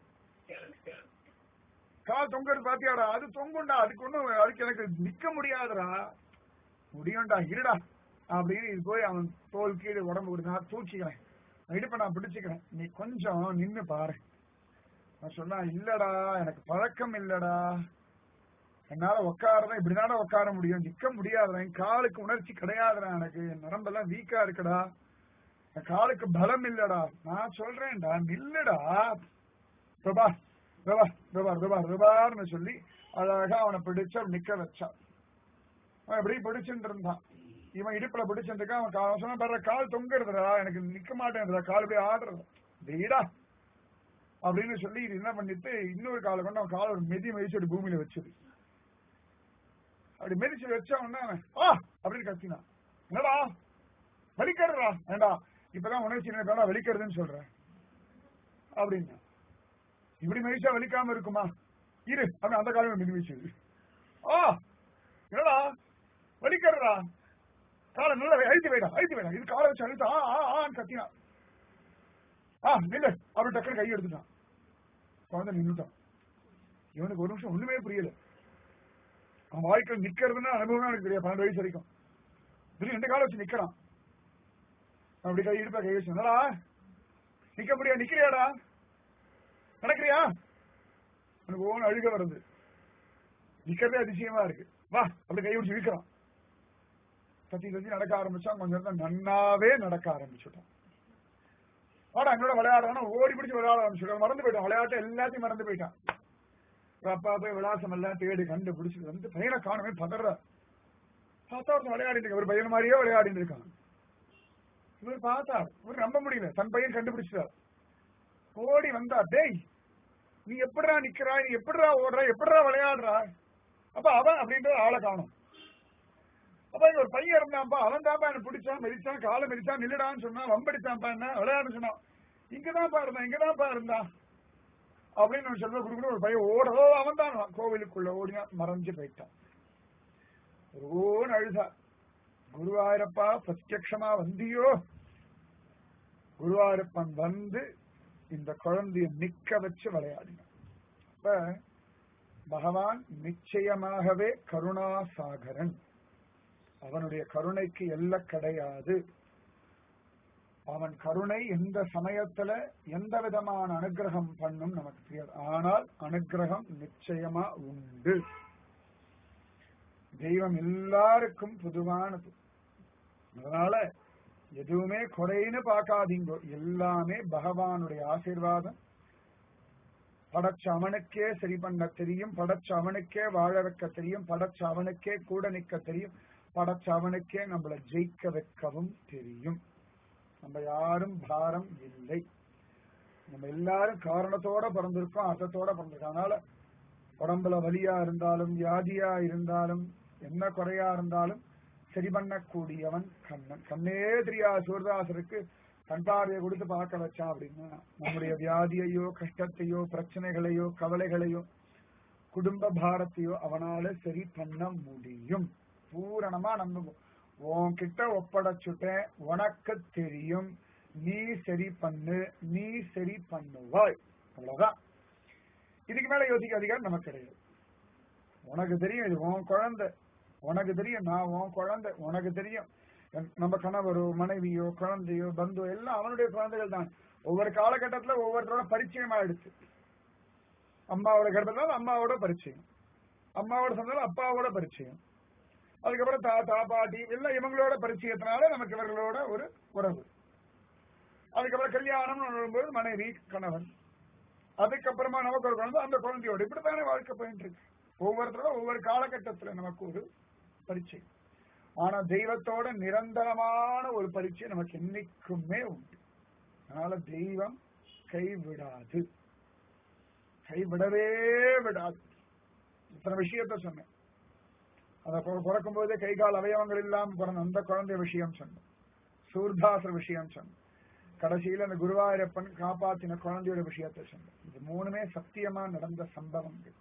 கால் தொங்குறது பாத்தியாடா அது தொங்குண்டா அதுக்கு ஒண்ணும் அதுக்கு எனக்கு நிக்க முடியாதுடா முடியும்டா இருடா அப்படின்னு இது போய் அவன் தோல் கீழே உடம்பு கொடுத்து நான் தூக்கிக்கிறேன் நான் இடுப்பை நான் பிடிச்சுக்கிறேன் நீ கொஞ்சம் நின்னு பாரு நான் சொன்னா இல்லடா எனக்கு பழக்கம் இல்லடா என்னால உட்காரதான் இப்படிதானே உட்கார முடியும் நிக்க முடியாதுடா என் காலுக்கு உணர்ச்சி கிடையாதுடா எனக்கு என் நரம்பெல்லாம் வீக்கா இருக்குடா என் காலுக்கு பலம் இல்லடா நான் சொல்றேன்டா நில்லுடா பிரபா பிரபா பிரபா பிரபா பிரபான்னு சொல்லி அழகா அவனை பிடிச்சு அவன் நிக்க வச்சான் அவன் எப்படி பிடிச்சுட்டு இருந்தான் இவன் இடுப்புல பிடிச்சிட்டு இருக்கான் அவன் கா- அவன் சொன்ன பாரு கால் தொங்குறதுடா எனக்கு நிக்க மாட்டேன்றதா கால் அப்படியே ஆடுறது வீடா அப்படின்னு சொல்லி இது என்ன பண்ணிட்டு இன்னொரு காலை கொண்டு அவன் காலை ஒரு மெதி மெதிச்சு அப்படி பூமியில வச்சது அப்படி மெதிச்சு வச்ச உடனே அவன் ஆ அப்படின்னு கத்தினான் என்னடா வலிக்கிறதா ஏண்டா இப்பதான் உணர்ச்சி நினைப்பா வலிக்கிறதுன்னு சொல்றேன் அப்படின்னா இப்படி மெதிச்சா வலிக்காம இருக்குமா இரு அவன் அந்த காலம் மிதி வச்சது ஆ என்னடா வலிக்கிறதா காலை நல்லா அழுத்தி வைடா அழுத்தி வைடா இது காலை வச்சு அழுத்து ஆ ஆ ஆன்னு கத்தினான் ஆ நில்லு அப்படி டக்குனு கை எடுத்துட்டான் குழந்தை நின்னுட்டான் இவனுக்கு ஒரு நிமிஷம் ஒண்ணுமே புரியல அவன் வாழ்க்கையில் நிக்கிறதுன்னா அனுபவம் எனக்கு தெரியாது பன்னெண்டு வயசு வரைக்கும் திடீர்னு ரெண்டு காலம் வச்சு நிக்கிறான் அப்படி கை இடுப்பா கை வச்சு என்னடா நிக்க முடியா நிக்கிறியாடா நடக்கிறியா எனக்கு ஓன் அழுக வருது நிக்கிறதே அதிசயமா இருக்கு வா அப்படி கை பிடிச்சு இழுக்கிறான் தத்தி தத்தி நடக்க ஆரம்பிச்சான் கொஞ்சம் நேரத்துல நன்னாவே நடக்க ஆரம்பிச்சுட்டான் ஆனா என்னோட விளையாடுறானா ஓடி பிடிச்சு விளையாட ஆரம்பிச்சுட்டான் மறந்து போயிட்டான் விளையாட்டு எல்லாத்தையும் மறந்து போயிட்டான் ஒரு அப்பா போய் விளாசம் எல்லாம் தேடி கண்டுபிடிச்சு வந்து பையனை காணவே பதற பார்த்தா ஒருத்தன் விளையாடிட்டு இருக்க ஒரு பையன் மாதிரியே விளையாடிட்டு இருக்கான் இவர் பார்த்தா இவர் நம்ப முடியல தன் பையன் கண்டுபிடிச்சார் ஓடி வந்தா டேய் நீ எப்படிடா நிக்கிறா நீ எப்படிடா ஓடுற எப்படிடா விளையாடுறா அப்ப அவன் அப்படின்ற ஆளை காணும் அப்ப இங்க ஒரு பையன் இருந்தான்ப்பா அவன் தான்ப்பா என்ன பிடிச்சான் மெதிச்சான் காலை மெதிச்சான் நில்லுடான்னு சொன்னான் வம்படிச்சான்ப்பா என்ன விளையாடு சொன்னான் இங்கதான்ப்பா இருந்தான் இங்கதான்ப்பா இருந்தான் அப்படின்னு நம்ம சொல்ல கொடுக்கணும் ஒரு பையன் ஓடோ அவன் தான் கோவிலுக்குள்ள ஓடினா மறைஞ்சு போயிட்டான் ஒரு ஓன் அழுதா குருவாயூரப்பா பிரத்யக்ஷமா வந்தியோ குருவாயூரப்பன் வந்து இந்த குழந்தைய நிக்க வச்சு விளையாடினான் அப்ப பகவான் நிச்சயமாகவே கருணாசாகரன் அவனுடைய கருணைக்கு எல்லை கிடையாது அவன் கருணை எந்த சமயத்துல எந்த விதமான அனுகிரகம் பண்ணும் நமக்கு தெரியாது ஆனால் அனுகிரகம் நிச்சயமா உண்டு தெய்வம் எல்லாருக்கும் பொதுவானது அதனால எதுவுமே குறைன்னு பார்க்காதீங்க எல்லாமே பகவானுடைய ஆசீர்வாதம் படைச்ச அவனுக்கே சரி பண்ண தெரியும் படைச்ச அவனுக்கே வாழ வைக்க தெரியும் படைச்ச அவனுக்கே கூட நிக்க தெரியும் படைச்ச அவனுக்கே நம்மளை ஜெயிக்க வைக்கவும் தெரியும் நம்ம யாரும் பாரம் இல்லை நம்ம எல்லாரும் காரணத்தோட பிறந்திருக்கோம் அர்த்தத்தோட பிறந்திருக்கோம் அதனால உடம்புல வலியா இருந்தாலும் வியாதியா இருந்தாலும் என்ன குறையா இருந்தாலும் சரி பண்ணக்கூடியவன் கண்ணன் கண்ணே தெரியா சூர்தாசருக்கு கண் பார்வையை கொடுத்து பார்க்க வச்சான் அப்படின்னா நம்முடைய வியாதியையோ கஷ்டத்தையோ பிரச்சனைகளையோ கவலைகளையோ குடும்ப பாரத்தையோ அவனால சரி பண்ண முடியும் பூரணமா நம்புவோம் உன்கிட்ட ஒப்படைச்சுட்டேன் உனக்கு தெரியும் நீ சரி பண்ணு நீ சரி பண்ணுவாய் அவ்வளவுதான் இதுக்கு மேல யோசிக்க அதிகாரம் நமக்கு கிடையாது உனக்கு தெரியும் இது உன் குழந்தை உனக்கு தெரியும் நான் உன் குழந்தை உனக்கு தெரியும் என்- நம்ம கணவரோ மனைவியோ குழந்தையோ பந்தோ எல்லாம் அவனுடைய குழந்தைகள் தான் ஒவ்வொரு காலகட்டத்துல ஒவ்வொருத்தரோட பரிச்சயம் ஆயிடுச்சு அம்மாவோட கர்ப்பத்தில் அம்மாவோட பரிச்சயம் அம்மாவோட சொன்னாலும் அப்பாவோட பரிச்சயம் அதுக்கப்புறம் தாத்தா பாட்டி எல்லாம் இவங்களோட பரிச்சயத்தினால நமக்கு இவர்களோட ஒரு உறவு அதுக்கப்புறம் கல்யாணம் வரும்போது மனைவி கணவன் அதுக்கப்புறமா நமக்கு ஒரு குழந்தை அந்த குழந்தையோட இப்படித்தானே வாழ்க்கை போயிட்டு இருக்கு ஒவ்வொருத்தரோட ஒவ்வொரு காலகட்டத்துல நமக்கு ஒரு பரிச்சயம் ஆனா தெய்வத்தோட நிரந்தரமான ஒரு பரிச்சயம் நமக்கு என்னைக்குமே உண்டு அதனால தெய்வம் கைவிடாது கைவிடவே விடாது இத்தனை விஷயத்த சொன்னேன் அத பிறக்கும் போதே கை கால் அவயவங்கள் இல்லாம பிறந்த அந்த குழந்தை விஷயம் சொன்னேன் சூர்தாசர் விஷயம் சொன்னேன் கடைசியில அந்த குருவாயூரப்பன் காப்பாத்தின குழந்தையோட விஷயத்தை சொன்னேன் இது மூணுமே சத்தியமா நடந்த சம்பவங்கள்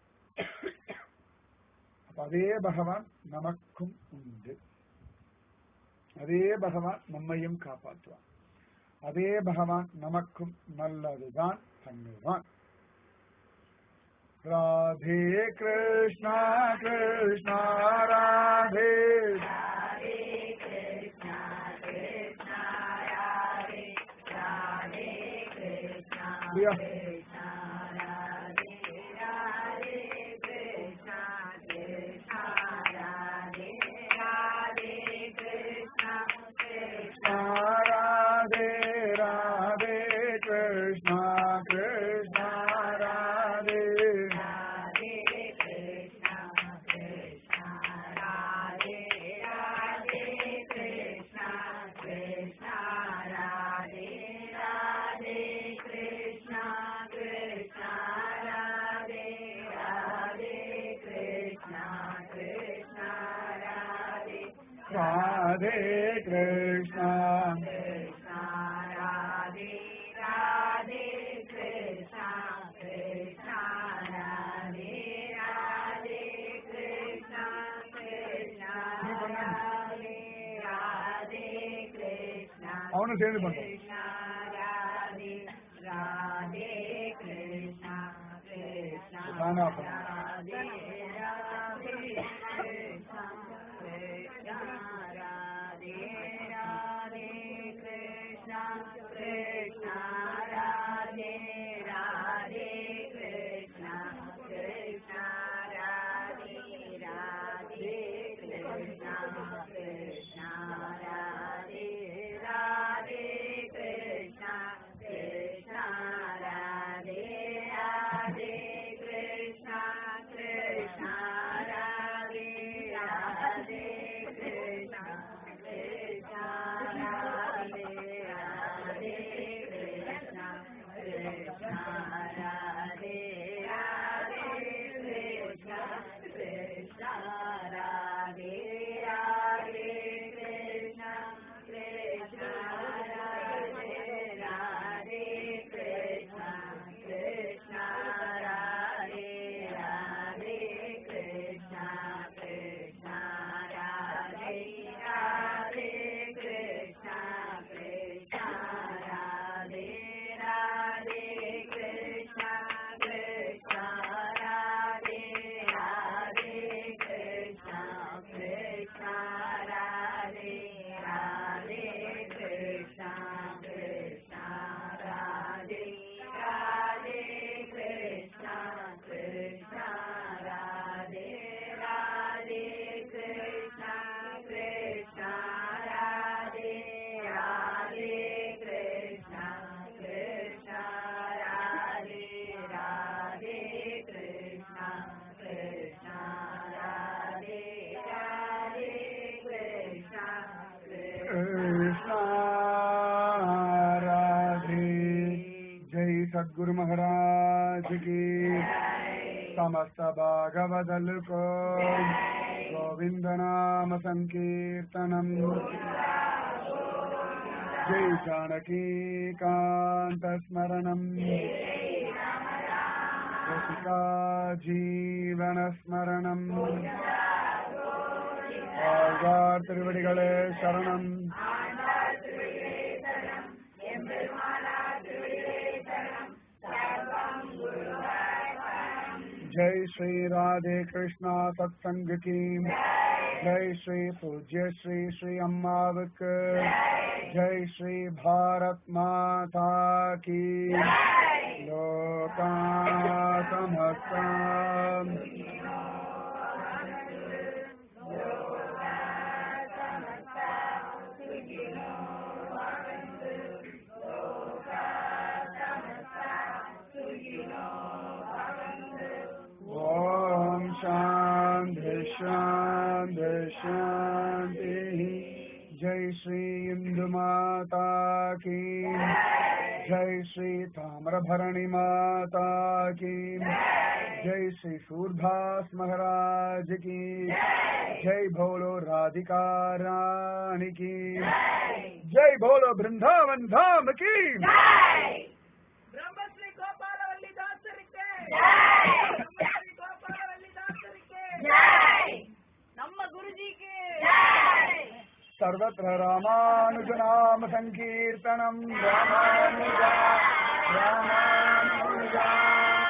அப்ப அதே பகவான் நமக்கும் உண்டு அதே பகவான் நம்மையும் காப்பாற்றுவான் அதே பகவான் நமக்கும் நல்லதுதான் பண்ணுவான் ராதே கிருஷ்ணா கிருஷ்ணா ராதே Hare Krishna, பிரியா ராதே ராதே கிருஷ்ணா கிருஷ்ணா ராதே ராதே கிருஷ்ணா நீ பண்ணு. அவனும் சேர்ந்து பண்ணும் தானா பண்ணு. कृष्णा राधे जय सद्गुरु महाराज की समस्त भागवदल को गोविंद नाम संकीर्तनम जय जानकी कांत स्मरणम रसिका जीवन स्मरणम ஆழ்வார் திருவடிகளே சரணம் जय श्री राधे कृष्णा सत्संग की जय श्री पूज्य श्री श्री अम्मावक जय श्री भारत माता की लोका समस्ता ॐ शान्ति शान्ति शान्तिः जय श्री इंदु माता की जय श्री ताम्रभरणि माता की जय श्री सूरदास महाराज की जय भोलो राधिका रानी की जय भोलो वृंदावन धाम की பிரம்மஸ்ரீ கோபாலவல்லி தாசருக்கு பிரம்மஸ்ரீ கோபாலவல்லி தாசருக்கு நம்ம குருஜிக்கு सर्वत्र रामानुजनाम संकीर्तनम् रामानुजा रामानुजा